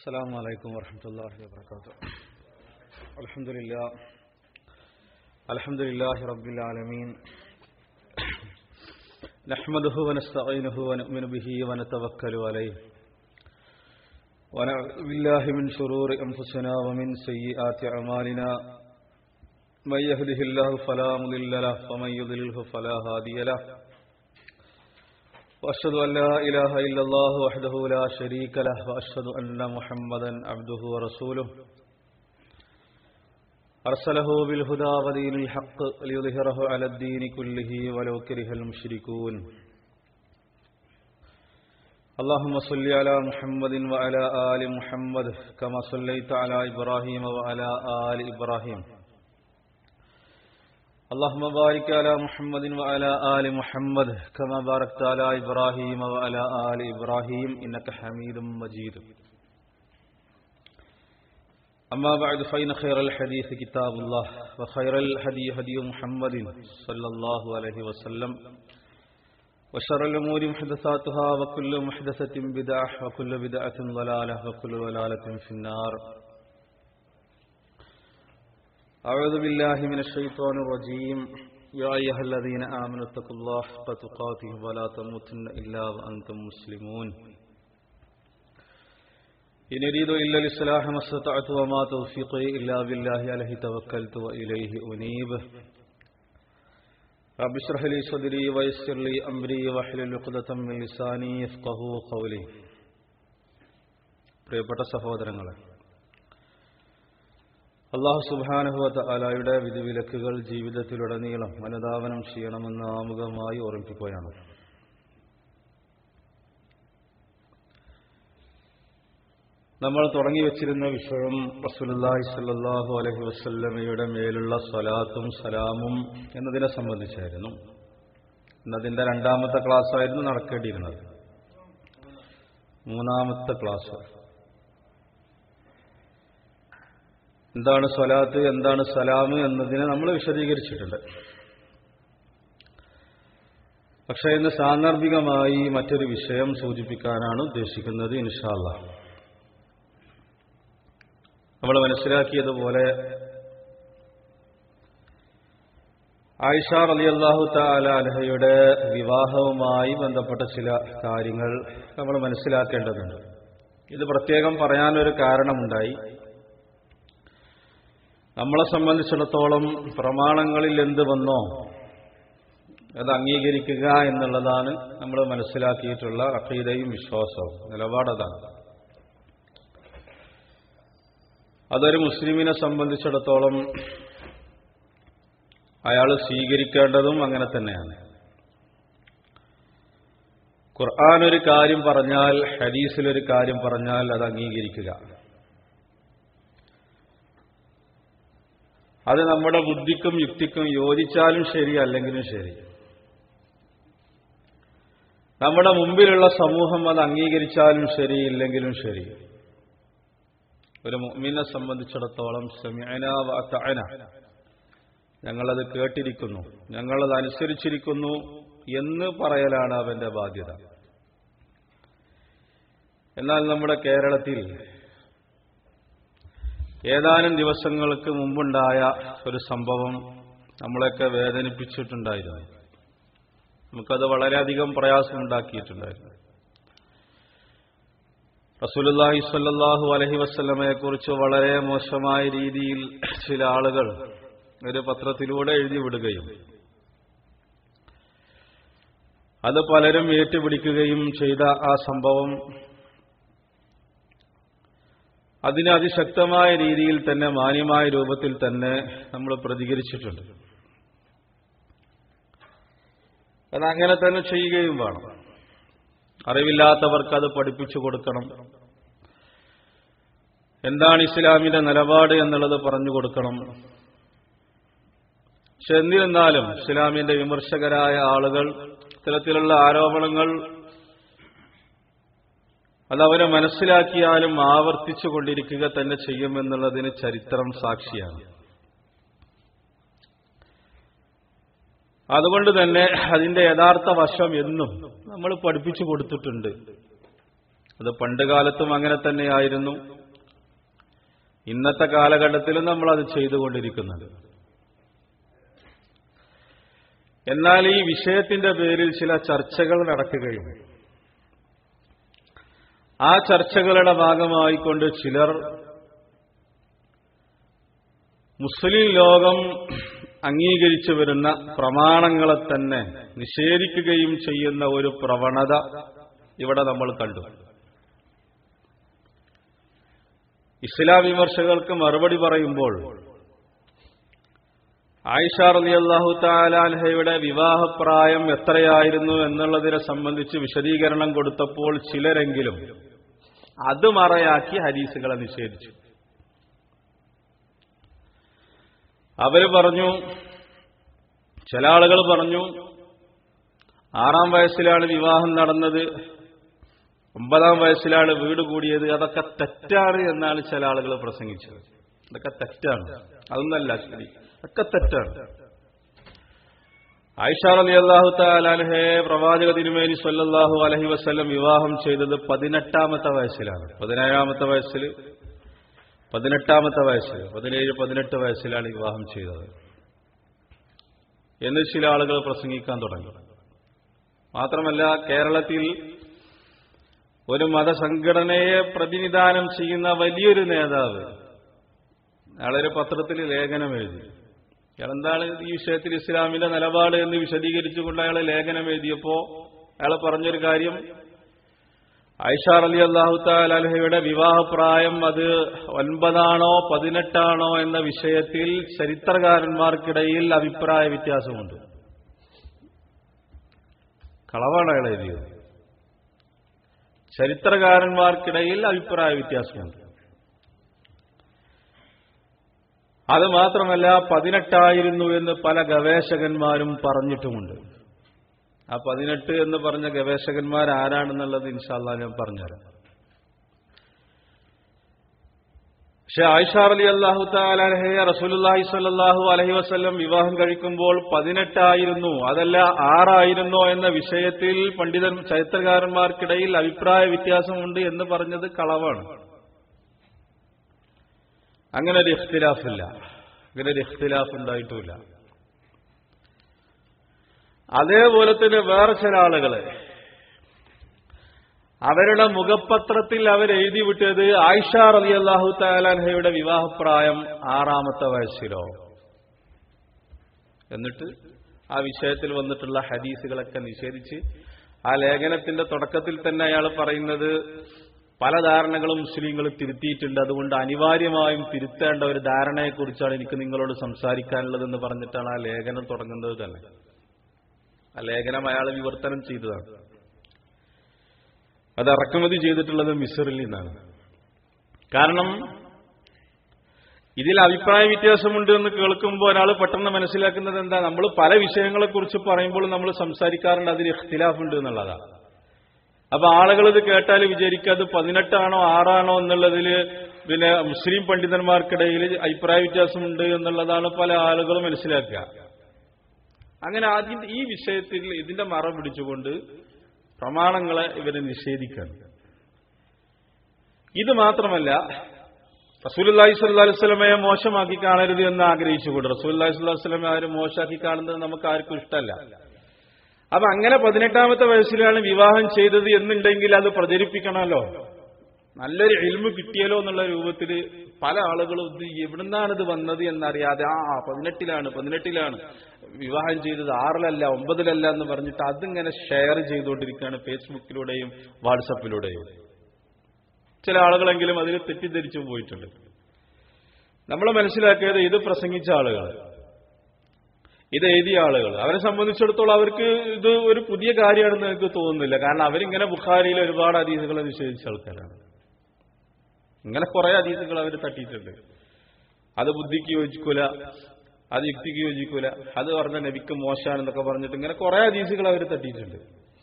السلام عليكم ورحمة الله وبركاته الحمد لله الحمد لله رب العالمين نحمده ونستعينه ونؤمن به ونتوكل عليه ونعوذ بالله من شرور أنفسنا ومن سيئات أعمالنا من يهده الله فلا مضل له ومن يضلله فلا هادي له وأشهد أن لا إله إلا الله وحده لا شريك له وأشهد أن محمدا عبده ورسوله أرسله بالهدى ودين الحق ليظهره على الدين كله ولو كره المشركون اللهم صل على محمد وعلى آل محمد كما صليت على إبراهيم وعلى آل إبراهيم اللهم بارك على محمد وعلى آل محمد كما باركت على إبراهيم وعلى آل إبراهيم إنك حميد مجيد أما بعد فإن خير الحديث كتاب الله وخير الهدي هدي محمد صلى الله عليه وسلم وشر الأمور محدثاتها وكل محدثة بدعة وكل بدعة ضلالة وكل ضلالة في النار أعوذ بالله من الشيطان الرجيم يا أيها الذين آمنوا اتقوا الله حق تقاته ولا تموتن إلا وأنتم مسلمون إن أريد إلا الإصلاح ما استطعت وما توفيقي إلا بالله عليه توكلت وإليه أنيب رب اشرح لي صدري ويسر لي أمري واحلل عقدة من لساني يفقهوا قولي പ്രിയപ്പെട്ട സഹോദരങ്ങളെ അള്ളാഹു സുബാനുഹുവത്ത അലായുടെ വിധിവിലക്കുകൾ ജീവിതത്തിലുടനീളം അനുധാവനം ചെയ്യണമെന്ന് ആമുഖമായി ഓർമ്മിപ്പിക്കുകയാണ് നമ്മൾ തുടങ്ങി വെച്ചിരുന്ന വിഷയം റസൂലുല്ലാഹി സല്ലാഹു അലഹി വസ്ല്ലമയുടെ മേലുള്ള സ്വലാത്തും സലാമും എന്നതിനെ സംബന്ധിച്ചായിരുന്നു ഇന്നതിന്റെ രണ്ടാമത്തെ ക്ലാസ് ആയിരുന്നു നടക്കേണ്ടിയിരുന്നത് മൂന്നാമത്തെ ക്ലാസ് എന്താണ് സ്വലാത്ത് എന്താണ് സലാം എന്നതിനെ നമ്മൾ വിശദീകരിച്ചിട്ടുണ്ട് പക്ഷേ ഇന്ന് സാന്ദർഭികമായി മറ്റൊരു വിഷയം സൂചിപ്പിക്കാനാണ് ഉദ്ദേശിക്കുന്നത് ഇൻഷാല്ല നമ്മൾ മനസ്സിലാക്കിയതുപോലെ ആയിഷ അലി അള്ളാഹു താലഹയുടെ വിവാഹവുമായി ബന്ധപ്പെട്ട ചില കാര്യങ്ങൾ നമ്മൾ മനസ്സിലാക്കേണ്ടതുണ്ട് ഇത് പ്രത്യേകം പറയാനൊരു കാരണമുണ്ടായി നമ്മളെ സംബന്ധിച്ചിടത്തോളം പ്രമാണങ്ങളിൽ എന്ത് വന്നോ അത് അംഗീകരിക്കുക എന്നുള്ളതാണ് നമ്മൾ മനസ്സിലാക്കിയിട്ടുള്ള അഖീദയും വിശ്വാസവും നിലപാടതാണ് അതൊരു മുസ്ലിമിനെ സംബന്ധിച്ചിടത്തോളം അയാൾ സ്വീകരിക്കേണ്ടതും അങ്ങനെ തന്നെയാണ് ഖുർആൻ ഒരു കാര്യം പറഞ്ഞാൽ ഹദീസിലൊരു കാര്യം പറഞ്ഞാൽ അത് അംഗീകരിക്കുക അത് നമ്മുടെ ബുദ്ധിക്കും യുക്തിക്കും യോജിച്ചാലും ശരി അല്ലെങ്കിലും ശരി നമ്മുടെ മുമ്പിലുള്ള സമൂഹം അത് അംഗീകരിച്ചാലും ശരി ഇല്ലെങ്കിലും ശരി ഒരു മുഅ്മിനെ സംബന്ധിച്ചിടത്തോളം സമയന വാത്തഅന ഞങ്ങളത് കേട്ടിരിക്കുന്നു ഞങ്ങളത് അനുസരിച്ചിരിക്കുന്നു എന്ന് പറയലാണ് അവന്റെ ബാധ്യത എന്നാൽ നമ്മുടെ കേരളത്തിൽ ഏതാനും ദിവസങ്ങൾക്ക് മുമ്പുണ്ടായ ഒരു സംഭവം നമ്മളെയൊക്കെ വേദനിപ്പിച്ചിട്ടുണ്ടായിരുന്നു നമുക്കത് വളരെയധികം പ്രയാസമുണ്ടാക്കിയിട്ടുണ്ടായിരുന്നു റസൂലുല്ലാഹി സ്വല്ലല്ലാഹു അലഹി വസ്ലമയെ കുറിച്ച് വളരെ മോശമായ രീതിയിൽ ചില ആളുകൾ ഒരു പത്രത്തിലൂടെ എഴുതി വിടുകയും അത് പലരും ഏറ്റുപിടിക്കുകയും ചെയ്ത ആ സംഭവം അതിന് അതിശക്തമായ രീതിയിൽ തന്നെ മാന്യമായ രൂപത്തിൽ തന്നെ നമ്മൾ പ്രതികരിച്ചിട്ടുണ്ട് അതങ്ങനെ തന്നെ ചെയ്യുകയും വേണം അറിവില്ലാത്തവർക്ക് അത് പഠിപ്പിച്ചു കൊടുക്കണം എന്താണ് ഇസ്ലാമിന്റെ നിലപാട് എന്നുള്ളത് പറഞ്ഞു കൊടുക്കണം പക്ഷെ എന്നിരുന്നാലും ഇസ്ലാമിന്റെ വിമർശകരായ ആളുകൾ ഇത്തരത്തിലുള്ള ആരോപണങ്ങൾ അതവരെ മനസ്സിലാക്കിയാലും ആവർത്തിച്ചു കൊണ്ടിരിക്കുക തന്നെ ചെയ്യുമെന്നുള്ളതിന് ചരിത്രം സാക്ഷിയാണ് അതുകൊണ്ട് തന്നെ അതിന്റെ യഥാർത്ഥ വശം എന്നും നമ്മൾ പഠിപ്പിച്ചു കൊടുത്തിട്ടുണ്ട് അത് പണ്ട് കാലത്തും അങ്ങനെ തന്നെയായിരുന്നു ഇന്നത്തെ കാലഘട്ടത്തിലും നമ്മൾ അത് ചെയ്തുകൊണ്ടിരിക്കുന്നത് എന്നാൽ ഈ വിഷയത്തിന്റെ പേരിൽ ചില ചർച്ചകൾ നടക്കുകയും ആ ചർച്ചകളുടെ ഭാഗമായിക്കൊണ്ട് ചിലർ മുസ്ലിം ലോകം അംഗീകരിച്ചു വരുന്ന പ്രമാണങ്ങളെ തന്നെ നിഷേധിക്കുകയും ചെയ്യുന്ന ഒരു പ്രവണത ഇവിടെ നമ്മൾ കണ്ടു ഇസ്ലാം വിമർശകർക്ക് മറുപടി പറയുമ്പോൾ ആയിഷ റലി അള്ളാഹു താലാൻഹയുടെ വിവാഹപ്രായം എത്രയായിരുന്നു എന്നുള്ളതിനെ സംബന്ധിച്ച് വിശദീകരണം കൊടുത്തപ്പോൾ ചിലരെങ്കിലും അത് മറയാക്കി ഹരീസുകളെ നിഷേധിച്ചു അവര് പറഞ്ഞു ചില ആളുകൾ പറഞ്ഞു ആറാം വയസ്സിലാണ് വിവാഹം നടന്നത് ഒമ്പതാം വയസ്സിലാണ് വീട് കൂടിയത് അതൊക്കെ തെറ്റാണ് എന്നാണ് ചില ആളുകൾ പ്രസംഗിച്ചത് അതൊക്കെ തെറ്റാണ് അതൊന്നല്ല ശരി ഒക്കെ തെറ്റാണ് ആയിഷ അലി അള്ളാഹു താലാൻഹെ പ്രവാചക തിരുമേനി സല്ലാഹു അലഹി വസ്ല്ലം വിവാഹം ചെയ്തത് പതിനെട്ടാമത്തെ വയസ്സിലാണ് പതിനേഴാമത്തെ വയസ്സിൽ പതിനെട്ടാമത്തെ വയസ്സിൽ പതിനേഴ് പതിനെട്ട് വയസ്സിലാണ് വിവാഹം ചെയ്തത് എന്ന് ചില ആളുകൾ പ്രസംഗിക്കാൻ തുടങ്ങി മാത്രമല്ല കേരളത്തിൽ ഒരു മതസംഘടനയെ പ്രതിനിധാനം ചെയ്യുന്ന വലിയൊരു നേതാവ് അയാളൊരു പത്രത്തിൽ ലേഖനം എഴുതി അയാളെന്താണ് ഈ വിഷയത്തിൽ ഇസ്ലാമിന്റെ നിലപാട് എന്ന് വിശദീകരിച്ചുകൊണ്ട് അയാൾ ലേഖനം എഴുതിയപ്പോ അയാൾ പറഞ്ഞൊരു കാര്യം ഐഷ അലി അള്ളാഹു താലഹയുടെ വിവാഹപ്രായം അത് ഒൻപതാണോ പതിനെട്ടാണോ എന്ന വിഷയത്തിൽ ചരിത്രകാരന്മാർക്കിടയിൽ അഭിപ്രായ വ്യത്യാസമുണ്ട് കളവാണ് അയാൾ എഴുതിയത് ചരിത്രകാരന്മാർക്കിടയിൽ അഭിപ്രായ വ്യത്യാസമുണ്ട് അത് മാത്രമല്ല പതിനെട്ടായിരുന്നു എന്ന് പല ഗവേഷകന്മാരും പറഞ്ഞിട്ടുമുണ്ട് ആ പതിനെട്ട് എന്ന് പറഞ്ഞ ഗവേഷകന്മാർ ആരാണെന്നുള്ളത് ഇൻഷാല്ല ഞാൻ പറഞ്ഞുതരാം പക്ഷെ ആയിഷാർ അലി അള്ളാഹു താലഹയെ റസൂലുല്ലാഹി സ്വല്ലല്ലാഹു അലഹി വസ്ല്ലം വിവാഹം കഴിക്കുമ്പോൾ പതിനെട്ടായിരുന്നു അതല്ല ആറായിരുന്നോ എന്ന വിഷയത്തിൽ പണ്ഡിതൻ ചരിത്രകാരന്മാർക്കിടയിൽ അഭിപ്രായ വ്യത്യാസമുണ്ട് എന്ന് പറഞ്ഞത് കളവാണ് അങ്ങനെ ഒരു ഇഖ്തിലാഫില്ല അങ്ങനെ ഒരു ഇഖ്തിലാഫ് ഉണ്ടായിട്ടുമില്ല അതേപോലെ തന്നെ വേറെ ചില ആളുകള് അവരുടെ മുഖപത്രത്തിൽ അവരെഴുതി വിട്ടത് ആയിഷ റലി അള്ളാഹു താലാൻഹയുടെ വിവാഹപ്രായം ആറാമത്തെ വയസ്സിലോ എന്നിട്ട് ആ വിഷയത്തിൽ വന്നിട്ടുള്ള ഹദീസുകളൊക്കെ നിഷേധിച്ച് ആ ലേഖനത്തിന്റെ തുടക്കത്തിൽ തന്നെ അയാൾ പറയുന്നത് പല ധാരണകളും മുസ്ലിങ്ങൾ തിരുത്തിയിട്ടുണ്ട് അതുകൊണ്ട് അനിവാര്യമായും തിരുത്തേണ്ട ഒരു ധാരണയെക്കുറിച്ചാണ് എനിക്ക് നിങ്ങളോട് സംസാരിക്കാനുള്ളതെന്ന് പറഞ്ഞിട്ടാണ് ആ ലേഖനം തുടങ്ങുന്നത് തന്നെ ആ ലേഖനം അയാൾ വിവർത്തനം ചെയ്തതാണ് അത് ഇറക്കുമതി ചെയ്തിട്ടുള്ളത് മിസറിൽ നിന്നാണ് കാരണം ഇതിൽ അഭിപ്രായ വ്യത്യാസമുണ്ട് എന്ന് കേൾക്കുമ്പോൾ ഒരാൾ പെട്ടെന്ന് മനസ്സിലാക്കുന്നത് എന്താ നമ്മൾ പല വിഷയങ്ങളെക്കുറിച്ച് പറയുമ്പോൾ നമ്മൾ സംസാരിക്കാറുണ്ട് അതിൽ ഇഖ്തിലാഫ് ഉണ്ട് എന്നുള്ളതാണ് അപ്പൊ ആളുകൾ ഇത് കേട്ടാൽ വിചാരിക്കുക അത് പതിനെട്ടാണോ ആറാണോ എന്നുള്ളതിൽ പിന്നെ മുസ്ലിം പണ്ഡിതന്മാർക്കിടയിൽ അഭിപ്രായ വ്യത്യാസമുണ്ട് എന്നുള്ളതാണ് പല ആളുകളും മനസ്സിലാക്കുക അങ്ങനെ ആദ്യം ഈ വിഷയത്തിൽ ഇതിന്റെ മറ പിടിച്ചുകൊണ്ട് പ്രമാണങ്ങളെ ഇവരെ നിഷേധിക്കണം ഇത് മാത്രമല്ല റസൂലി സ്വല്ലി സ്വലമയെ മോശമാക്കി കാണരുത് എന്ന് ആഗ്രഹിച്ചുകൊണ്ട് റസൂലി സ്വല്ലി സ്വലമെ ആരും മോശമാക്കി കാണുന്നത് നമുക്ക് ആർക്കും ഇഷ്ടമല്ല അപ്പൊ അങ്ങനെ പതിനെട്ടാമത്തെ വയസ്സിലാണ് വിവാഹം ചെയ്തത് എന്നുണ്ടെങ്കിൽ അത് പ്രചരിപ്പിക്കണമല്ലോ നല്ലൊരു എൽമ് കിട്ടിയല്ലോ എന്നുള്ള രൂപത്തിൽ പല ആളുകളും ഇത് എവിടുന്നാണ് ഇത് വന്നത് എന്നറിയാതെ ആ പതിനെട്ടിലാണ് പതിനെട്ടിലാണ് വിവാഹം ചെയ്തത് ആറിലല്ല ഒമ്പതിലല്ല എന്ന് പറഞ്ഞിട്ട് അതിങ്ങനെ ഷെയർ ചെയ്തുകൊണ്ടിരിക്കുകയാണ് ഫേസ്ബുക്കിലൂടെയും വാട്സപ്പിലൂടെയും ചില ആളുകളെങ്കിലും അതിൽ തെറ്റിദ്ധരിച്ചു പോയിട്ടുണ്ട് നമ്മൾ മനസ്സിലാക്കിയത് ഇത് പ്രസംഗിച്ച ആളുകൾ ഇത് എഴുതിയ ആളുകൾ അവരെ സംബന്ധിച്ചിടത്തോളം അവർക്ക് ഇത് ഒരു പുതിയ കാര്യമാണെന്ന് എനിക്ക് തോന്നുന്നില്ല കാരണം അവരിങ്ങനെ ബുഖാരിയിൽ ഒരുപാട് അതീതുകളെ നിഷേധിച്ച ആൾക്കാരാണ് ഇങ്ങനെ കുറെ അതീതുകൾ അവർ തട്ടിയിട്ടുണ്ട് അത് ബുദ്ധിക്ക് യോജിക്കൂല അത് യുക്തിക്ക് യോജിക്കൂല അത് പറഞ്ഞ നബിക്ക് മോശമാണെന്നൊക്കെ പറഞ്ഞിട്ട് ഇങ്ങനെ കുറെ അതീസുകൾ അവർ തട്ടിയിട്ടുണ്ട്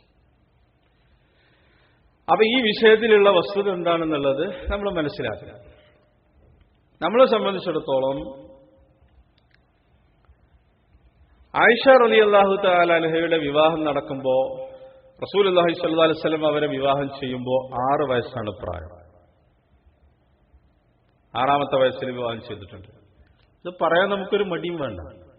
അപ്പൊ ഈ വിഷയത്തിലുള്ള വസ്തുത എന്താണെന്നുള്ളത് നമ്മൾ മനസ്സിലാക്കുക നമ്മളെ സംബന്ധിച്ചിടത്തോളം ആയിഷ റലി അള്ളാഹു താലഹയുടെ വിവാഹം നടക്കുമ്പോൾ റസൂൽ അള്ളാഹി സല്ലാ അലൈവല്ലം അവരെ വിവാഹം ചെയ്യുമ്പോൾ ആറ് വയസ്സാണ് പ്രായം ആറാമത്തെ വയസ്സിൽ വിവാഹം ചെയ്തിട്ടുണ്ട് ഇത് പറയാൻ നമുക്കൊരു മടിയും വേണ്ട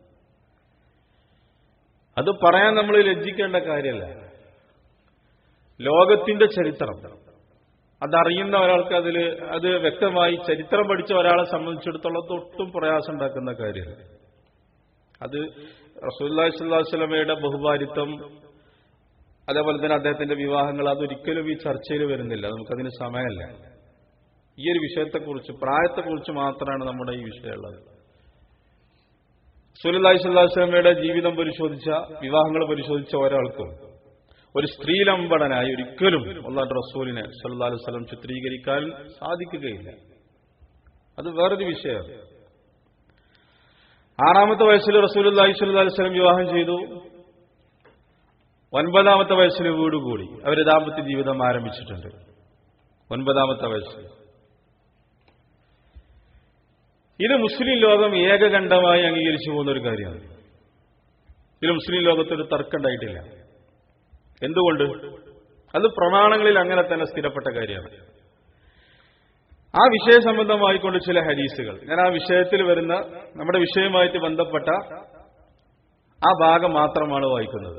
അത് പറയാൻ നമ്മൾ ലജ്ജിക്കേണ്ട കാര്യമല്ല ലോകത്തിന്റെ ചരിത്രം അതറിയുന്ന ഒരാൾക്ക് അതിൽ അത് വ്യക്തമായി ചരിത്രം പഠിച്ച ഒരാളെ സംബന്ധിച്ചിടത്തോളം ഒട്ടും പ്രയാസം ഉണ്ടാക്കുന്ന കാര്യമല്ല അത് റസൂല്ലാ സ്വല്ലാസ്ലമയുടെ ബഹുഭാരിത്വം അതേപോലെ തന്നെ അദ്ദേഹത്തിന്റെ വിവാഹങ്ങൾ അതൊരിക്കലും ഈ ചർച്ചയിൽ വരുന്നില്ല നമുക്കതിന് സമയമല്ല ഈ ഒരു വിഷയത്തെക്കുറിച്ച് പ്രായത്തെക്കുറിച്ച് മാത്രമാണ് നമ്മുടെ ഈ വിഷയമുള്ളത് സുലല്ലാഹി സ്വല്ലാസ്ലമയുടെ ജീവിതം പരിശോധിച്ച വിവാഹങ്ങൾ പരിശോധിച്ച ഒരാൾക്കും ഒരു സ്ത്രീലമ്പടനായി ഒരിക്കലും അള്ളാഹ് റസൂലിനെ സല്ലാ അലൈഹി സ്വലം ചിത്രീകരിക്കാൻ സാധിക്കുകയില്ല അത് വേറൊരു വിഷയമാണ് ആറാമത്തെ വയസ്സിൽ റസൂൽ അള്ളാഹി സ്വല്ലാ അലൈഹി സ്വലം വിവാഹം ചെയ്തു ഒൻപതാമത്തെ വയസ്സിൽ വീട് കൂടി അവർ ദാമ്പത്യ ജീവിതം ആരംഭിച്ചിട്ടുണ്ട് ഒൻപതാമത്തെ വയസ്സിൽ ഇത് മുസ്ലിം ലോകം ഏകകണ്ഠമായി അംഗീകരിച്ചു പോകുന്ന ഒരു കാര്യമാണ് ഇതിൽ മുസ്ലിം ലോകത്തൊരു തർക്കം ഉണ്ടായിട്ടില്ല എന്തുകൊണ്ട് അത് പ്രമാണങ്ങളിൽ അങ്ങനെ തന്നെ സ്ഥിരപ്പെട്ട കാര്യമാണ് ആ വിഷയ സംബന്ധമായിക്കൊണ്ട് ചില ഹരീസുകൾ ഞാൻ ആ വിഷയത്തിൽ വരുന്ന നമ്മുടെ വിഷയവുമായിട്ട് ബന്ധപ്പെട്ട ആ ഭാഗം മാത്രമാണ് വായിക്കുന്നത്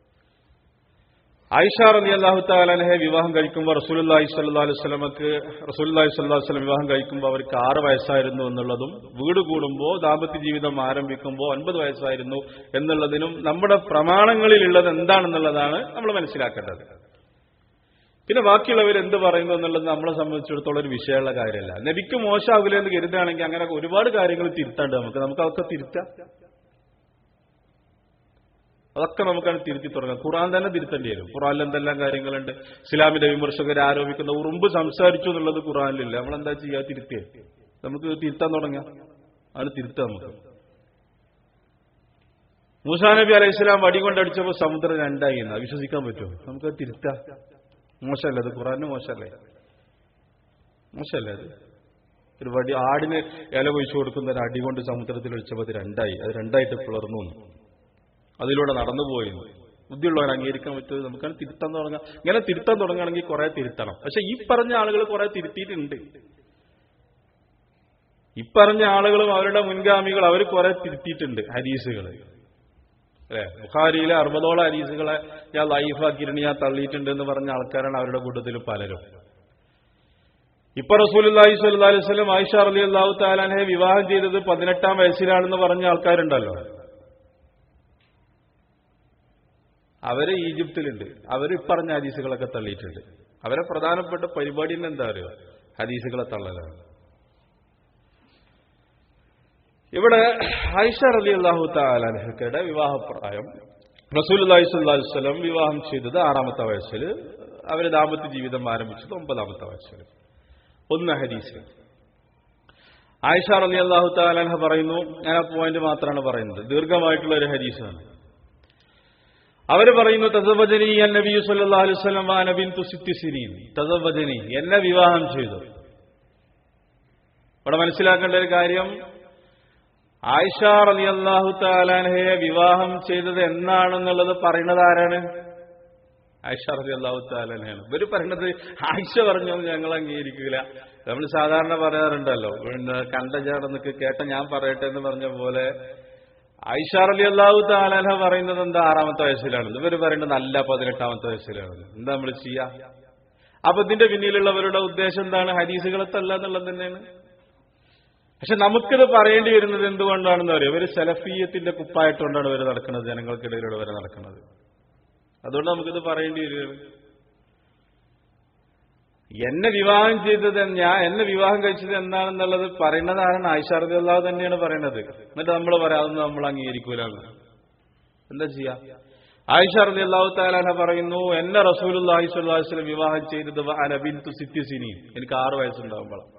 ആയിഷ റലി അള്ളാഹു താലാനെ വിവാഹം കഴിക്കുമ്പോൾ റസൂലി സല്ലാ അലുസ്ലമക്ക് റസൂലി സല്ലാ വസ്ലം വിവാഹം കഴിക്കുമ്പോൾ അവർക്ക് ആറ് വയസ്സായിരുന്നു എന്നുള്ളതും വീട് കൂടുമ്പോൾ ദാമ്പത്യ ജീവിതം ആരംഭിക്കുമ്പോൾ ഒൻപത് വയസ്സായിരുന്നു എന്നുള്ളതിനും നമ്മുടെ പ്രമാണങ്ങളിലുള്ളത് എന്താണെന്നുള്ളതാണ് നമ്മൾ മനസ്സിലാക്കേണ്ടത് പിന്നെ ബാക്കിയുള്ളവർ എന്ത് പറയുന്നു എന്നുള്ളത് നമ്മളെ സംബന്ധിച്ചിടത്തോളം ഒരു വിഷയമുള്ള കാര്യമല്ല നബിക്ക് മോശമാകില്ല എന്ന് കരുതുകയാണെങ്കിൽ അങ്ങനെ ഒരുപാട് കാര്യങ്ങൾ തിരുത്താണ്ട് നമുക്ക് നമുക്ക് അതൊക്കെ തിരുത്താം അതൊക്കെ നമുക്കാണ് തിരുത്തി തുടങ്ങാം ഖുറാൻ തന്നെ തിരുത്തേണ്ടി വരും ഖുറാനിൽ എന്തെല്ലാം കാര്യങ്ങളുണ്ട് ഇസ്ലാമിന്റെ വിമർശകർ ആരോപിക്കുന്ന ഉറുമ്പ് സംസാരിച്ചു എന്നുള്ളത് ഖുറാനിലില്ല നമ്മളെന്താ ചെയ്യുക തിരുത്തിയേ നമുക്ക് തിരുത്താൻ തുടങ്ങാം ആണ് തിരുത്താം നമുക്ക് മൂസാ നബി അലൈഹി ഇസ്ലാം വടി കൊണ്ടടിച്ചപ്പോൾ സമുദ്രം രണ്ടായി എന്നാ വിശ്വസിക്കാൻ പറ്റുമോ നമുക്ക് തിരുത്താം മോശമല്ലേ അത് ഖുറാന് മോശമല്ലേ മോശമല്ലേ അത് ഒരു വടി ആടിന് ഇല കൊഴിച്ചു കൊടുക്കുന്ന ഒരു അടി കൊണ്ട് സമുദ്രത്തിൽ ഒഴിച്ചപ്പോൾ അത് രണ്ടായി അത് രണ്ടായിട്ട് പിളർന്നു അതിലൂടെ നടന്നുപോയി ബുദ്ധിയുള്ളവർ അംഗീകരിക്കാൻ പറ്റുന്നത് നമുക്കാണ് തിരുത്താൻ തുടങ്ങാം ഇങ്ങനെ തിരുത്താൻ തുടങ്ങുകയാണെങ്കിൽ കുറെ തിരുത്തണം പക്ഷെ ഈ പറഞ്ഞ ആളുകൾ കുറെ തിരുത്തിയിട്ടുണ്ട് ഈ പറഞ്ഞ ആളുകളും അവരുടെ മുൻഗാമികൾ അവർ കുറെ തിരുത്തിയിട്ടുണ്ട് ഹരീസുകൾ അല്ലെ ബുഖാരിയിലെ അറുപതോളം ഹരീസുകളെ ഞാൻ ലൈഫാക്കിയിരുന്നു ഞാൻ തള്ളിയിട്ടുണ്ട് എന്ന് പറഞ്ഞ ആൾക്കാരാണ് അവരുടെ കൂട്ടത്തിൽ പലരും ഇപ്പൊ റസൂലി സ്വല്ലി അലൈഹി സ്വലം ആയിഷ അലി അള്ളാഹു താലാനെ വിവാഹം ചെയ്തത് പതിനെട്ടാം വയസ്സിലാണെന്ന് പറഞ്ഞ ആൾക്കാരുണ്ടല്ലോ അവര് ഈജിപ്തിലുണ്ട് അവർ ഇപ്പറഞ്ഞ ഹദീസുകളൊക്കെ തള്ളിയിട്ടുണ്ട് അവരെ പ്രധാനപ്പെട്ട പരിപാടി തന്നെ എന്താ അറിയോ ഹദീസുകളെ തള്ളലാണ് ഇവിടെ ഐഷ റലി അള്ളാഹു താലഹക്കയുടെ വിവാഹപ്രായം റസൂൽ അള്ളാഹിസ്വല്ലം വിവാഹം ചെയ്തത് ആറാമത്തെ വയസ്സിൽ അവര് ദാമ്പത്യ ജീവിതം ആരംഭിച്ചത് ഒമ്പതാമത്തെ വയസ്സിൽ ഒന്ന് ഹദീസ് ആയിഷ റലി അള്ളാഹു താലഹ പറയുന്നു ഞാൻ ആ പോയിന്റ് മാത്രമാണ് പറയുന്നത് ദീർഘമായിട്ടുള്ള ഒരു ഹദീസാണ് അവര് പറയുന്നു തസവജനി നബി സല്ലാ അലുസ്ലം നബിൻ തുസിത്തിസിരീൻ തസവജനി എന്നെ വിവാഹം ചെയ്തു ഇവിടെ മനസ്സിലാക്കേണ്ട ഒരു കാര്യം ആയിഷ അലി അള്ളാഹു താലാൻഹയെ വിവാഹം ചെയ്തത് എന്നാണെന്നുള്ളത് പറയുന്നത് ആരാണ് ആയിഷ അലി അള്ളാഹു താലാൻഹയാണ് ഇവര് പറയുന്നത് ആയിഷ പറഞ്ഞു ഞങ്ങൾ അംഗീകരിക്കില്ല നമ്മൾ സാധാരണ പറയാറുണ്ടല്ലോ പിന്നെ കണ്ട ചേർന്നൊക്കെ കേട്ട ഞാൻ പറയട്ടെ എന്ന് പറഞ്ഞ പോലെ ഐഷാർ അലി അള്ളാഹു താലാല പറയുന്നത് എന്താ ആറാമത്തെ വയസ്സിലാണ് ഇവർ പറയുന്നത് നല്ല പതിനെട്ടാമത്തെ വയസ്സിലാണ് എന്താ നമ്മൾ ചെയ്യാ അപ്പൊ ഇതിന്റെ പിന്നിലുള്ളവരുടെ ഉദ്ദേശം എന്താണ് ഹരീസുകളെ തല്ല എന്നുള്ളത് തന്നെയാണ് പക്ഷെ നമുക്കിത് പറയേണ്ടി വരുന്നത് എന്തുകൊണ്ടാണെന്ന് അറിയാം ഇവര് സെലഫീയത്തിന്റെ കുപ്പായിട്ടുകൊണ്ടാണ് ഇവർ നടക്കുന്നത് ജനങ്ങൾക്കിടയിലൂടെ ഇവരെ നടക്കുന്നത് അതുകൊണ്ട് നമുക്കിത് പറയേണ്ടി വരികയാണ് എന്നെ വിവാഹം ചെയ്തത് ഞാൻ എന്നെ വിവാഹം കഴിച്ചത് എന്താണെന്നുള്ളത് പറയുന്നത് ആരാണ് ആയിഷാർദി അള്ളാഹ് തന്നെയാണ് പറയുന്നത് എന്നിട്ട് നമ്മൾ പറയാം അതൊന്നും നമ്മൾ അംഗീകരിക്കൂലാണ് എന്താ ചെയ്യാ ആയിഷാർദി അള്ളാഹു താലാന പറയുന്നു എന്നെ റസൂൽ അള്ളാഹിസ്വല്ലാസ്ലം വിവാഹം ചെയ്തത് അനബിൻ തു സിത്യസിനി എനിക്ക് ആറ് വയസ്സുണ്ടാകുമ്പോഴാണ്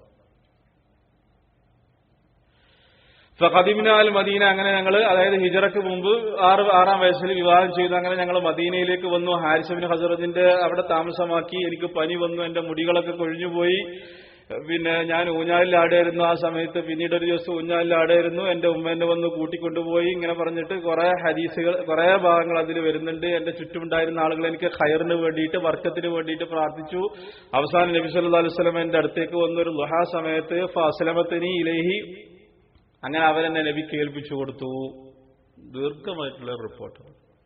ഖദീമിനാൽ മദീന അങ്ങനെ ഞങ്ങൾ അതായത് ഹിജറക്ക് മുമ്പ് ആറ് ആറാം വയസ്സിൽ വിവാഹം ചെയ്തു അങ്ങനെ ഞങ്ങൾ മദീനയിലേക്ക് വന്നു ഹാരിസബിൻ ഹസറത്തിന്റെ അവിടെ താമസമാക്കി എനിക്ക് പനി വന്നു എന്റെ മുടികളൊക്കെ കൊഴിഞ്ഞുപോയി പിന്നെ ഞാൻ ഊഞ്ഞാലിലാടായിരുന്നു ആ സമയത്ത് പിന്നീട് ഒരു ദിവസം ഊഞ്ഞാലിലാടായിരുന്നു എന്റെ ഉമ്മ എന്നെ വന്ന് കൂട്ടിക്കൊണ്ടുപോയി ഇങ്ങനെ പറഞ്ഞിട്ട് കുറെ ഹദീസുകൾ കുറെ ഭാഗങ്ങൾ അതിൽ വരുന്നുണ്ട് എന്റെ ചുറ്റുമുണ്ടായിരുന്ന ആളുകൾ എനിക്ക് ഖയറിന് വേണ്ടിയിട്ട് വർക്കത്തിന് വേണ്ടിയിട്ട് പ്രാർത്ഥിച്ചു അവസാനം നബി സല്ലല്ലാഹു അലൈഹി വസല്ലം എന്റെ അടുത്തേക്ക് വന്നൊരു ലുഹാ സമയത്ത് ഫാസലമത്തിനി ഇലഹി അങ്ങനെ അവരെന്നെ നബി കേൾപ്പിച്ചു കൊടുത്തു ദീർഘമായിട്ടുള്ള ഒരു റിപ്പോർട്ട്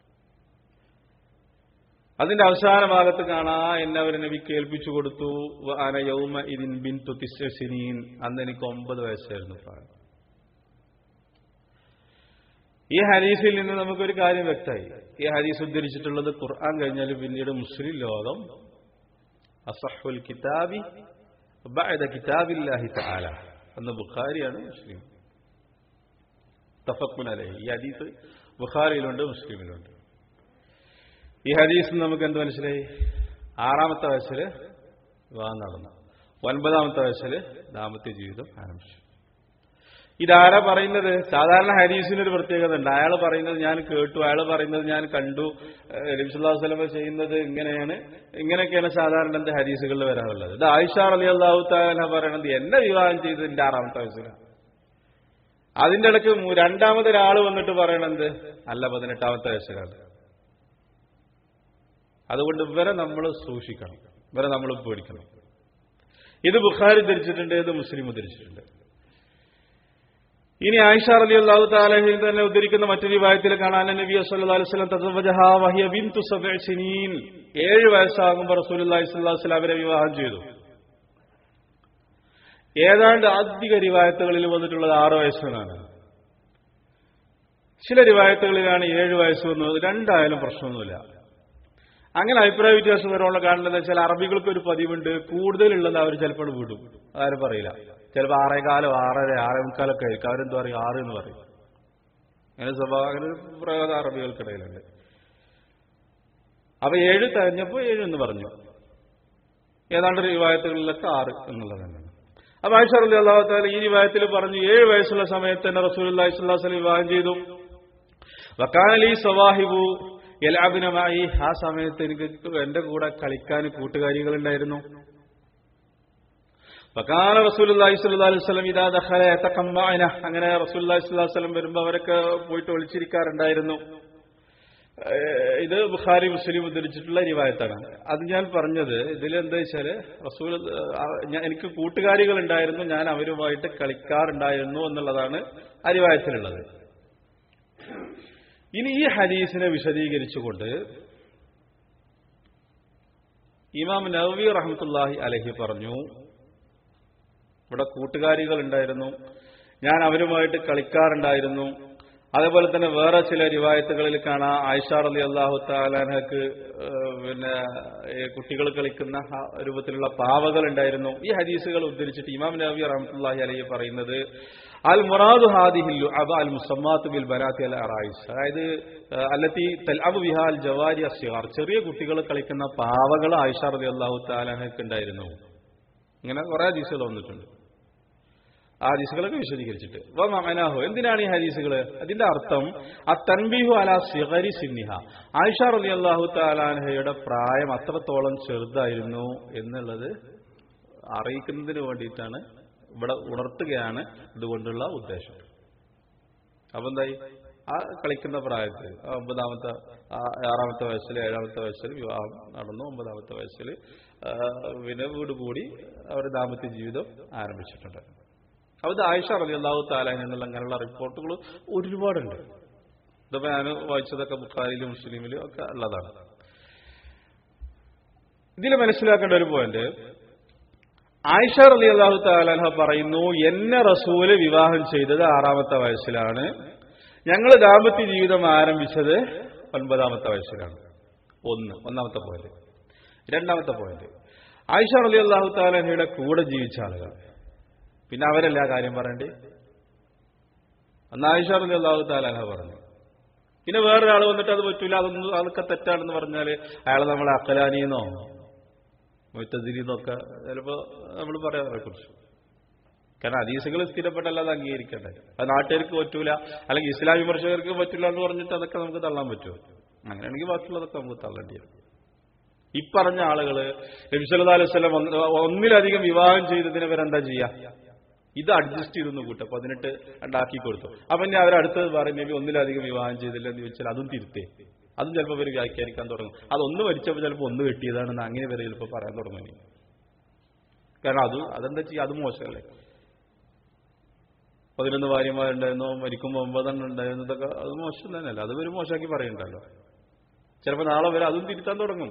അതിന്റെ അവസാന ഭാഗത്ത് കാണാ എന്നെ അവർ നബി കേൾപ്പിച്ചു കൊടുത്തു അന യൗമ ഇതിൻ ബിൻ തുത്തിസീൻ അന്ന് എനിക്ക് ഒമ്പത് വയസ്സായിരുന്നു പ്രായം ഈ ഹദീസിൽ നിന്ന് നമുക്കൊരു കാര്യം വ്യക്തമായി ഈ ഹദീസ് ഉദ്ധരിച്ചിട്ടുള്ളത് ഖുർആൻ കഴിഞ്ഞാൽ പിന്നീട് മുസ്ലിം ലോകം അസഹുൽ കിതാബി ബഅദ കിതാബില്ലാഹി തആല എന്ന ബുഖാരിയാണ് മുസ്ലിം തഫക്കുൻ അലൈഹി ഈ ഹദീസ് ബുഖാരിയിലുണ്ട് മുസ്ലിമിലുണ്ട് ഈ ഹദീസ് നമുക്ക് എന്ത് മനസ്സിലായി ആറാമത്തെ വയസ്സിൽ വിവാഹം നടന്നു ഒൻപതാമത്തെ വയസ്സിൽ ദാമ്പത്യ ജീവിതം ആരംഭിച്ചു ഇതാരാ പറയുന്നത് സാധാരണ ഹരീസിനൊരു പ്രത്യേകത ഉണ്ട് അയാൾ പറയുന്നത് ഞാൻ കേട്ടു അയാൾ പറയുന്നത് ഞാൻ കണ്ടു നബിസുല്ലാഹു സ്വലമ ചെയ്യുന്നത് ഇങ്ങനെയാണ് ഇങ്ങനെയൊക്കെയാണ് സാധാരണ എന്റെ ഹരീസുകളിൽ വരാറുള്ളത് ഇത് ആയിഷ അലി അള്ളാഹു താല പറയണത് എന്നെ വിവാഹം ചെയ്തത് എന്റെ ആറാമത്തെ വയസ്സിലാണ് അതിന്റെ ഇടയ്ക്ക് മൂ- രണ്ടാമതൊരാൾ വന്നിട്ട് പറയണത് അല്ല പതിനെട്ടാമത്തെ വയസ്സിലാണ് അതുകൊണ്ട് ഇവരെ നമ്മൾ സൂക്ഷിക്കണം ഇവരെ നമ്മൾ പേടിക്കണം ഇത് ബുഖാരി ധരിച്ചിട്ടുണ്ട് ഇത് മുസ്ലിം ധരിച്ചിട്ടുണ്ട് ഇനി ആയിഷ റലി അള്ളാഹു താലഹിൽ തന്നെ ഉദ്ധരിക്കുന്ന മറ്റൊരു വിവാഹത്തിൽ കാണാൻ നബി സല്ലല്ലാഹു അലൈഹി വസല്ലം തസവ്വജഹ വഹിയ ബിൻതു സബ്ഇ സിനീൻ ഏഴ് വയസ്സാകുമ്പോൾ റസൂലുള്ളാഹി സ്വല്ലല്ലാഹു അലൈഹി വസല്ലം അവരെ വിവാഹം ചെയ്തു ഏതാണ്ട് അധിക റിവായത്തുകളിൽ വന്നിട്ടുള്ളത് ആറ് വയസ്സിനാണ് ചില റിവായത്തുകളിലാണ് ഏഴ് വയസ്സ് വന്നത് രണ്ടായാലും പ്രശ്നമൊന്നുമില്ല അങ്ങനെ അഭിപ്രായ വ്യത്യാസം വരാനുള്ള കാരണം എന്താ വെച്ചാൽ അറബികൾക്ക് ഒരു പതിവുണ്ട് കൂടുതലുള്ളത് അവർ ചിലപ്പോൾ വിടും ആരും പറയില്ല ചിലപ്പോൾ ആറേകാലോ ആറര ആറേ മുക്കാലൊക്കെ ആയിരിക്കും അവരെന്താ പറയും ആറ് എന്ന് പറയും അങ്ങനെ സ്വഭാവം അങ്ങനെ ഒരു പ്രയോഗം അറബികൾക്കിടയിലുണ്ട് അപ്പൊ ഏഴ് തികഞ്ഞപ്പോ ഏഴ് എന്ന് പറഞ്ഞു ഏതാണ്ട് റിവായത്തുകളിലൊക്കെ ആറ് എന്നുള്ളത് തന്നെയാണ് അപ്പൊ ആയിഷ റലി അള്ളാഹുത്താല ഈ റിവായത്തിൽ പറഞ്ഞു ഏഴ് വയസ്സുള്ള സമയത്ത് തന്നെ റസൂൽ അള്ളാഹി സ്വല്ലാ വസ്ലം വിവാഹം ചെയ്തു വക്കാനലി സവാഹിബു യലാബിനമായി ആ സമയത്ത് എനിക്ക് എന്റെ കൂടെ കളിക്കാൻ കൂട്ടുകാരികളുണ്ടായിരുന്നു വക്കാന റസൂലുള്ളാഹി സ്വല്ലല്ലാഹു അലൈഹി വസല്ലം ഇദാ ദഖല യതഖമ്മഅന അങ്ങനെ റസൂലുള്ളാഹി സ്വല്ലല്ലാഹു അലൈഹി വസല്ലം വരുമ്പോൾ അവരൊക്കെ പോയിട്ട് ഒളിച്ചിരിക്കാറുണ്ടായിരുന്നു ഏഹ് ഇത് ബുഖാരി മുസ്ലിം ഉദ്ധരിച്ചിട്ടുള്ള റിവായത്താണ് അത് ഞാൻ പറഞ്ഞത് ഇതിൽ എന്താ വെച്ചാല് റസൂൽ ആ, ഞാൻ- എനിക്ക് കൂട്ടുകാരികൾ ഉണ്ടായിരുന്നു ഞാൻ അവരുമായിട്ട് കളിക്കാറുണ്ടായിരുന്നു എന്നുള്ളതാണ് ആ റിവായത്തിലുള്ളത് ഇനി ഈ ഹദീസിനെ വിശദീകരിച്ചുകൊണ്ട് ഇമാം നവവി റഹ്മത്തുല്ലാഹി അലഹി പറഞ്ഞു ഇവിടെ കൂട്ടുകാരികൾ ഉണ്ടായിരുന്നു ഞാൻ അവരുമായിട്ട് കളിക്കാറുണ്ടായിരുന്നു അതേപോലെ തന്നെ വേറെ ചില റിവായത്തുകളിൽ കാണാം ആയിഷാർ അലി അള്ളാഹു താലാനക്ക് പിന്നെ ഈ കുട്ടികൾ കളിക്കുന്ന ആ രൂപത്തിലുള്ള പാവകൾ ഉണ്ടായിരുന്നു ഈ ഹദീസുകൾ ഉദ്ധരിച്ചിട്ട് ഇമാം നബി റഹ്മത്തുല്ലാഹി അലൈഹി പറയുന്നത് അൽ മുറാദു ഹാദിഹില്ലു അബ അൽ മുസമ്മാത്ത് ബിൽ ബനാത്തി അൽ അറായിസ് അതായത് ഏഹ്, അല്ലത്തി തൽ അബ് വിഹാൽ ജവാരി അസിയാർ ചെറിയ കുട്ടികൾ കളിക്കുന്ന പാവകൾ ആയിഷാർ അലി അള്ളാഹു താലാനക്ക് ഉണ്ടായിരുന്നു ഇങ്ങനെ കുറെ ഹദീസുകൾ വന്നിട്ടുണ്ട് ആ ഹദീസുകളൊക്കെ വിശദീകരിച്ചിട്ട് വ മഅനാഹു എന്തിനാണ് ഈ ഹദീസുകൾ അതിന്റെ അർത്ഥം ആ തൻബീഹു അല സിഗരി സിന്നിഹ ആയിഷ റളിയല്ലാഹു താലാൻഹയുടെ പ്രായം അത്രത്തോളം ചെറുതായിരുന്നു എന്നുള്ളത് അറിയിക്കുന്നതിന് വേണ്ടിയിട്ടാണ് ഇവിടെ ഉണർത്തുകയാണ് ഇതുകൊണ്ടുള്ള ഉദ്ദേശം അപ്പൊ എന്തായി ആ കളിക്കുന്ന പ്രായത്തിൽ ആ ഒമ്പതാമത്തെ ആ ആറാമത്തെ വയസ്സിൽ ഏഴാമത്തെ വയസ്സിൽ വിവാഹം നടന്നു ഒമ്പതാമത്തെ വയസ്സിൽ ആ, പിന്നെ വീട് കൂടി അവർ ദാമ്പത്യ ജീവിതം ആരംഭിച്ചിട്ടുണ്ട് അത് ആയിഷ റലി അള്ളാഹു താലാൻ എന്നുള്ള അങ്ങനെയുള്ള റിപ്പോർട്ടുകൾ ഒരുപാടുണ്ട് ഇതിപ്പോ ഞാൻ വായിച്ചതൊക്കെ ബുഖാരിയിലും മുസ്ലിമിലും ഒക്കെ ഉള്ളതാണ് ഇതിൽ മനസ്സിലാക്കേണ്ട ഒരു പോയിന്റ് ആയിഷ റലി അള്ളാഹു താലാൻഹ പറയുന്നു എന്നെ റസൂല് വിവാഹം ചെയ്തത് ആറാമത്തെ വയസ്സിലാണ് ഞങ്ങൾ ദാമ്പത്യ ജീവിതം ആരംഭിച്ചത് ഒൻപതാമത്തെ വയസ്സിലാണ് ഒന്ന് ഒന്നാമത്തെ പോയിന്റ് രണ്ടാമത്തെ പോയിന്റ് ആയിഷ റലി അള്ളാഹു താലാൻഹയുടെ കൂടെ ജീവിച്ച ആളുകൾ പിന്നെ അവരല്ല ആ കാര്യം പറയണ്ടേ അന്ന് ആയിഷ റലി അള്ളാഹു താലാൻഹ പറഞ്ഞു പിന്നെ വേറൊരാൾ വന്നിട്ട് അത് പറ്റൂല അതൊന്നും അതൊക്കെ തെറ്റാണെന്ന് പറഞ്ഞാല് അയാൾ നമ്മളെ അക്കലാനിന്നോ മൊയ്ത്തതിരിന്നൊക്കെ ചിലപ്പോ നമ്മൾ പറയാം അവരെ കുറിച്ച് കാരണം ഹദീസുകൾ സ്ഥിരപ്പെട്ടല്ല അത് അംഗീകരിക്കണ്ടേ അത് നാട്ടുകാർക്ക് പറ്റൂല അല്ലെങ്കിൽ ഇസ്ലാം വിമർശകർക്ക് പറ്റില്ല എന്ന് പറഞ്ഞിട്ട് അതൊക്കെ നമുക്ക് തള്ളാൻ പറ്റുമോ അങ്ങനെയാണെങ്കിൽ ബാക്കിയുള്ളതൊക്കെ നമുക്ക് തള്ളേണ്ടി വരും ഇപ്പറഞ്ഞ ആളുകള് നബി സല്ലല്ലാഹു അലൈഹി വസല്ലം ഒന്ന് ഒന്നിലധികം വിവാഹം ചെയ്തതിന് ഇവരെന്താ ചെയ്യാ ഇത് അഡ്ജസ്റ്റ് ചെയ്തൊന്ന് കൂട്ടും പതിനെട്ട് ഉണ്ടാക്കി കൊടുത്തു അപ്പൊ ഇനി അവരടുത്തത് പറയും നബി ഒന്നിലധികം വിവാഹം ചെയ്തില്ല എന്ന് ചോദിച്ചാൽ അതും തിരുത്തേ അതും ചിലപ്പോൾ ഇവർ വ്യാഖ്യാനിക്കാൻ തുടങ്ങും അതൊന്ന് മരിച്ചപ്പോൾ ചിലപ്പോൾ ഒന്ന് വെട്ടിയതാണെന്ന് അങ്ങനെ ഇവർ ചിലപ്പോൾ പറയാൻ തുടങ്ങും ഇനി. കാരണം അത് അതെന്താ ചെയ്യുക അത് മോശമല്ലേ പതിനൊന്ന് ഭാര്യമാരുണ്ടായിരുന്നു മരിക്കുമ്പോൾ ഒമ്പതെണ്ണം ഉണ്ടായിരുന്നു ഇതൊക്കെ അത് മോശം തന്നെയല്ല അത് ഒരു മോശമാക്കി പറയണ്ടല്ലോ ചിലപ്പോൾ നാളെ വരെ അതും തിരുത്താൻ തുടങ്ങും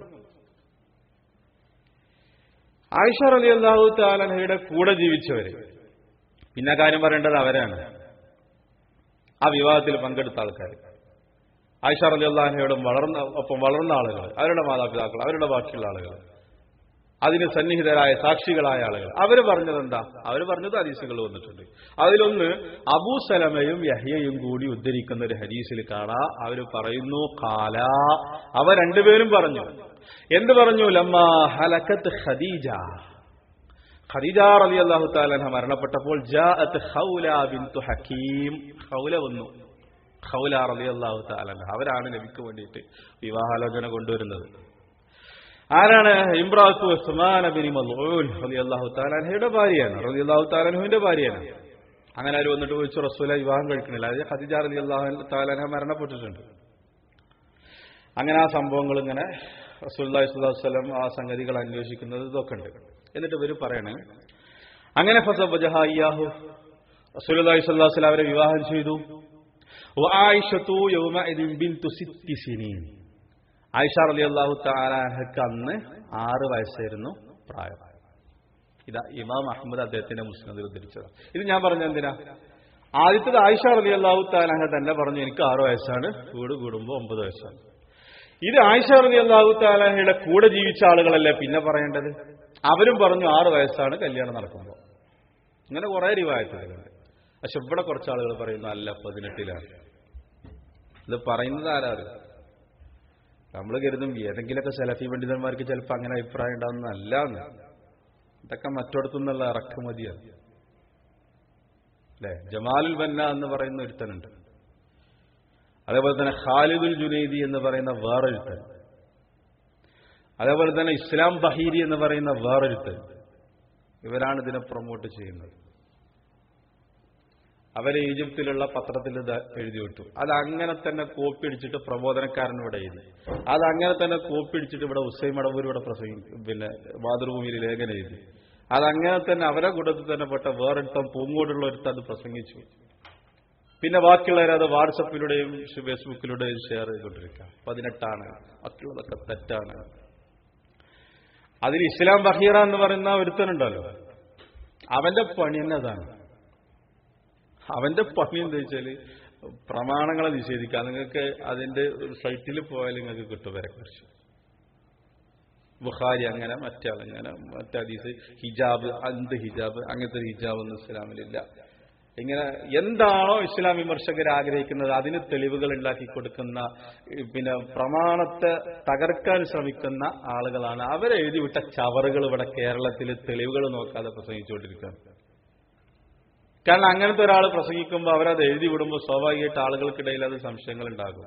ആയിഷ റലി അള്ളാഹു താലഹയുടെ കൂടെ ജീവിച്ചവര് പിന്നെ കാര്യം പറയേണ്ടത് അവരാണ് ആ വിവാഹത്തിൽ പങ്കെടുത്ത ആൾക്കാർ ആയിഷ റലി അള്ളാഹയുടെ വളർന്ന ഒപ്പം വളർന്ന ആളുകൾ അവരുടെ മാതാപിതാക്കൾ അവരുടെ ബാക്കിയുള്ള ആളുകൾ അതിന് സന്നിഹിതരായ സാക്ഷികളായ ആളുകൾ അവര് പറഞ്ഞത് എന്താ അവര് പറഞ്ഞത് ഹദീസുകൾ വന്നിട്ടുണ്ട് അതിലൊന്ന് അബൂ സലമയും യഹ്യയും കൂടി ഉദ്ധരിക്കുന്ന ഒരു ഹദീസിൽ കാണാ അവര് പറയുന്നു കാല അവ രണ്ടുപേരും പറഞ്ഞു എന്ത് പറഞ്ഞു ലമ്മ ഹലക്കത്ത് ഖദീജ ഖദീജ റളി അള്ളാഹു താലഹ മരണപ്പെട്ടപ്പോൾ ജാഅത്ത് ഖൗല ബിന്തു ഹക്കീം ഖൗല വന്നു ഖൗല റളി അള്ളാഹു താലഹ അവരാണ് നബിക്ക് വേണ്ടിയിട്ട് വിവാഹാലോചന കൊണ്ടുവരുന്നത് ആരാണ് ഇമ്രാത്തു ഉസ്മാൻ ബിൻ മൽഊൻ റളിയല്ലാഹു തആലയുടെ ഭാര്യയാണ് റളിയല്ലാഹു തആലഹുവിന്റെ ഭാര്യയാണ് അങ്ങനെ അവർ വന്നിട്ട് ചോദിച്ചു റസൂല വിവാഹം കഴിക്കണില്ല അതായത് ഖദീജ റളിയല്ലാഹു തആലഹ മരണപ്പെട്ടിട്ടുണ്ട് അങ്ങനെ ആ സംഭവങ്ങൾ ഇങ്ങനെ റസൂലുള്ളാഹി സ്വല്ലല്ലാഹു അലൈഹി വസല്ലം ആ സംഗതികൾ അന്വേഷിക്കുന്നത് ഇതൊക്കെ ഉണ്ട് എന്നിട്ട് ഇവർ പറയണേ അങ്ങനെ ഫസബജഹ ഇയ്യാഹു റസൂലുള്ളാഹി സ്വല്ലല്ലാഹു അലൈഹി വസല്ലം അവരെ വിവാഹം ചെയ്തു വആയിഷതു യൗമഇദിൻ ബിൻതു സിത്തി സിനീൻ ആയിഷ റലി അള്ളാഹു താലാഹക്ക് അന്ന് ആറ് വയസ്സായിരുന്നു പ്രായം ഇതാ ഇമാം അഹമ്മദ് അദ്ദേഹത്തിന്റെ മുസ്ലിദിൽ ഉദ്ധരിച്ചത് ഇത് ഞാൻ പറഞ്ഞ എന്തിനാ ആദ്യത്തത് ആയിഷ റലി അള്ളാഹു താലാഹ തന്നെ പറഞ്ഞു എനിക്ക് ആറ് വയസ്സാണ് വീട് കൂടുമ്പോൾ ഒമ്പത് വയസ്സാണ് ഇത് ആയിഷ റലി അള്ളാഹു താലാഹയുടെ കൂടെ ജീവിച്ച ആളുകളല്ലേ പിന്നെ പറയേണ്ടത് അവരും പറഞ്ഞു ആറ് വയസ്സാണ് കല്യാണം നടക്കുമ്പോൾ ഇങ്ങനെ കുറെ റിവായത്തുകളുണ്ട് പക്ഷെ ഇവിടെ കുറച്ച് ആളുകൾ പറയുന്നു അല്ല പതിനെട്ടിലാണ് ഇത് പറയുന്നത് ആരാ അറിയാം നമ്മൾ കരുതും ഏതെങ്കിലുമൊക്കെ സെലഫി പണ്ഡിതന്മാർക്ക് ചിലപ്പോൾ അങ്ങനെ അഭിപ്രായം ഉണ്ടാവുന്നതല്ല എന്ന് ഇതൊക്കെ മറ്റിടത്തുനിന്നുള്ള ഇറക്കുമതിയാണ് അല്ലെ ജമാലുൽ ബന്ന എന്ന് പറയുന്ന ഒരുത്തനുണ്ട് അതേപോലെ തന്നെ ഖാലിദുൽ ജുനൈദി എന്ന് പറയുന്ന വേറൊരുത്തൻ അതേപോലെ തന്നെ ഇസ്ലാം ബഹീരി എന്ന് പറയുന്ന വേറൊരുത്തൻ ഇവരാണ് ഇതിനെ പ്രൊമോട്ട് ചെയ്യുന്നത് അവരെ ഈജിപ്തിലുള്ള പത്രത്തിൽ ഇത് എഴുതി വിട്ടു അത് അങ്ങനെ തന്നെ കോപ്പി അടിച്ചിട്ട് പ്രബോധനക്കാരൻ ഇവിടെ എഴുതി അത് അങ്ങനെ തന്നെ കോപ്പി അടിച്ചിട്ട് ഇവിടെ ഉസൈം മടവൂർ ഇവിടെ പ്രസംഗിക്കും പിന്നെ മാതൃഭൂമിയിൽ ലേഖനം എഴുതി അത് അങ്ങനെ തന്നെ അവരെ കൂട്ടത്തിൽ തന്നെ പെട്ട വേറൊരുത്തം പൂങ്ങോടുള്ള ഒരുത്തം അത് പ്രസംഗിച്ചു പിന്നെ ബാക്കിയുള്ളവരെ അത് വാട്സപ്പിലൂടെയും ഫേസ്ബുക്കിലൂടെയും ഷെയർ ചെയ്തുകൊണ്ടിരിക്കുക പതിനെട്ടാണ് ബാക്കിയുള്ളതൊക്കെ തെറ്റാണ് അതിൽ ഇസ്ലാം ബഹീറ എന്ന് പറയുന്ന ഒരുത്തനുണ്ടല്ലോ അവന്റെ പണി തന്നെ അതാണ് അവന്റെ പണി എന്താ വെച്ചാല് പ്രമാണങ്ങളെ നിഷേധിക്കാം നിങ്ങൾക്ക് അതിന്റെ ഒരു സൈറ്റിൽ പോയാൽ നിങ്ങൾക്ക് കിട്ടും വരെ കുറിച്ച് ബുഖാരി അങ്ങനെ മറ്റാൾ അങ്ങനെ മറ്റീസ് ഹിജാബ് എന്ത് ഹിജാബ് അങ്ങനത്തെ ഒരു ഹിജാബ് ഒന്നും ഇസ്ലാമിലില്ല ഇങ്ങനെ എന്താണോ ഇസ്ലാം വിമർശകർ ആഗ്രഹിക്കുന്നത് അതിന് തെളിവുകൾ ഉണ്ടാക്കി കൊടുക്കുന്ന ഈ പിന്നെ പ്രമാണത്തെ തകർക്കാൻ ശ്രമിക്കുന്ന ആളുകളാണ് അവരെ എഴുതിവിട്ട ചവറുകൾ ഇവിടെ കേരളത്തിൽ തെളിവുകൾ നോക്കാതെ പ്രസംഗിച്ചുകൊണ്ടിരിക്കുകയാണ് കാരണം അങ്ങനത്തെ ഒരാൾ പ്രസംഗിക്കുമ്പോൾ അവരത് എഴുതി വിടുമ്പോൾ സ്വാഭാവികമായിട്ട് ആളുകൾക്കിടയിൽ അത് സംശയങ്ങൾ ഉണ്ടാകും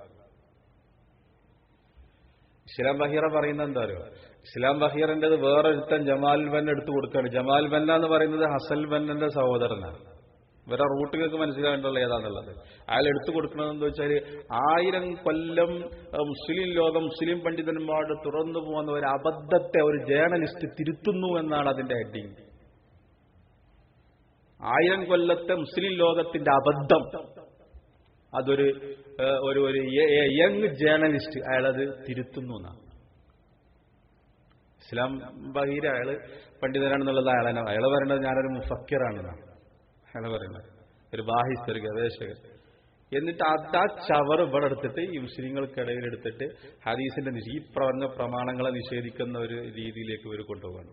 ഇസ്ലാം ബഹീറ പറയുന്നത് എന്താ അറിയോ ഇസ്ലാം ബഹീറിന്റേത് വേറൊരുത്തൻ ജമാൽ ബൻ എടുത്തു കൊടുക്കുകയാണ് ജമാൽ ബന്ന എന്ന് പറയുന്നത് ഹസൽ ബന്നന്റെ സഹോദരനാണ് ഇവരെ റൂട്ടുകൾക്ക് മനസ്സിലാകേണ്ടുള്ള ഏതാന്നുള്ളത് അയാൾ എടുത്തു കൊടുക്കുന്നത് എന്താ വെച്ചാൽ ആയിരം കൊല്ലം അഹ് മുസ്ലിം ലോകം മുസ്ലിം പണ്ഡിതന്മാരുടെ തുറന്നു പോകുന്ന ഒരു അബദ്ധത്തെ ഒരു ജേർണലിസ്റ്റ് തിരുത്തുന്നു എന്നാണ് അതിന്റെ ഹെഡിങ് ആയിരം കൊല്ലത്തെ മുസ്ലിം ലോകത്തിന്റെ അബദ്ധം അതൊരു ഏഹ്, ഒരു ഒരു യങ് ജേർണലിസ്റ്റ് അയാളത് തിരുത്തുന്നു എന്നാണ് ഇസ്ലാം ബഹീര അയാള് പണ്ഡിതനാണെന്നുള്ളത് അയാളെ അയാൾ പറയുന്നത് ഞാനൊരു മുഫക്കിറാണെന്നാണ് അയാൾ പറയുന്നത് ഒരു ബാഹിസ് ഒരു ഗവേഷകൻ എന്നിട്ട് അത് ആ ചവർ ഇവിടെ എടുത്തിട്ട് ഈ മുസ്ലിങ്ങൾക്കിടയിൽ എടുത്തിട്ട് ഹദീസിന്റെ നിഷേ- ഈ പറഞ്ഞ പ്രമാണങ്ങളെ നിഷേധിക്കുന്ന ഒരു രീതിയിലേക്ക് ഇവർ കൊണ്ടുപോകണം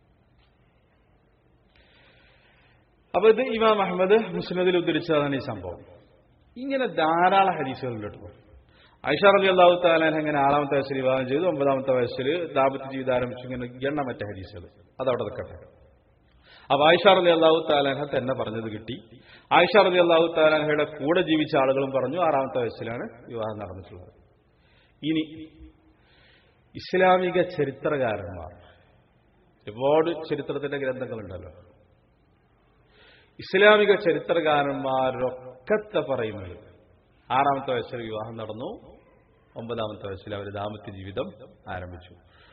അപ്പൊ ഇത് ഇമാം അഹമ്മദ് മുസ്ലിദിൽ ഉദ്ധരിച്ചതാണ് ഈ സംഭവം ഇങ്ങനെ ധാരാളം ഹദീസുകളുണ്ട് കേട്ടോ ഐഷ റബി അള്ളാഹു താലാൻ ഇങ്ങനെ ആറാമത്തെ വയസ്സിൽ വിവാഹം ചെയ്തു ഒമ്പതാമത്തെ വയസ്സിൽ ദാമ്പത്യ ജീവിതം ആരംഭിച്ചു ഇങ്ങനെ എണ്ണമറ്റ ഹദീസുകൾ അതവിടെ നിൽക്കട്ടെ അപ്പൊ ആയിഷ റബി അള്ളാഹു താലാൻഹ തന്നെ പറഞ്ഞത് കിട്ടി ആയിഷ റബി അള്ളാഹു താലാൻഹയുടെ കൂടെ ജീവിച്ച ആളുകളും പറഞ്ഞു ആറാമത്തെ വയസ്സിലാണ് വിവാഹം നടന്നിട്ടുള്ളത് ഇനി ഇസ്ലാമിക ചരിത്രകാരന്മാർ ഒരുപാട് ചരിത്രത്തിന്റെ ഗ്രന്ഥങ്ങളുണ്ടല്ലോ ഇസ്ലാമിക ചരിത്രകാരന്മാരൊക്കത്തെ പറയുന്നത് ആറാമത്തെ വയസ്സിൽ വിവാഹം നടന്നു ഒമ്പതാമത്തെ വയസ്സിൽ അവർ ദാമ്പത്യ ജീവിതം ആരംഭിച്ചു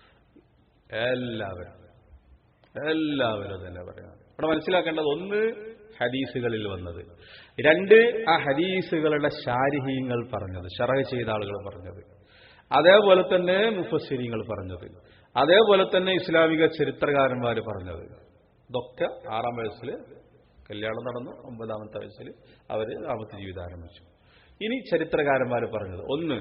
എല്ലാവരും എല്ലാവരും തന്നെ പറയുന്നത് ഇവിടെ മനസ്സിലാക്കേണ്ടത് ഒന്ന് ഹദീസുകളിൽ വന്നത് രണ്ട് ആ ഹദീസുകളുടെ ശാരീഹ്യങ്ങൾ പറഞ്ഞത് ഷറഹ് ചെയ്ത ആളുകൾ പറഞ്ഞത് അതേപോലെ തന്നെ മുഫസ്സിരിങ്ങൾ പറഞ്ഞത് അതേപോലെ തന്നെ ഇസ്ലാമിക ചരിത്രകാരന്മാർ പറഞ്ഞത് ഇതൊക്കെ ആറാം വയസ്സിൽ കല്യാണം നടന്നു ഒമ്പതാമത്തെ വയസ്സിൽ അവർ ദാമ്പത്യ ജീവിതം ആരംഭിച്ചു ഇനി ചരിത്രകാരന്മാർ പറഞ്ഞത് ഒന്ന്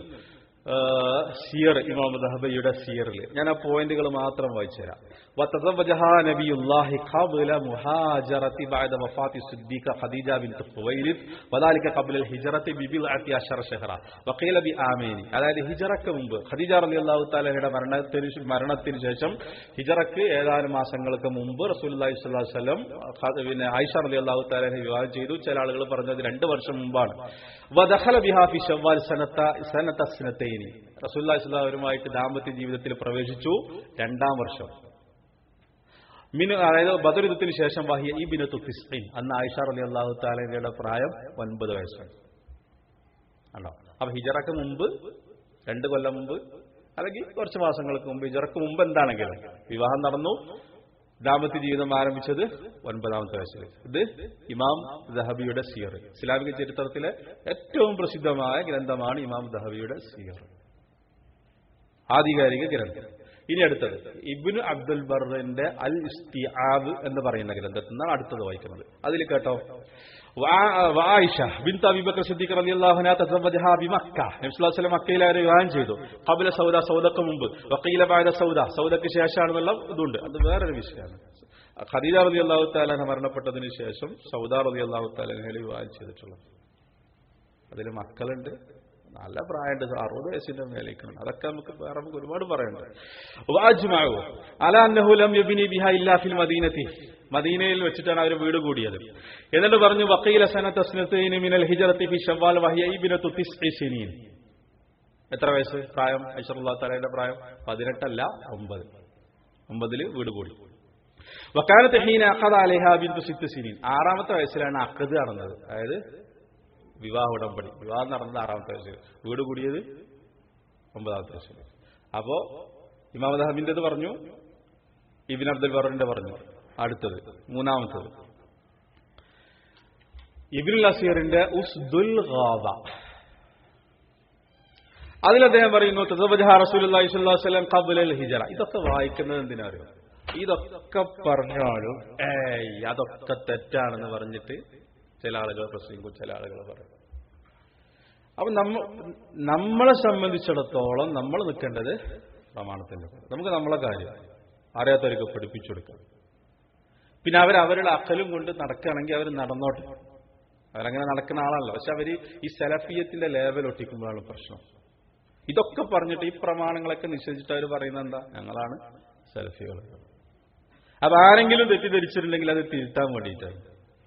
സിയർ ഇമാം ദഹബയുടെ സിയറിൽ ഞാൻ ആ പോയിന്റുകൾ മാത്രം വായിച്ചു തരാം وتزوجها نبي الله قبل مهاجرة بعد وفاة الصديقة خديجة بنت خويلد وذلك قبل الهجرة ببضعة عشر شهرا وقيل بآمين അതായത് ഹിജറക്ക് മുമ്പ് ഖദീജ റളിയല്ലാഹു തആലയുടെ മരണത്തിന് മരണത്തിന് ശേഷം ഹിജറക്ക് ഏതാനും മാസങ്ങൾക്ക് മുമ്പ് റസൂലുള്ളാഹി സ്വല്ലല്ലാഹു അലൈഹി വസല്ലം പിന്നെ ആയിഷ റളിയല്ലാഹു തആലയെ വിവാഹം ചെയ്തു ചില ആളുകൾ പറഞ്ഞത് രണ്ട് വർഷം മുമ്പാണ് വദഖല ബിഹാ ഫി ശവ്വാൽ സനത്ത സനത സനത്തൈനി റസൂലുള്ളാഹി സ്വല്ലല്ലാഹു അവരുമായിട്ട് ദാമ്പത്യ ജീവിതത്തിൽ പ്രവേശിച്ചു രണ്ടാം വർഷം മിനു അതായത് ബദർ യുദ്ധത്തിന് ശേഷം വഹിയ ഈ ബിനത്തു ഫിസ്ഇൻ അന്ന് ആയിഷ റലി അള്ളാഹു താലയുടെ പ്രായം ഒൻപത് വയസ്സാണ് ആണോ അപ്പൊ ഹിജറക്ക് മുമ്പ് രണ്ട് കൊല്ലം മുമ്പ് അല്ലെങ്കിൽ കുറച്ച് മാസങ്ങൾക്ക് മുമ്പ് ഹിജറക്ക് മുമ്പ് എന്താണെങ്കിലും വിവാഹം നടന്നു ദാമ്പത്യ ജീവിതം ആരംഭിച്ചത് ഒൻപതാമത്തെ വയസ്സിൽ ഇത് ഇമാം ദഹബിയുടെ സിയർ ഇസ്ലാമിക ചരിത്രത്തിലെ ഏറ്റവും പ്രസിദ്ധമായ ഗ്രന്ഥമാണ് ഇമാം ദഹബിയുടെ സിയർ ആധികാരിക ഗ്രന്ഥം ഇനി അടുത്തത് ഇബ്നു അബ്ദുൽ ബറിന്റെ അൽ ഇസ്തിആബ് എന്ന് പറയുന്ന ഗ്രന്ഥത്തിൽ നിന്നാണ് അടുത്തത് വായിക്കുന്നത് അതിൽ കേട്ടോ വായിഷ ബിൻ അബീബക്കർ സിദ്ദീഖ് റളിയല്ലാഹു അൻഹു തസവ്വജഹ ബിമക്ക നബി സ്വല്ലല്ലാഹു അലൈഹി വസല്ലം മക്കയിൽ ആര് വിവാഹം ചെയ്തു ഖബല സൗദ സൗദക്ക് മുമ്പ് വഖീല ബഅദ സൗദ സൗദക്ക് ശേഷമാണെന്നുള്ള ഇതുണ്ട് അത് വേറൊരു വിഷയമാണ് ഖദീജ റളിയല്ലാഹു തആല മരണപ്പെട്ടതിന് ശേഷം സൗദ റളിയല്ലാഹു തആലയെ വിവാഹം ചെയ്തിട്ടുള്ളത് അതിൽ മക്കളുണ്ട് നല്ല പ്രായമുണ്ട് അറുപത് വയസ്സിന്റെ മേലേക്കാണ് അതൊക്കെ നമുക്ക് വേറെ നമുക്ക് ഒരുപാട് പറയാനുണ്ട് അല അന്നഹുലം യബിനി ബിഹ ഇല്ലാ ഫിൽ മദീനത്തി മദീനയിൽ വെച്ചിട്ടാണ് അവർ വീട് കൂടിയത് എന്നിട്ട് പറഞ്ഞു വക്കീല സനത്തസ്നത്തൈനി മിനൽ ഹിജറത്തി ഫി ഷവ്വാൽ വഹിയ ഇബ്നത്തു തിസ്ഇ സിനീൻ എത്ര വയസ്സ് പ്രായം ഐഷറുല്ലാ തലയുടെ പ്രായം പതിനെട്ടല്ല ഒമ്പത് ഒമ്പതില് വീട് കൂടി വക്കാലത്ത് ഹീന അഖദ അലൈഹ ബിന്തു സിത്ത് സിനീൻ ആറാമത്തെ വയസ്സിലാണ് അഖദ് നടന്നത് അതായത് വിവാഹ ഉടമ്പടി വിവാഹം നടന്നത് ആറാമത്തെ വയസ്സിൽ വീട് കൂടിയത് ഒമ്പതാമത്തെ വയസ്സിൽ അപ്പോ ഇമാം ദഹബിന്റേത് പറഞ്ഞു ഇബിൻ അബ്ദുൽ ബറിന്റെ പറഞ്ഞു അടുത്തത് മൂന്നാമത്തത് ഇബിൻ അസീറിന്റെ ഉസ്ദുൽ ഗാബ അതിൽ അദ്ദേഹം പറയുന്നു തസവജഹ റസൂലുള്ളാഹി സ്വല്ലല്ലാഹു അലൈഹി വസല്ലം ഖബ്ലൽ ഹിജറ ഇതൊക്കെ വായിക്കുന്നത് എന്തിനാ അറിയോ ഇതൊക്കെ പറഞ്ഞാലും ഏയ് അതൊക്കെ തെറ്റാണെന്ന് പറഞ്ഞിട്ട് ചില ആളുകൾ പ്രസംഗിക്കും ചില ആളുകൾ പറയും അപ്പൊ നമ്മ നമ്മളെ സംബന്ധിച്ചിടത്തോളം നമ്മൾ നിൽക്കേണ്ടത് പ്രമാണത്തിന്റെ പുറത്ത്. നമുക്ക് നമ്മളെ കാര്യം അറിയാത്തവർക്ക് പഠിപ്പിച്ചു കൊടുക്കാം പിന്നെ അവർ അവരുടെ അക്കലും കൊണ്ട് നടക്കുകയാണെങ്കിൽ അവർ നടന്നോട്ടെ അവരങ്ങനെ നടക്കുന്ന ആളാണല്ലോ പക്ഷെ അവർ ഈ സെലഫിയത്തിന്റെ ലേവൽ ഒട്ടിക്കുമ്പോഴാണ് പ്രശ്നം ഇതൊക്കെ പറഞ്ഞിട്ട് ഈ പ്രമാണങ്ങളൊക്കെ നിശ്ചയിച്ചിട്ട് അവർ പറയുന്നത് എന്താ ഞങ്ങളാണ് സെലഫികൾ അപ്പൊ ആരെങ്കിലും തെറ്റിദ്ധരിച്ചിട്ടുണ്ടെങ്കിൽ അത് തിരുത്താൻ വേണ്ടിയിട്ടാണ്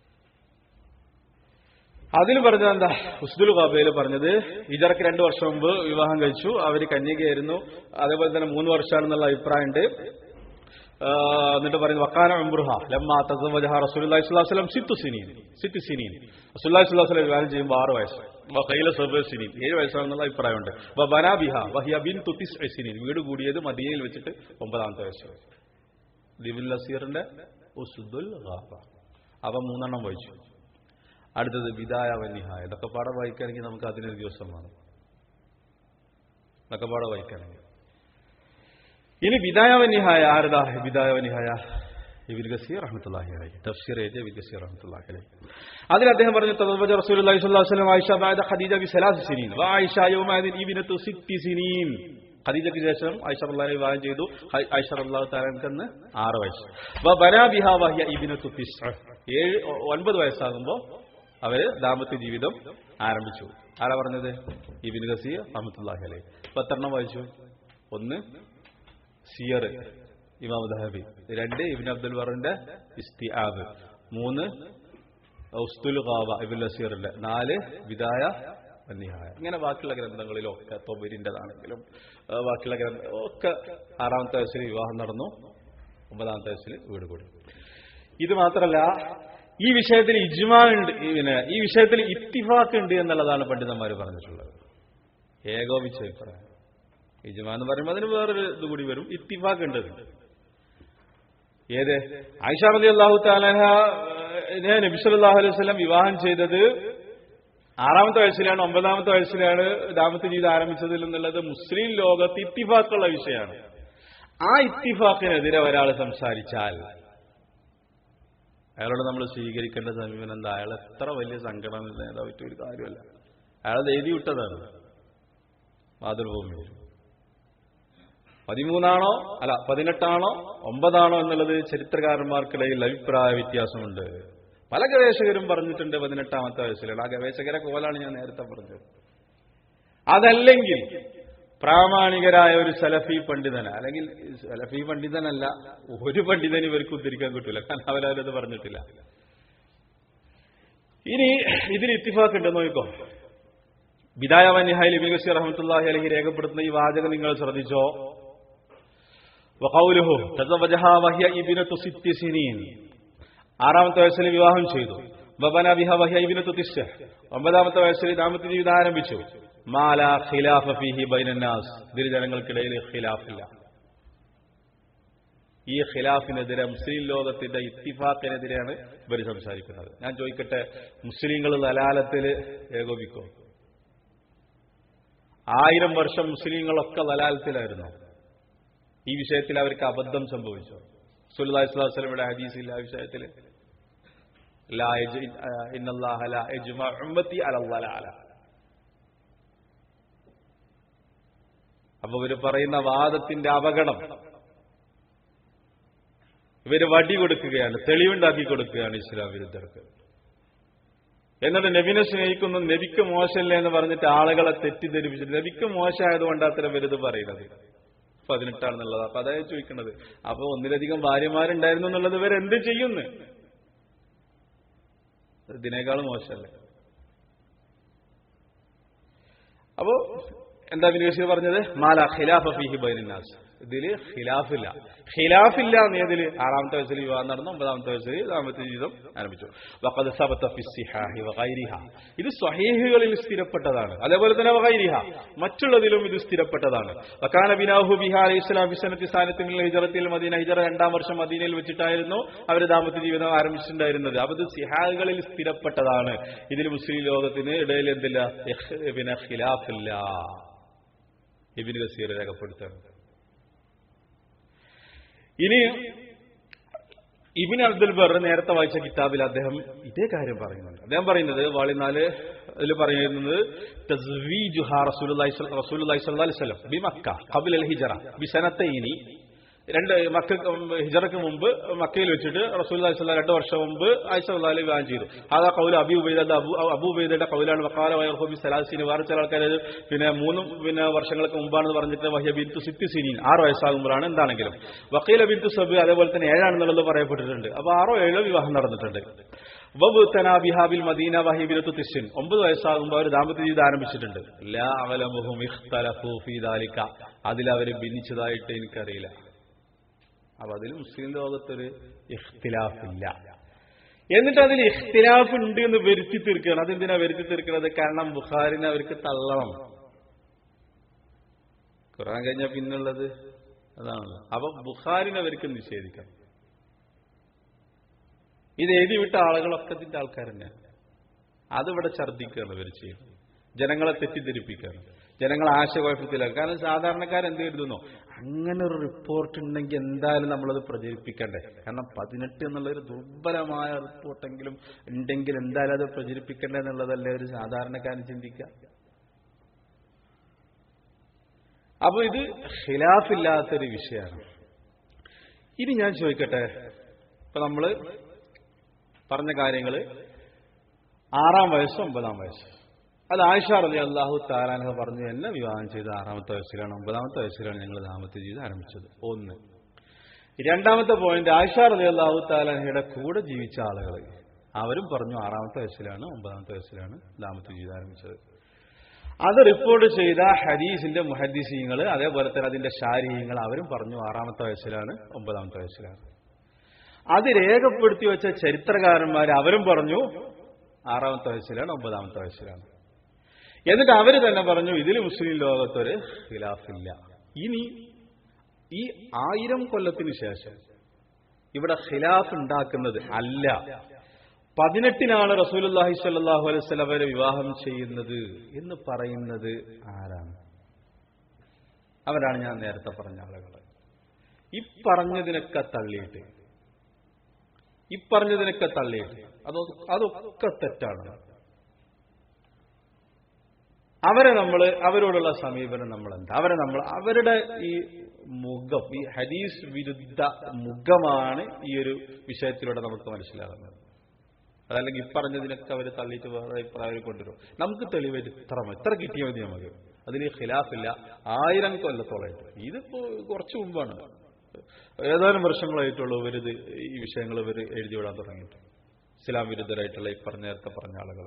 അതിൽ പറഞ്ഞത് എന്താ ഉസ്ദുൽ ഖാബയിൽ പറഞ്ഞത് ഇജറക്ക് രണ്ടു വർഷം മുമ്പ് വിവാഹം കഴിച്ചു അവർ കന്യകയായിരുന്നു അതേപോലെ തന്നെ മൂന്ന് വർഷമാണെന്നുള്ള അഭിപ്രായമുണ്ട് ആ, എന്നിട്ട് പറയുന്നു വക്കാന ഉംറുഹ ലമ്മ തസവജഹ റസൂലുള്ളാഹി സ്വല്ലല്ലാഹു അലൈഹി വസല്ലം സിത്തു സിനീൻ സിത്തു സിനീൻ റസൂലുള്ളാഹി സ്വല്ലല്ലാഹു അലൈഹി വസല്ലം വിവാഹം ചെയ്യുമ്പോൾ ആറ് വയസ്സ് വഖൈല സബ സിനീൻ ഏഴ് വയസ്സാണെന്നുള്ള അഭിപ്രായമുണ്ട് വ ബനാ ബിഹ വഹിയ ബിൻതു തിസ്ഇ സിനീൻ വീട് കൂടിയത് മദീനയിൽ വെച്ചിട്ട് ഒമ്പതാമത്തെ വയസ്സ് ദിബുൽ നസീറിന്റെ ഉസ്ദുൽ ഗാബ അവ മൂന്നെണ്ണം വായിച്ചു അടുത്തത് ബിദായ വന്നിഹായ ഇതൊക്കെ പാടെ വായിക്കുകയാണെങ്കിൽ നമുക്ക് അതിനൊരു ദിവസം വേണം ഇതൊക്കെ പാടെ വായിക്കുകയാണെങ്കിൽ ഇനി ബിദായ വന്നിഹായ ആരുതാ ബിദായ വന്നിഹായ ഇബിൻ ഗസീർ റഹ്മത്തുള്ളാഹി അലൈഹി തഫ്സീർ എഴുതിയ ഇബിൻ ഗസീർ റഹ്മത്തുള്ളാഹി അലൈഹി അതിൽ അദ്ദേഹം പറഞ്ഞു തദവജ റസൂലുള്ളാഹി സ്വല്ലല്ലാഹു അലൈഹി വസല്ലം ആയിഷ ബഅദ ഖദീജ ബി സലാസ് സിനീൻ വ ആയിഷ യൗമഅദിൻ ഇബ്നത്തു സിത്തി സിനീൻ ഖദീജയ്ക്ക് ശേഷം ആയിഷ റളിയല്ലാഹു വിവാഹം ചെയ്തു ഹൈ- ആയിഷ റളിയല്ലാഹു തആലക്ക് ആറ് വയസ്സ് വ ബനാ ബിഹാ വഹിയ ഇബ്നത്തു തിസ്അ ഏഴ് ഒൻപത് വയസ്സാകുമ്പോൾ അവര് ദാമ്പത്യ ജീവിതം ആരംഭിച്ചു ആരാ പറഞ്ഞത് ഇബിൻ ഗസീർ റഹ്മത്തുള്ളാഹി അലൈഹി പത്തെണ്ണം വായിച്ചു ഒന്ന് സിയർ ഇമാം ദഹബി രണ്ട് ഇബിൻ അബ്ദുൽ ബറിന്റെ ഇസ്തിആബ് മൂന്ന് ഉസ്തുൽ ഖാവ ഇബിൻ നസീറിന്റെ നാല് വിദായ വന്നിഹായ ഇങ്ങനെ ബാക്കിയുള്ള ഗ്രന്ഥങ്ങളിലൊക്കെ തൊബരിൻ്റെതാണെങ്കിലും ആ, ബാക്കിയുള്ള ഗ്രന്ഥ ഒക്കെ ആറാമത്തെ വയസ്സിൽ വിവാഹം നടന്നു ഒമ്പതാമത്തെ വയസ്സിൽ വീട് കൂടി ഇത് മാത്രമല്ല ഈ വിഷയത്തിൽ ഇജ്മാ ഉണ്ട് ഈ പിന്നെ ഈ വിഷയത്തിൽ ഇത്തിഫാക്ക് ഉണ്ട് എന്നുള്ളതാണ് പണ്ഡിതന്മാർ പറഞ്ഞിട്ടുള്ളത് ഏകോപിച്ച അഭിപ്രായം ഇജ്മാ എന്ന് പറയുമ്പോൾ അതിന് വേറൊരു ഇത് കൂടി വരും ഇത്തിഫാക്ക് ഉണ്ട് അതിന്. ഏത് ആയിഷ റലി അള്ളാഹു താലഹ നബി സല്ലല്ലാഹു അലൈഹി വസല്ലം വിവാഹം ചെയ്തത് ആറാമത്തെ വയസ്സിലാണ് ഒമ്പതാമത്തെ വയസ്സിലാണ് ദാമ്പത്യ ജീവിതം ആരംഭിച്ചതിൽ എന്നുള്ളത് മുസ്ലിം ലോകത്ത് ഇത്തിഫാക്കുള്ള വിഷയമാണ് ആ ഇത്തിഫാക്കിനെതിരെ ഒരാൾ സംസാരിച്ചാൽ അയാളോട് നമ്മൾ സ്വീകരിക്കേണ്ട സമീപനം എന്താ അയാൾ എത്ര വലിയ സംഘടന നേതാവിട്ട് ഒരു കാര്യമല്ല അയാളത് എഴുതി വിട്ടതാണ് മാതൃഭൂമിയിൽ പതിമൂന്നാണോ അല്ല പതിനെട്ടാണോ ഒമ്പതാണോ എന്നുള്ളത് ചരിത്രകാരന്മാർക്കിടയിൽ അഭിപ്രായ വ്യത്യാസമുണ്ട് പല ഗവേഷകരും പറഞ്ഞിട്ടുണ്ട് പതിനെട്ടാമത്തെ വയസ്സിലാണ് ആ ഗവേഷകരെ കോലാണ് ഞാൻ നേരത്തെ പറഞ്ഞത് അതല്ലെങ്കിൽ പ്രാമാണികരായ ഒരു സലഫി പണ്ഡിതന അല്ലെങ്കിൽ സലഫി പണ്ഡിതനല്ല ഒരു പണ്ഡിതന് ഇവർക്ക് ഉദ്ധരിക്കാൻ കിട്ടില്ല കാരണം അവരത് പറഞ്ഞിട്ടില്ല ഇനി ഇതിൽ ഇത്തിഫാക്ക് ഉണ്ട് നോക്കോ ബിദായ വന്യഹായി ലിബിൻ ഗസീർ റഹ്മത്തുള്ളാഹി അലഹി രേഖപ്പെടുത്തുന്ന ഈ വാചകം നിങ്ങൾ ശ്രദ്ധിച്ചോ വഖൗലുഹു തസവജഹാ വഹിയ ഇബ്നതു സിത്തി സിനീൻ ആറാമത്തെ വയസ്സിൽ വിവാഹം ചെയ്തു ബബന ബിഹ വഹിയ ഇബ്നതു തിസ്സ ഒമ്പതാമത്തെ വയസ്സിൽ ദാമ്പത്യ ജീവിതം ആരംഭിച്ചു മാല ഖിലാഫ ഫീഹി ബൈനന്നാസ് ഇതിൽ ജനങ്ങൾക്കിടയിൽ ഖിലാഫില്ല ഈ ഖിലാഫിനെതിരെ മുസ്ലിം ലോകത്തിന്റെ ഇത്തിഫാക്കിനെതിരെയാണ് ഇവർ സംസാരിക്കുന്നത് ഞാൻ ചോദിക്കട്ടെ മുസ്ലിങ്ങൾ ലലാലത്തിൽ ഏകോപിക്കോ ആയിരം വർഷം മുസ്ലിങ്ങളൊക്കെ ലലാലത്തിലായിരുന്നു ഈ വിഷയത്തിൽ അവർക്ക് അബദ്ധം സംഭവിച്ചു സുല്ലാ സ്വലമിയുടെ ഹദീസിൽ ആ വിഷയത്തിൽ ലാ യജ്- ആ, ഇന്നല്ലാഹ ലാ യജ്മഉ ഉമ്മത്തി അലല്ലലാല. അപ്പൊ ഇവര് പറയുന്ന വാദത്തിന്റെ അപകടം ഇവര് വടി കൊടുക്കുകയാണ് തെളിവുണ്ടാക്കി കൊടുക്കുകയാണ് ഇസ്ലാം വിരുദ്ധർക്ക് എന്നിട്ട് നബിനെ സ്നേഹിക്കുന്നു നബിക്ക് മോശമല്ലേ എന്ന് പറഞ്ഞിട്ട് ആളുകളെ തെറ്റിദ്ധരിപ്പിച്ചിട്ട് നബിക്ക് മോശമായതുകൊണ്ട് അത്ര വലുത് പറയുന്നത് പതിനെട്ടാണെന്നുള്ളത് അപ്പൊ അതായത് ചോദിക്കുന്നത് അപ്പൊ ഒന്നിലധികം ഭാര്യമാരുണ്ടായിരുന്നു എന്നുള്ളത് ഇവർ എന്ത് ചെയ്യുന്നു ഇതിനേക്കാൾ മോശമല്ലേ അപ്പോ എന്താ ബിനീഷ് പറഞ്ഞത് മാല ഖിലാഫ ഫീഹി ബൈനാസ് ഇതില് ഖിലാഫില്ല ഖിലാഫില്ല എന്നതിൽ ആറാമത്തെ വയസ്സിൽ വിവാഹം നടന്നു ഒമ്പതാമത്തെ വയസ്സിൽ ദാമ്പത്യ ജീവിതം ആരംഭിച്ചു വഖദ് സബത ഫി സിഹാഹി വഗൈരിഹ ഇത് സ്വഹീഹുകളിൽ സ്ഥിരപ്പെട്ടതാണ് അതേപോലെ തന്നെ വഗൈരിഹ മറ്റുള്ളതിലും ഇത് സ്ഥിരപ്പെട്ടതാണ് വക്കാന ബിനാഹു ബിഹാർ ഇസ്ലാം ബിസനത്തി സ്ഥാനത്തിൽ ഹിജറത്തിൽ മദീന ഹിജറ രണ്ടാം വർഷം മദീനയിൽ വെച്ചിട്ടായിരുന്നു അവർ ദാമ്പത്യ ജീവിതം ആരംഭിച്ചിട്ടുണ്ടായിരുന്നത് അപ്പൊ ഇത് സിഹാഹുകളിൽ സ്ഥിരപ്പെട്ടതാണ് ഇതിൽ മുസ്ലിം ലോകത്തിന് ഇടയിൽ എന്തില്ല ഇഖ്- പിന്നെ ഖിലാഫില്ല ഇബിൻ ഗസീർ രേഖപ്പെടുത്തുന്നത് ഇനി ഇബിൻ അബ്ദുൽ ബർ നേരത്തെ വായിച്ച കിതാബിൽ അദ്ദേഹം ഇതേ കാര്യം പറയുന്നുണ്ട് അദ്ദേഹം പറയുന്നത് വാളിനാല് അതിൽ പറയുന്നത് തസ്വീജുഹാ റസൂലുള്ളാഹി സ്വ- റസൂലുള്ളാഹി സ്വല്ലല്ലാഹി അലൈഹി വസല്ലം ബി മക്ക ഖബല അൽ ഹിജറ ബി സനത്തൈനി രണ്ട് മക്ക ഹിജറക്ക് മുമ്പ് മക്കയിൽ വെച്ചിട്ട് റസൂൽ രണ്ട് വർഷം മുമ്പ് ആയിഷ അള്ളാഹി വിവാഹം ചെയ്തു അതാ കൗല അബി ഉബൈദ അബു അബു ഉബൈദയുടെ കൗലാണ് വക്കാല വയർഹോബി സലാസിന് വേറെ ചില ആൾക്കാർ പിന്നെ മൂന്നും പിന്നെ വർഷങ്ങൾക്ക് മുമ്പാണെന്ന് പറഞ്ഞിട്ട് വഹ്യ ബിന്തു സിത്തി സിനീൻ ആറ് വയസ്സാകുമ്പോഴാണ് എന്താണെങ്കിലും വക്കീല ബിന്തു സബ് അതേപോലെ തന്നെ ഏഴാണെന്നുള്ളത് പറയപ്പെട്ടിട്ടുണ്ട് അപ്പൊ ആറോ ഏഴോ വിവാഹം നടന്നിട്ടുണ്ട് വബ് തനാബിഹാബിൽ മദീന വഹീബിനത്തു തിസ്സിൻ ഒമ്പത് വയസ്സാകുമ്പോൾ അവർ ദാമ്പത്യ ജീവിതം ആരംഭിച്ചിട്ടുണ്ട് ലാ അവലമുഹും ഇഖ്തലഫു ഫീ ദാലിക അതിൽ അവർ ഭിന്നിച്ചതായിട്ട് എനിക്കറിയില്ല അപ്പൊ അതിൽ മുസ്ലിം ലോകത്തൊരു ഇഖ്തിലാഫില്ല എന്നിട്ട് അതിൽ ഇഖ്തിലാഫ് ഉണ്ട് എന്ന് വരുത്തി തീർക്കുകയാണ് അതെന്തിനാ വരുത്തി തീർക്കുന്നത് കാരണം ബുഖാരിനെ അവർക്ക് തള്ളണം ഖുറാൻ കഴിഞ്ഞാൽ പിന്നുള്ളത് അതാണല്ലോ അപ്പൊ ബുഖാരിനെ അവർക്ക് നിഷേധിക്കാം ഇത് എഴുതി വിട്ട ആളുകളൊക്കെ ഇതിന്റെ ആൾക്കാർ തന്നെയാണ് അതിവിടെ ഛർദ്ദിക്കുകയാണ് ഇവർ ചെയ്യുന്നത് ജനങ്ങളെ തെറ്റിദ്ധരിപ്പിക്കുകയാണ് ജനങ്ങളെ ആശയക്കുഴപ്പത്തിലാണ് കാരണം സാധാരണക്കാർ എന്ത് കരുതുന്നു അങ്ങനെ ഒരു റിപ്പോർട്ട് ഉണ്ടെങ്കിൽ എന്തായാലും നമ്മളത് പ്രചരിപ്പിക്കണ്ടേ കാരണം പതിനെട്ട് എന്നുള്ള ഒരു ദുർബലമായ റിപ്പോർട്ടെങ്കിലും ഉണ്ടെങ്കിൽ എന്തായാലും അത് പ്രചരിപ്പിക്കണ്ടേ എന്നുള്ളതല്ലേ ഒരു സാധാരണക്കാരൻ ചിന്തിക്കുക അപ്പൊ ഇത് ഖിലാഫില്ലാത്തൊരു വിഷയമാണ് ഇനി ഞാൻ ചോദിക്കട്ടെ ഇപ്പൊ നമ്മള് പറഞ്ഞ കാര്യങ്ങള് ആറാം വയസ്സ് ഒമ്പതാം വയസ്സ് അത് ആയിഷ റലി അള്ളാഹു താലാൻഹ പറഞ്ഞു എന്നെ വിവാഹം ചെയ്ത് ആറാമത്തെ വയസ്സിലാണ് ഒമ്പതാമത്തെ വയസ്സിലാണ് ഞങ്ങൾ ദാമ്പത്യ ജീവിതം ആരംഭിച്ചത് ഒന്ന് രണ്ടാമത്തെ പോയിന്റ് ആയിഷ റലി അള്ളാഹു താലാൻഹയുടെ കൂടെ ജീവിച്ച ആളുകൾ അവരും പറഞ്ഞു ആറാമത്തെ വയസ്സിലാണ് ഒമ്പതാമത്തെ വയസ്സിലാണ് ദാമ്പത്യ ജീവിതം ആരംഭിച്ചത് അത് റിപ്പോർട്ട് ചെയ്ത ഹദീസിന്റെ മുഹദ്ദീസീങ്ങൾ അതേപോലെ തന്നെ അതിന്റെ ശാരീങ്ങൾ അവരും പറഞ്ഞു ആറാമത്തെ വയസ്സിലാണ് ഒമ്പതാമത്തെ വയസ്സിലാണ് അത് രേഖപ്പെടുത്തി വെച്ച ചരിത്രകാരന്മാർ അവരും പറഞ്ഞു ആറാമത്തെ വയസ്സിലാണ് ഒമ്പതാമത്തെ വയസ്സിലാണ് എന്നിട്ട് അവര് തന്നെ പറഞ്ഞു ഇതിൽ മുസ്ലിം ലോകത്തൊരു ഖിലാഫില്ല ഇനി ഈ ആയിരം കൊല്ലത്തിന് ശേഷം ഇവിടെ ഖിലാഫ് ഉണ്ടാക്കുന്നത് അല്ല പതിനെട്ടിനാണ് റസൂലുല്ലാഹി സ്വല്ലല്ലാഹു അലൈഹി വസല്ലം അവരെ വിവാഹം ചെയ്യുന്നത് എന്ന് പറയുന്നത് ആരാണ് അവരാണ് ഞാൻ നേരത്തെ പറഞ്ഞ ആളുകൾ ഈ പറഞ്ഞതിനൊക്കെ തള്ളിയിട്ട് ഈ പറഞ്ഞതിനൊക്കെ തള്ളിയിട്ട് അതോ അതൊക്കെ തെറ്റാണ് അവരെ നമ്മൾ അവരോടുള്ള സമീപനം നമ്മൾ എന്താ അവരെ നമ്മൾ അവരുടെ ഈ മുഖം ഈ ഹദീസ് വിരുദ്ധ മുഖമാണ് ഈ ഒരു വിഷയത്തിലൂടെ നമുക്ക് മനസ്സിലാകുന്നത് അതല്ലെങ്കിൽ ഈ പറഞ്ഞതിനൊക്കെ അവർ തള്ളിയിട്ട് വേറെ അഭിപ്രായം കൊണ്ടുവരും നമുക്ക് തെളിവ് ഇത്ര ഇത്ര കിട്ടിയാൽ മതി നമുക്ക് അതിൽ ഖിലാഫില്ല ആയിരം കൊല്ലത്തോളമായിട്ട് ഇതിപ്പോ കുറച്ച് മുമ്പാണ് ഏതാനും വർഷങ്ങളായിട്ടുള്ളൂ ഇവരിത് ഈ വിഷയങ്ങൾ ഇവർ എഴുതി വിടാൻ തുടങ്ങിയിട്ട് ഇസ്ലാം വിരുദ്ധരായിട്ടുള്ള ഈ പറഞ്ഞ നേരത്തെ പറഞ്ഞ ആളുകൾ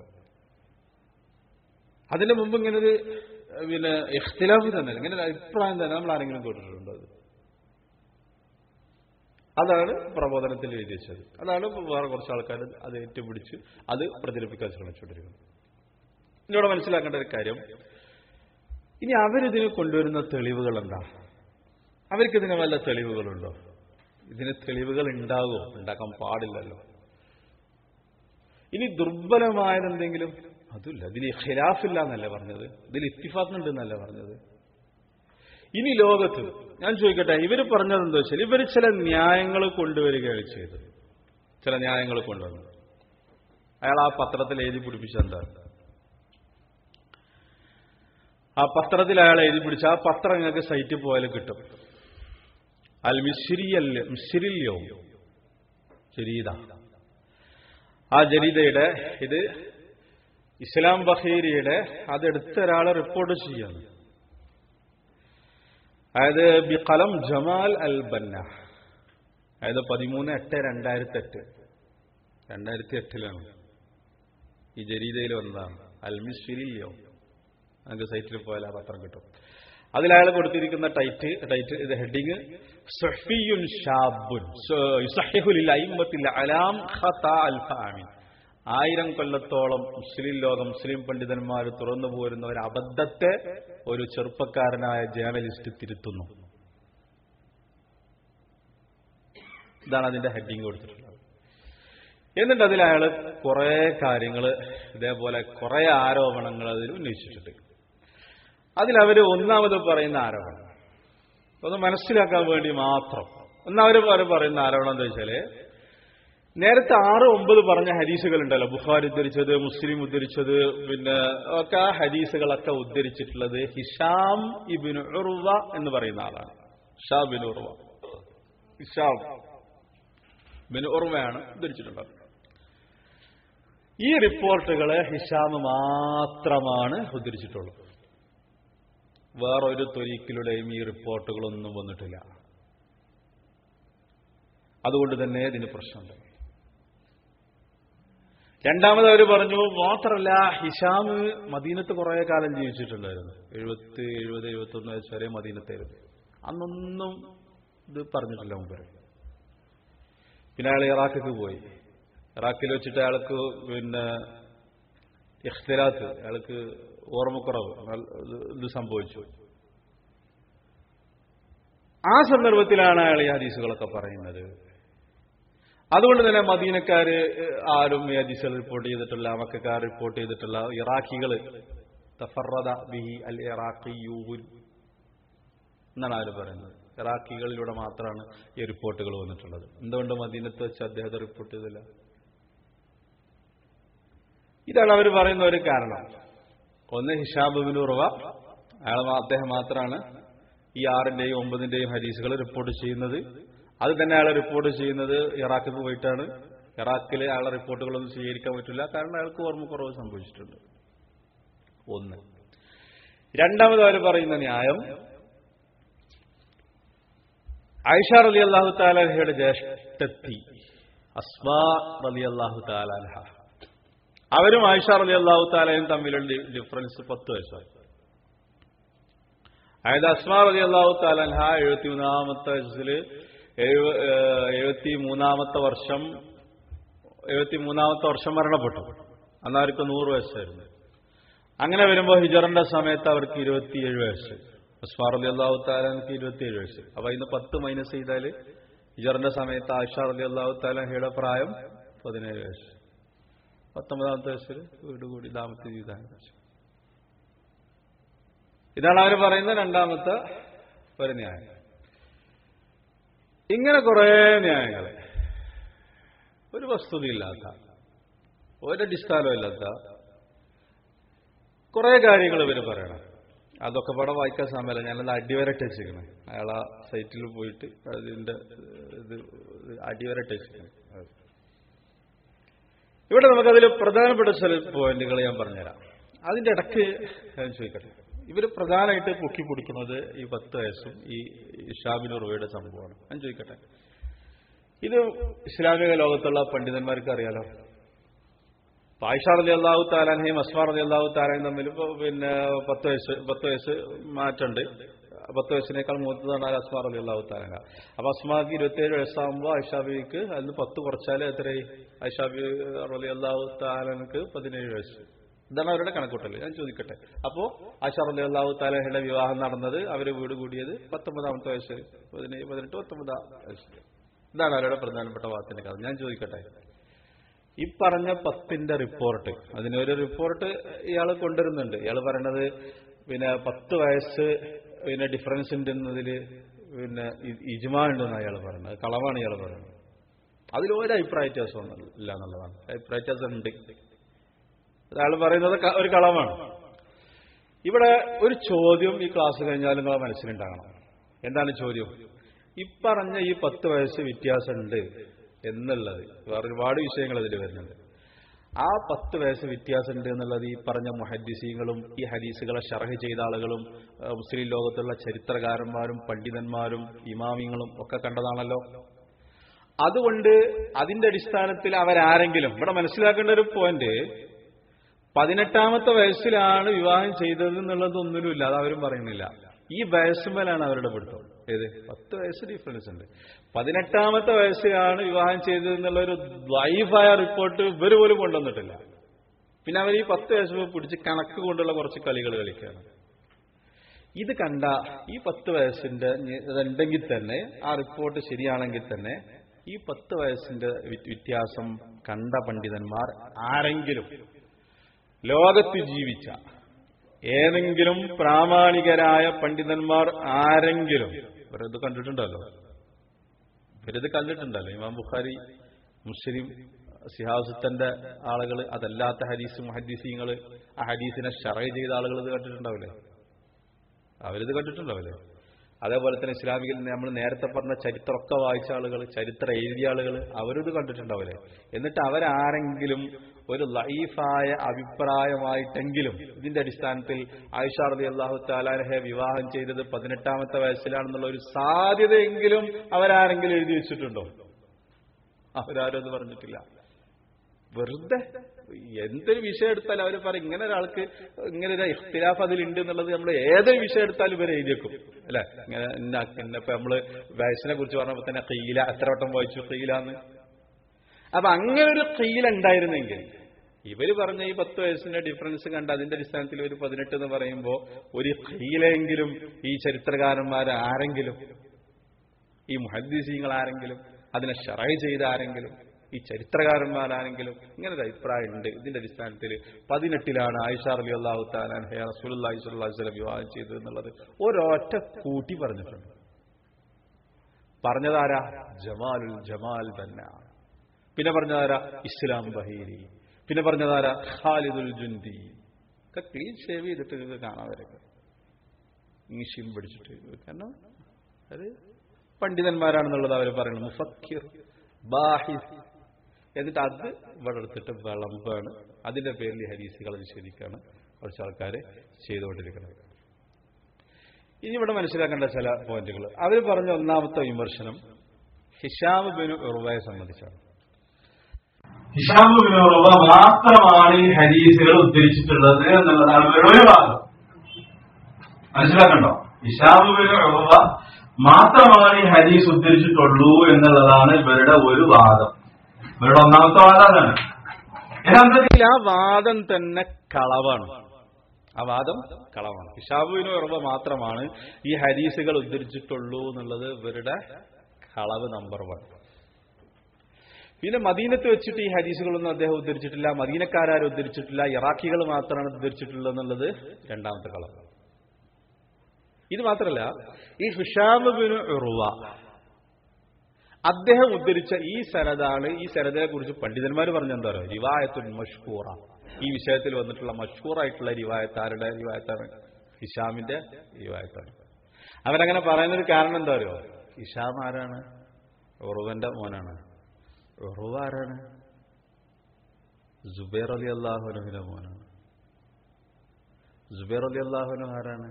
അതിന്റെ മുമ്പ് ഇങ്ങനെ ഒരു പിന്നെ ഇഖ്തിലാഫ് തന്നെ ഇങ്ങനെ ഒരു അഭിപ്രായം തന്നെ നമ്മൾ ആരെങ്കിലും കേട്ടിട്ടുണ്ടോ അത് അതാണ് പ്രബോധനത്തിൽ എഴുതി വെച്ചത് അതാണ് വേറെ കുറച്ച് ആൾക്കാർ അത് ഏറ്റുപിടിച്ച് അത് പ്രചരിപ്പിക്കാൻ ശ്രമിച്ചുകൊണ്ടിരിക്കുന്നത് ഇതിലൂടെ മനസ്സിലാക്കേണ്ട ഒരു കാര്യം ഇനി അവരിതിന് കൊണ്ടുവരുന്ന തെളിവുകൾ എന്താ അവർക്കിതിന് വല്ല തെളിവുകളുണ്ടോ ഇതിന് തെളിവുകൾ ഉണ്ടാകുമോ ഉണ്ടാക്കാൻ പാടില്ലല്ലോ ഇനി ദുർബലമായതെന്തെങ്കിലും അതുമില്ല ഇതിൽ ഖിലാഫില്ല എന്നല്ലേ പറഞ്ഞത് ഇതിൽ ഇത്തിഫാക്കുണ്ട് എന്നല്ലേ പറഞ്ഞത് ഇനി ലോകത്ത് ഞാൻ ചോദിക്കട്ടെ ഇവർ പറഞ്ഞത് എന്താ വെച്ചാൽ ഇവർ ചില ന്യായങ്ങൾ കൊണ്ടുവരികയാണ് ചെയ്തത് ചില ന്യായങ്ങൾ കൊണ്ടുവന്നു അയാൾ ആ പത്രത്തിൽ എഴുതി പിടിപ്പിച്ച എന്താ ആ പത്രത്തിൽ അയാൾ എഴുതി പിടിച്ച ആ പത്രം നിങ്ങൾക്ക് സൈറ്റിൽ പോയാലും കിട്ടും അൽ മിശ്രിയല്ല മിശ്രില്യോ ജരീദ ആ ജരീദയുടെ ഇത് ഇസ്ലാം ബഹീരിയുടെ അതെടുത്ത ഒരാളെ റിപ്പോർട്ട് ചെയ്യാണ് അതായത് ബി കലം ജമാൽ അൽ ബന്ന അതായത് പതിമൂന്ന് എട്ട് രണ്ടായിരത്തി എട്ട് രണ്ടായിരത്തി എട്ടിലാണ് ഈ ജരീദയിൽ വന്നതാണ് അൽമിശ്വരിയോ നമുക്ക് സൈറ്റിൽ പോയാൽ ആ പത്രം കിട്ടും അതിൽ അയാൾ കൊടുത്തിരിക്കുന്ന ടൈറ്റ് ടൈറ്റ് ഇത് ഹെഡിങ് സഫിയുൻ ഷാബുൻ യുസഹിഹുലിൽ അയിമത്തിൽ അലാം ഖത അൽ ഫാമിൻ ആയിരം കൊല്ലത്തോളം മുസ്ലിം ലോകം മുസ്ലിം പണ്ഡിതന്മാർ തുറന്നു പോരുന്ന ഒരു അബദ്ധത്തെ ഒരു ചെറുപ്പക്കാരനായ ജേർണലിസ്റ്റ് തിരുത്തുന്നു ഇതാണ് അതിന്റെ ഹെഡിങ് കൊടുത്തിട്ടുള്ളത് എന്നിട്ട് അതിൽ അയാൾ കുറെ കാര്യങ്ങൾ ഇതേപോലെ കുറെ ആരോപണങ്ങൾ അതിൽ ഉന്നയിച്ചിട്ടുണ്ട് അതിലവര് ഒന്നാമത് പറയുന്ന ആരോപണം ഒന്ന് മനസ്സിലാക്കാൻ വേണ്ടി മാത്രം ഒന്നവര് പറയുന്ന ആരോപണം എന്താ വെച്ചാല് നേരത്തെ ആറ് ഒമ്പത് പറഞ്ഞ ഹദീസുകൾ ഉണ്ടല്ലോ ബുഖാർ ഉദ്ധരിച്ചത് മുസ്ലിം ഉദ്ധരിച്ചത് പിന്നെ ഒക്കെ ആ ഹദീസുകളൊക്കെ ഉദ്ധരിച്ചിട്ടുള്ളത് ഹിഷാം ഇബിൻ ഉർവ എന്ന് പറയുന്ന ആളാണ് Hisham bin Urwa Hisham bin ഉർവയാണ് ഉദ്ധരിച്ചിട്ടുള്ളത് ഈ റിപ്പോർട്ടുകളെ ഹിഷാം മാത്രമാണ് ഉദ്ധരിച്ചിട്ടുള്ളത് വേറൊരു തൊരീക്കിലൂടെയും ഈ റിപ്പോർട്ടുകളൊന്നും വന്നിട്ടില്ല അതുകൊണ്ട് തന്നെ ഇതിന് പ്രശ്നമുണ്ട് രണ്ടാമത് അവർ പറഞ്ഞു മാത്രമല്ല ഹിഷാം മദീനത്ത് കുറെ കാലം ജീവിച്ചിട്ടുണ്ടായിരുന്നു എഴുപത്തി എഴുപത് എഴുപത്തി ഒന്ന് വയസ്സ് വരെ മദീനത്തായിരുന്നു അന്നൊന്നും ഇത് പറഞ്ഞിട്ടില്ല മുമ്പ് പിന്നെ അയാൾ ഇറാഖിക്ക് പോയി ഇറാഖിൽ വെച്ചിട്ട് അയാൾക്ക് പിന്നെ ഇഖ്തിലാത്ത് അയാൾക്ക് ഓർമ്മക്കുറവ് ഇത് സംഭവിച്ചു ആ സന്ദർഭത്തിലാണ് അയാൾ ഈ ഹദീസുകളൊക്കെ പറയുന്നത് അതുകൊണ്ട് തന്നെ മദീനക്കാര് ആരും ഈ ഹദീസുകൾ റിപ്പോർട്ട് ചെയ്തിട്ടില്ല മക്കാർ റിപ്പോർട്ട് ചെയ്തിട്ടുള്ള ഇറാഖികൾ തഫറദ ബിഹി അൽ ഇറാഖിയൂൻ എന്നാണ് ആര് പറയുന്നത് ഇറാഖികളിലൂടെ മാത്രമാണ് ഈ റിപ്പോർട്ടുകൾ വന്നിട്ടുള്ളത് എന്തുകൊണ്ട് മദീനത്ത് വെച്ച് അദ്ദേഹത്തെ റിപ്പോർട്ട് ചെയ്തില്ല ഇതാണ് അവർ പറയുന്ന ഒരു കാരണം ഒന്ന് ഹിഷാബുബിൻ ഉറവ അയാൾ അദ്ദേഹം മാത്രമാണ് ഈ ആറിന്റെയും ഒമ്പതിന്റെയും ഹദീസുകൾ റിപ്പോർട്ട് ചെയ്യുന്നത് അത് തന്നെ അയാൾ റിപ്പോർട്ട് ചെയ്യുന്നത് ഇറാഖിൽ പോയിട്ടാണ് ഇറാഖിലെ അയാളെ റിപ്പോർട്ടുകളൊന്നും സ്വീകരിക്കാൻ പറ്റില്ല കാരണം അയാൾക്ക് ഓർമ്മക്കുറവ് സംഭവിച്ചിട്ടുണ്ട് ഒന്ന് രണ്ടാമത് അവർ പറയുന്ന ന്യായം ആയിഷ റലി അള്ളാഹു താലഹയുടെ ജ്യേഷ്ഠത്തി അസ്മാ റലി അള്ളാഹു താലാലഹ അവരും ആയിഷ റലി അള്ളാഹു താലയും തമ്മിലുള്ള ഡിഫറൻസ് പത്ത് വയസ്സായി അതായത് അസ്മാ റലി അള്ളാഹു താലൻഹ എഴുപത്തി മൂന്നാമത്തെ വയസ്സിൽ എഴുപത്തി മൂന്നാമത്തെ വർഷം എഴുപത്തി മൂന്നാമത്തെ വർഷം മരണപ്പെട്ടു അന്ന് അവർക്ക് നൂറ് വയസ്സായിരുന്നു അങ്ങനെ വരുമ്പോൾ ഹിജറിന്റെ സമയത്ത് അവർക്ക് ഇരുപത്തിയേഴ് വയസ്സ് അസ്മാർ അലി അള്ളാഹു താലാൻക്ക് ഇരുപത്തിയേഴ് വയസ്സ് അപ്പൊ അതിന് പത്ത് മൈനസ് ചെയ്താൽ ഹിജറിന്റെ സമയത്ത് ആഷാർ അലി അള്ളാഹു താലഹയുടെ പ്രായം പതിനേഴ് വയസ്സ് പത്തൊമ്പതാമത്തെ വയസ്സിൽ വീട് കൂടി ദാമ്പത്യ ജീവിതം ആരംഭിച്ചു ഇതാണ് അവർ പറയുന്ന രണ്ടാമത്തെ ഒരു ന്യായം ഇങ്ങനെ കുറേ ന്യായങ്ങള് ഒരു വസ്തുതയില്ലാത്ത ഒരടിസ്ഥാനമില്ലാത്ത കുറെ കാര്യങ്ങൾ ഇവർ പറയണം അതൊക്കെ പടം വായിക്കാൻ സമയമല്ല ഞാനത് അടിവരട്ട് വെച്ചിരിക്കണം അയാൾ ആ സൈറ്റിൽ പോയിട്ട് അതിന്റെ ഇത് അടിവരട്ട് വെച്ചിരിക്കണം ഇവിടെ നമുക്കതിൽ പ്രധാനപ്പെട്ട ചില പോയിന്റുകൾ ഞാൻ പറഞ്ഞുതരാം അതിന്റെ ഇടയ്ക്ക് ഞാൻ ചോദിക്കട്ടെ ഇവർ പ്രധാനമായിട്ട് പൊക്കി പിടിക്കുന്നത് ഈ പത്ത് വയസ്സും ഈ ഷാബിൻ ഉറവയുടെ സംഭവമാണ് ഞാൻ ചോദിക്കട്ടെ ഇത് ഇസ്ലാമിക ലോകത്തുള്ള പണ്ഡിതന്മാർക്ക് അറിയാലോ ആയിഷ റലി അള്ളാഹു താലാനെയും അസ്മാർ റലി അള്ളാഹു താലാനും തമ്മിൽ ഇപ്പൊ പിന്നെ പത്ത് വയസ്സ് പത്ത് വയസ്സ് മാറ്റമുണ്ട് പത്ത് വയസ്സിനേക്കാൾ മൂത്തതാണ് അസ്മാർ അലി അള്ളാഹു താലാന അപ്പൊ അസ്മാക്ക് ഇരുപത്തിയേഴ് വയസ്സാകുമ്പോൾ ഐഷാബിക്ക് അതിന് പത്ത് കുറച്ചാൽ എത്രയായി ഐഷാബി റലി അള്ളാഹു താലാനക്ക് പതിനേഴ് വയസ്സ് ഇതാണ് അവരുടെ കണക്കൂട്ടൽ ഞാൻ ചോദിക്കട്ടെ അപ്പോ ആഷാർ അലി അള്ളാഹു താലഹയുടെ വിവാഹം നടന്നത് അവര് വീട് കൂടിയത് പത്തൊമ്പതാമത്തെ വയസ്സ് പതിനേഴ് പതിനെട്ട് പത്തൊമ്പതാം വയസ്സ് ഇതാണ് അവരുടെ പ്രധാനപ്പെട്ട വാക്കിന്റെ കഥ ഞാൻ ചോദിക്കട്ടെ ഈ പറഞ്ഞ പത്തിന്റെ റിപ്പോർട്ട് അതിനൊരു റിപ്പോർട്ട് ഇയാൾ കൊണ്ടുവരുന്നുണ്ട് ഇയാൾ പറയണത് പിന്നെ പത്ത് വയസ്സ് പിന്നെ ഡിഫറൻസ് ഉണ്ടെന്നതിൽ പിന്നെ ഇജ്മാ ഉണ്ടെന്ന് അയാൾ പറയുന്നത് കളവാണ് ഇയാൾ പറയുന്നത് അതിൽ ഒരു അഭിപ്രായ വ്യത്യാസം ഇല്ല എന്നുള്ളതാണ് അഭിപ്രായ വ്യത്യാസം ഉണ്ട് അയാൾ പറയുന്നത് ഒരു കളവാണ് ഇവിടെ ഒരു ചോദ്യം ഈ ക്ലാസ് കഴിഞ്ഞാൽ നിങ്ങളെ മനസ്സിലുണ്ടാകണം എന്താണ് ചോദ്യം ഇപ്പറഞ്ഞ ഈ പത്ത് വയസ്സ് വ്യത്യാസമുണ്ട് എന്നുള്ളത് വേറെ ഒരുപാട് വിഷയങ്ങൾ അതിൽ വരുന്നുണ്ട് ആ പത്ത് വയസ്സ് വ്യത്യാസമുണ്ട് എന്നുള്ളത് ഈ പറഞ്ഞ മുഹദ്ദിസീങ്ങളും ഈ ഹദീസുകളെ ഷർഹ് ചെയ്ത ആളുകളും മുസ്ലിം ലോകത്തുള്ള ചരിത്രകാരന്മാരും പണ്ഡിതന്മാരും ഇമാമിങ്ങളും ഒക്കെ കണ്ടതാണല്ലോ അതുകൊണ്ട് അതിന്റെ അടിസ്ഥാനത്തിൽ അവരാരെങ്കിലും ഇവിടെ മനസ്സിലാക്കേണ്ട ഒരു പോയിന്റ് പതിനെട്ടാമത്തെ വയസ്സിലാണ് വിവാഹം ചെയ്തത് എന്നുള്ളതൊന്നിനുമില്ല അത് അവരും പറയുന്നില്ല ഈ വയസ്സുമേലാണ് അവരുടെ പിടുത്തം ഏത് പത്ത് വയസ്സ് ഡിഫറൻസ് ഉണ്ട് പതിനെട്ടാമത്തെ വയസ്സിലാണ് വിവാഹം ചെയ്തത് എന്നുള്ള ഒരു ലൈഫായ റിപ്പോർട്ട് ഇവർ പോലും കൊണ്ടുവന്നിട്ടില്ല പിന്നെ അവർ ഈ പത്ത് വയസ്സ് പിടിച്ച് കണക്ക് കൊണ്ടുള്ള കുറച്ച് കളികൾ കളിക്കുകയാണ് ഇത് കണ്ട ഈ പത്ത് വയസ്സിന്റെ ഇതുണ്ടെങ്കിൽ തന്നെ ആ റിപ്പോർട്ട് ശരിയാണെങ്കിൽ തന്നെ ഈ പത്ത് വയസ്സിന്റെ വ്യത്യാസം കണ്ട പണ്ഡിതന്മാർ ആരെങ്കിലും ലോകത്ത് ജീവിച്ച ഏതെങ്കിലും പ്രാമാണികരായ പണ്ഡിതന്മാർ ആരെങ്കിലും ഇവരത് കണ്ടിട്ടുണ്ടല്ലോ ഇവരത് കണ്ടിട്ടുണ്ടല്ലോ ഇമാം ബുഖാരി മുസ്ലിം സിഹാസുത്തന്റെ ആളുകൾ അതല്ലാത്ത ഹദീസ് മുഹദീസിങ്ങൾ ആ ഹദീസിനെ ഷറൈ ചെയ്ത ആളുകൾ ഇത് കണ്ടിട്ടുണ്ടാവില്ലേ അവരിത് കണ്ടിട്ടുണ്ടാവില്ലേ അതേപോലെ തന്നെ ഇസ്ലാമികിൽ നമ്മൾ നേരത്തെ പറഞ്ഞ ചരിത്രമൊക്കെ വായിച്ച ആളുകൾ ചരിത്രം എഴുതിയ ആളുകൾ അവരിത് കണ്ടിട്ടുണ്ടാവില്ലേ എന്നിട്ട് അവരാരെങ്കിലും ഒരു ലൈഫായ അഭിപ്രായമായിട്ടെങ്കിലും ഇതിന്റെ അടിസ്ഥാനത്തിൽ ആയിഷ റലി അള്ളാഹു താലാഹെ വിവാഹം ചെയ്തത് പതിനെട്ടാമത്തെ വയസ്സിലാണെന്നുള്ള ഒരു സാധ്യതയെങ്കിലും അവരാരെങ്കിലും എഴുതി വെച്ചിട്ടുണ്ടോ അവരാരും അത് പറഞ്ഞിട്ടില്ല വെറുതെ എന്തൊരു വിഷയം എടുത്താലും അവർ പറയും ഇങ്ങനെ ഒരാൾക്ക് ഇങ്ങനെ ഒരു ഇഖ്തിലാഫ് അതിലുണ്ട് എന്നുള്ളത് നമ്മൾ ഏതൊരു വിഷയം എടുത്താലും ഇവരെ എഴുതിയേക്കും അല്ലെ ഇങ്ങനെ ഇപ്പൊ നമ്മള് വയസ്സിനെ കുറിച്ച് പറഞ്ഞപ്പോ തന്നെ കയ്യില എത്ര വട്ടം വായിച്ചു കയ്യിലാന്ന് അപ്പൊ അങ്ങനെ ഒരു കയ്യില ഉണ്ടായിരുന്നെങ്കിൽ ഇവര് പറഞ്ഞ ഈ പത്ത് വയസ്സിന്റെ ഡിഫറൻസ് കണ്ട് അതിന്റെ അടിസ്ഥാനത്തിൽ ഒരു പതിനെട്ട് എന്ന് പറയുമ്പോൾ ഒരു കയ്യിലെങ്കിലും ഈ ചരിത്രകാരന്മാർ ആരെങ്കിലും ഈ മുഹദ്ദീസീങ്ങൾ ആരെങ്കിലും അതിനെ ഷറൈ ചെയ്ത ആരെങ്കിലും ഈ ചരിത്രകാരന്മാരാണെങ്കിലും ഇങ്ങനെ ഒരു അഭിപ്രായം ഉണ്ട് ഇതിന്റെ അടിസ്ഥാനത്തിൽ പതിനെട്ടിലാണ് ആയിഷാർ അലി അള്ളാഹു താലാൻ റസൂലി സ്വലം വിവാഹം ചെയ്തത് എന്നുള്ളത് ഒരൊറ്റ കൂട്ടി പറഞ്ഞിട്ടുണ്ട് പറഞ്ഞതാരാ ജമാലുൽ ജമാൽ തന്നെ പിന്നെ പറഞ്ഞതാരാ ഇസ്ലാം ബഹീരി പിന്നെ പറഞ്ഞതാരാ ഖാലിദുൽ ജുന്തി ഒക്കെ ക്ലീൻ ഷേവ് ചെയ്തിട്ട് നിങ്ങൾക്ക് കാണാൻ വരൊക്കെ ഈശിയും പിടിച്ചിട്ട് കാരണം അത് പണ്ഡിതന്മാരാണെന്നുള്ളത് അവർ പറയുന്നത് മുഫക്കിർ ബാഹിസ് എന്നിട്ട് അത് ഇവിടെ എടുത്തിട്ട് വിളമ്പാണ് അതിന്റെ പേരിൽ ഹരീസുകൾ നിഷേധിക്കാണ് കുറച്ച് ആൾക്കാർ ചെയ്തുകൊണ്ടിരിക്കുന്നത് ഇനി ഇവിടെ മനസ്സിലാക്കേണ്ട ചില പോയിന്റുകൾ അവർ പറഞ്ഞ ഒന്നാമത്തെ വിമർശനം ഹിഷാം ബിനു ഉറുവയെ സംബന്ധിച്ചാണ് ഹിഷാം ബിൻ ഉറുവ മാത്രമാണ് ഈ ഹദീസുകൾ ഉദ്ധരിച്ചിട്ടുള്ളത് എന്നുള്ളതാണ് ഇവരുടെ ഒരു ഭാഗം മനസ്സിലാക്കണ്ടോ ഹിഷാമുബിന് ഉറവ മാത്രമാണ് ഈ ഹദീസ് ഉദ്ധരിച്ചിട്ടുള്ളൂ എന്നുള്ളതാണ് ഇവരുടെ ഒരു വാദം ഇവരുടെ ഒന്നാമത്തെ വാദം അതാണ് യഥാർത്ഥത്തിൽ ആ വാദം തന്നെ കളവാണ് ആ വാദം കളവാണ് ഹിഷാബുവിന് ഉറവ മാത്രമാണ് ഈ ഹദീസുകൾ ഉദ്ധരിച്ചിട്ടുള്ളൂ എന്നുള്ളത് ഇവരുടെ കളവ് നമ്പർ വൺ പിന്നെ മദീനത്ത് വെച്ചിട്ട് ഈ ഹദീസുകളൊന്നും അദ്ദേഹം ഉദ്ധരിച്ചിട്ടില്ല മദീനക്കാരും ഉദ്ധരിച്ചിട്ടില്ല ഇറാഖികൾ മാത്രമാണ് ഉദ്ധരിച്ചിട്ടുള്ളത് എന്നുള്ളത് രണ്ടാമത്തെ കളവ് ഇത് മാത്രമല്ല ഈ ഹിഷാബുബിന് ഉറുവ അദ്ദേഹം ഉദ്ധരിച്ച ഈ സനതാണ് ഈ സനദിനെ കുറിച്ച് പണ്ഡിതന്മാർ പറഞ്ഞ എന്താ പറയുക റിവായത്തുൻ മഷ്ഹൂറ ഈ വിഷയത്തിൽ വന്നിട്ടുള്ള മഷ്ഹൂറായിട്ടുള്ള റിവായത്ത് ആരുടെ റിവായത്താണ് ഹിഷാമിന്റെ റിവായത്താണ് അവരങ്ങനെ പറയുന്നൊരു കാരണം എന്താ പറയുക ഹിഷാം ആരാണ് ഉറുവന്റെ മോനാണ് ഉറുവ ആരാണ് ജുബൈർ അലി അള്ളാഹുനുവിന്റെ മോനാണ് ജുബൈർ അലി അള്ളാഹുനു ആരാണ്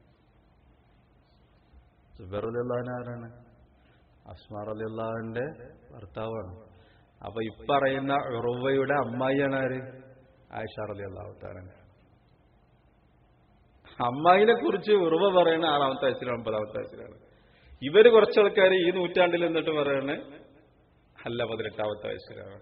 ജുബൈർ അലി അള്ളാഹുന ആരാണ് അസ്മാർ അലി അള്ളാഹുവിന്റെ ഭർത്താവാണ് അപ്പൊ ഇപ്പറയുന്ന ഉറുവയുടെ അമ്മായിയാണ് ആര് ആയിഷ അലി അള്ളാഹുത്താണ് അമ്മായിനെ കുറിച്ച് ഉറുവ പറയുന്ന ആറാമത്തെ വയസ്സിലാണ് ഒമ്പതാമത്തെ വയസ്സിലാണ് ഇവര് കുറച്ചാൾക്കാർ ഈ നൂറ്റാണ്ടിൽ എന്നിട്ട് പറയണ അല്ല പതിനെട്ടാമത്തെ വയസ്സിലാണ്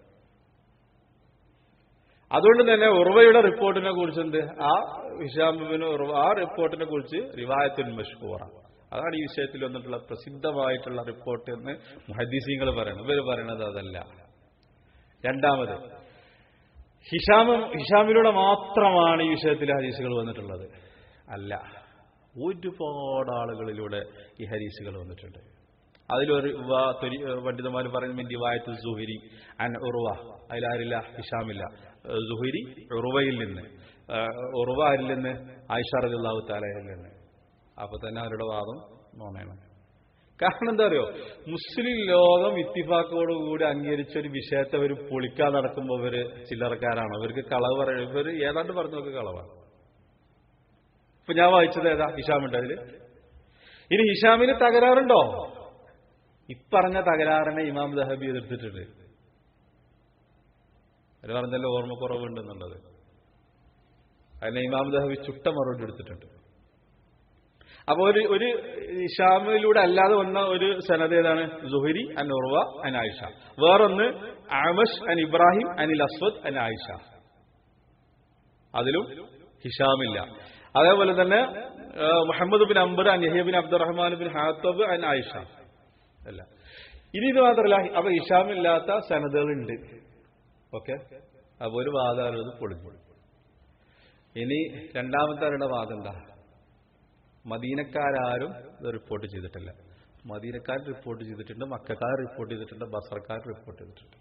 അതുകൊണ്ട് തന്നെ ഉറവയുടെ റിപ്പോർട്ടിനെ കുറിച്ച് എന്ത് ആ ഹിഷാമിന് ഉറവ ആ റിപ്പോർട്ടിനെ കുറിച്ച് റിവായത്തുൽ മഷ്കൂറ അതാണ് ഈ വിഷയത്തിൽ വന്നിട്ടുള്ള പ്രസിദ്ധമായിട്ടുള്ള റിപ്പോർട്ട് എന്ന് മുഹദ്ദീസിങ്ങൾ പറയുന്നത് ഇവർ പറയുന്നത് അതല്ല രണ്ടാമത് ഹിഷാമും ഹിഷാമിലൂടെ മാത്രമാണ് ഈ വിഷയത്തിൽ ഹദീസുകൾ വന്നിട്ടുള്ളത് അല്ല ഒരുപാട് ആളുകളിലൂടെ ഈ ഹദീസുകൾ വന്നിട്ടുണ്ട് അതിലൊരു വ- തൊരി- പണ്ഡിതന്മാർ പറയുന്ന റിവായത്ത് സുഹരി അൻ ഉറുവ അതിലാരില്ല ഹിഷാമില്ല ഏഹ് സുഹരി ഉറുവയിൽ നിന്ന് ഏഹ് ഉറുവ ആരിൽ നിന്ന് ആയിഷ റളിയല്ലാഹു താലയിൽ നിന്ന് അപ്പൊ തന്നെ അവരുടെ വാദം നോണയാണ് കാരണം എന്താ അറിയോ മുസ്ലിം ലോകം ഇത്തിഫാക്കോടുകൂടി അംഗീകരിച്ച ഒരു വിഷയത്തെ അവർ പൊളിക്കാൻ നടക്കുമ്പോൾ ഇവര് ചില്ലറക്കാരാണ് ഇവർക്ക് കളവ് പറയും ഇവർ ഏതാണ്ട് പറഞ്ഞു നോക്ക് കളവാണ് ഇപ്പൊ ഞാൻ വായിച്ചത് ഏതാ ഹിഷാമുണ്ട് അതില് ഇനി ഹിഷാമിന് തകരാറുണ്ടോ ഇപ്പറഞ്ഞ തകരാറിനെ ഇമാം ദഹബി എതിർത്തിട്ടുണ്ട് അവര് പറഞ്ഞല്ലോ ഓർമ്മക്കുറവുണ്ടെന്നുള്ളത് അതിനെ ഇമാം ദഹബി ചുട്ട മറുപടി എടുത്തിട്ടുണ്ട് അപ്പൊ ഒരു ഒരു ഹിഷാമിലൂടെ അല്ലാതെ വന്ന ഒരു സനത് ഏതാണ് സുഹരി അൻ ഉർവ അൻ ആയിഷ വേറൊന്ന് ആമഷ് അൻ ഇബ്രാഹിം അനിൽ അസ്വദ് അൻ ആയിഷ അതിലും ഹിഷാമില്ല അതേപോലെ തന്നെ ആ, മുഹമ്മദ് ബിൻ അംബർ അൻ Yahya bin Abdurrahman bin Hatib അൻ ആയിഷ അല്ല ഇനി ഇത് മാത്രമല്ല അപ്പൊ ഹിഷാമില്ലാത്ത സനദുകളുണ്ട് ഓക്കെ അപ്പൊ ഒരു വാദം അത് പൊളിഞ്ഞു ഇനി രണ്ടാമത്തെ അവരുടെ വാദം എന്താ മദീനക്കാരും ഇത് റിപ്പോർട്ട് ചെയ്തിട്ടില്ല മദീനക്കാർ റിപ്പോർട്ട് ചെയ്തിട്ടുണ്ട് മക്കാർ റിപ്പോർട്ട് ചെയ്തിട്ടുണ്ട് ബസർക്കാർ റിപ്പോർട്ട് ചെയ്തിട്ടുണ്ട്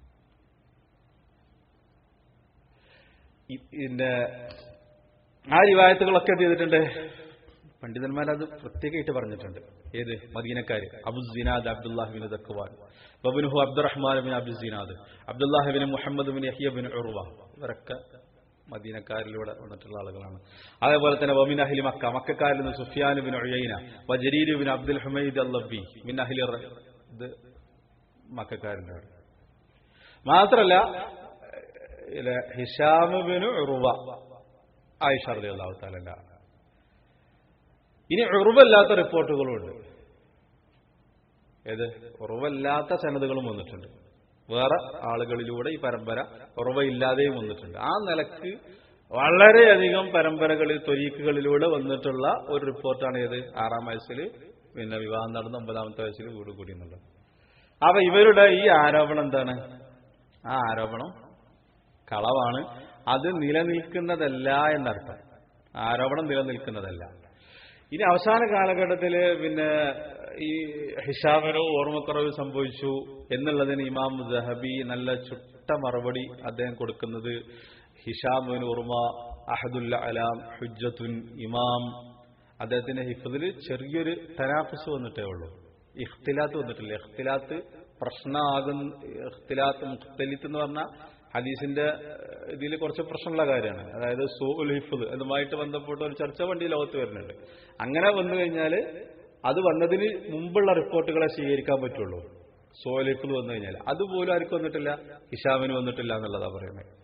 ഇ- ഇതിന്റെ ആ റിവായത്തുകളൊക്കെ എന്ത് ചെയ്തിട്ടുണ്ട് പണ്ഡിതന്മാരത് പ്രത്യേകമായിട്ട് പറഞ്ഞിട്ടുണ്ട് ഏത് മദീനക്കാര് അബു സിനാദ് അബ്ദുല്ലാഹിബിൻ ദക്കുവാൻ ബബുനുഹു Abdurrahman bin Abdul Zinad Abdullah bin Muhammad bin Yahya bin Urwa ഇവരൊക്കെ മദീനക്കാരിലൂടെ വന്നിട്ടുള്ള ആളുകളാണ് അതേപോലെ തന്നെ വമിൻ അഹ്ലി മക്ക മക്കാരിൽ നിന്ന് സുഫിയാൻ ബിൻ ഉയൈന വജരീർ ബിൻ അബ്ദുൽ ഹമീദ് അല്ലബി മിൻ അഹ്ലി റ- ഇത് മക്കാരിന്റെ മാത്രല്ല ഇല്ല, ഹിഷാം ബിൻ ഉറുവ ആയിഷ റളിയല്ലാഹു തആല ഇനി ഉറുവല്ലാത്ത റിപ്പോർട്ടുകളുണ്ട് ഏത് ഉറവല്ലാത്ത സനതുകളും വന്നിട്ടുണ്ട് വേറെ ആളുകളിലൂടെ ഈ പരമ്പര ഉറവയില്ലാതെയും വന്നിട്ടുണ്ട് ആ നിലക്ക് വളരെയധികം പരമ്പരകളിൽ തൊരീക്കുകളിലൂടെ വന്നിട്ടുള്ള ഒരു റിപ്പോർട്ടാണ് ഏത് ആറാം വയസ്സിൽ പിന്നെ വിവാഹം നടന്ന ഒമ്പതാമത്തെ വയസ്സിൽ വീട് കൂടി എന്നുള്ളത് അപ്പൊ ഇവരുടെ ഈ ആരോപണം എന്താണ് ആ ആരോപണം കളവാണ് അത് നിലനിൽക്കുന്നതല്ല എന്നർത്ഥം ആരോപണം നിലനിൽക്കുന്നതല്ല ഇനി അവസാന കാലഘട്ടത്തിൽ പിന്നെ ഈ ഹിഷാമിനോ ഓർമ്മക്കുറവ് സംഭവിച്ചു എന്നുള്ളതിന് ഇമാം ദഹബി നല്ല ചുട്ട മറുപടി അദ്ദേഹം കൊടുക്കുന്നത് ഹിഷാമിന് ഉർമ അഹദുല്ല അലാം ഹുജ്ജത്തുൻ ഇമാം അദ്ദേഹത്തിന്റെ ഹിഫദിൽ ചെറിയൊരു തനാഫസ് വന്നിട്ടേ ഉള്ളൂ ഇഖ്തിലാത്ത് വന്നിട്ടില്ല ഇഖ്തിലാത്ത് പ്രശ്നമാകുന്ന ഇഖ്തിലാത്ത് മുഖ്തലിത്ത് എന്ന് പറഞ്ഞാൽ ഹദീസിന്റെ ഇതിൽ കുറച്ച് പ്രശ്നമുള്ള കാര്യമാണ് അതായത് സൂ ഉൽ ഹിഫദ് അതുമായിട്ട് ബന്ധപ്പെട്ട ഒരു ചർച്ച വണ്ടി ലോകത്ത് വരുന്നുണ്ട് അങ്ങനെ വന്നു കഴിഞ്ഞാൽ അത് വന്നതിന് മുമ്പുള്ള റിപ്പോർട്ടുകളെ സ്വീകരിക്കാൻ പറ്റുള്ളൂ സോ ഉൽ ഹിഫദ് വന്നു കഴിഞ്ഞാൽ അതുപോലും ആർക്കും വന്നിട്ടില്ല ഹിഷാമിന് വന്നിട്ടില്ല എന്നുള്ളതാ പറയുന്നത്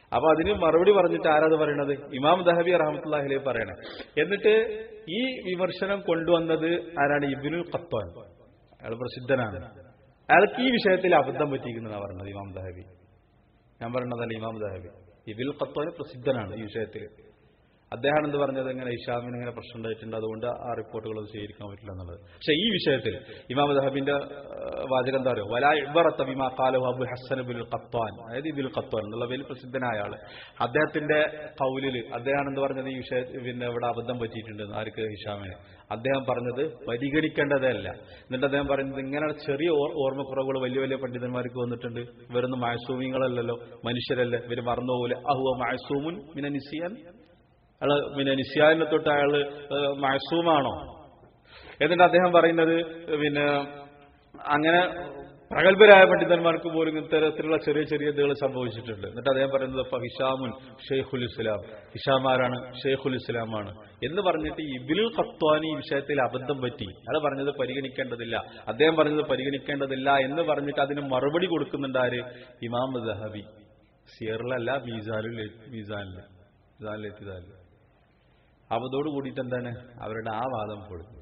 അപ്പൊ അതിന് മറുപടി പറഞ്ഞിട്ട് ആരാത് പറയണത് ഇമാം ദഹബി റഹമത്തുല്ലാഹിലെ പറയണേ എന്നിട്ട് ഈ വിമർശനം കൊണ്ടുവന്നത് ആരാണ് ഇബിനുൽ ഖത്വാൻ അയാൾ പ്രസിദ്ധനാണ് അയാൾക്ക് ഈ വിഷയത്തിൽ അബദ്ധം പറ്റിയിരിക്കുന്നതാണ് പറഞ്ഞത് ഇമാം ദഹബി ഞാൻ പറഞ്ഞതല്ല ഇമാം ദഹബി ഇബിൽ ഖത്വാൻ പ്രസിദ്ധനാണ് ഈ വിഷയത്തിൽ അദ്ദേഹം എന്ത് പറഞ്ഞത് ഇങ്ങനെ ഇഷാമിന് ഇങ്ങനെ പ്രശ്നം ഉണ്ടായിട്ടുണ്ട് അതുകൊണ്ട് ആ റിപ്പോർട്ടുകൾ സ്വീകരിക്കാൻ പറ്റില്ല എന്നുള്ളത് പക്ഷെ ഈ വിഷയത്തിൽ ഇമാം ദഹബിന്റെ വാചകം എന്താ പറയുക വലാ ഇബറത്ത ബിമാ ഖാലഹു അബുൽ ഹസൻ ബിൽ ഖത്വാൻ അതായത് ഇബിൽ ഖത്വാൻ എന്നുള്ള പേരിൽ പ്രസിദ്ധനായ ആള് അദ്ദേഹത്തിന്റെ കൗലില് അദ്ദേഹം എന്ത് പറഞ്ഞത് ഈ വിഷയ പിന്നെ ഇവിടെ അബദ്ധം പറ്റിയിട്ടുണ്ട് ആർക്ക് ഹിഷാമിന് അദ്ദേഹം പറഞ്ഞത് പരിഗണിക്കേണ്ടതേ അല്ല എന്നിട്ട് അദ്ദേഹം പറയുന്നത് ഇങ്ങനെ ചെറിയ ഓർ- ഓർമ്മക്കുറവുകൾ വലിയ വലിയ പണ്ഡിതന്മാർക്ക് വന്നിട്ടുണ്ട് ഇവരൊന്നും മാസൂമിങ്ങളല്ലല്ലോ മനുഷ്യരല്ലേ ഇവർ മറന്നുപോകില്ല അഹുവ മാസൂമുൻ മിന നിസിയാൻ അയാള് പിന്നെ നിസ്യാലിനെ തൊട്ട് അയാള് ഏഹ്, മഅസൂമാണോ എന്നിട്ട് അദ്ദേഹം പറയുന്നത് പിന്നെ അങ്ങനെ പ്രഗത്ഭരായ പണ്ഡിതന്മാർക്ക് പോലും ഇത്തരത്തിലുള്ള ചെറിയ ചെറിയ ഇതുകൾ സംഭവിച്ചിട്ടുണ്ട് എന്നിട്ട് അദ്ദേഹം പറയുന്നത് ഇപ്പൊ ഹിഷാമുൻ ഷെയ്ഖുൽ ഇസ്ലാം ഹിഷാമാരാണ് ഷെയ്ഖുൽ ഇസ്ലാമാണ് എന്ന് പറഞ്ഞിട്ട് ഇബിൽ ഖത്വാനി ഈ വിഷയത്തിൽ അബദ്ധം പറ്റി അയാൾ പറഞ്ഞത് പരിഗണിക്കേണ്ടതില്ല അദ്ദേഹം പറഞ്ഞത് പരിഗണിക്കേണ്ടതില്ല എന്ന് പറഞ്ഞിട്ട് അതിന് മറുപടി കൊടുക്കുന്നുണ്ട് ആര് ഇമാം ദഹബി സിയറിലല്ല മീസാനിൽ മീസാനിൽ മീസാനിലെത്തിയതല്ല അപ്പൊ അതോട് കൂടിയിട്ട് എന്താണ് അവരുടെ ആ വാദം പൊളിഞ്ഞു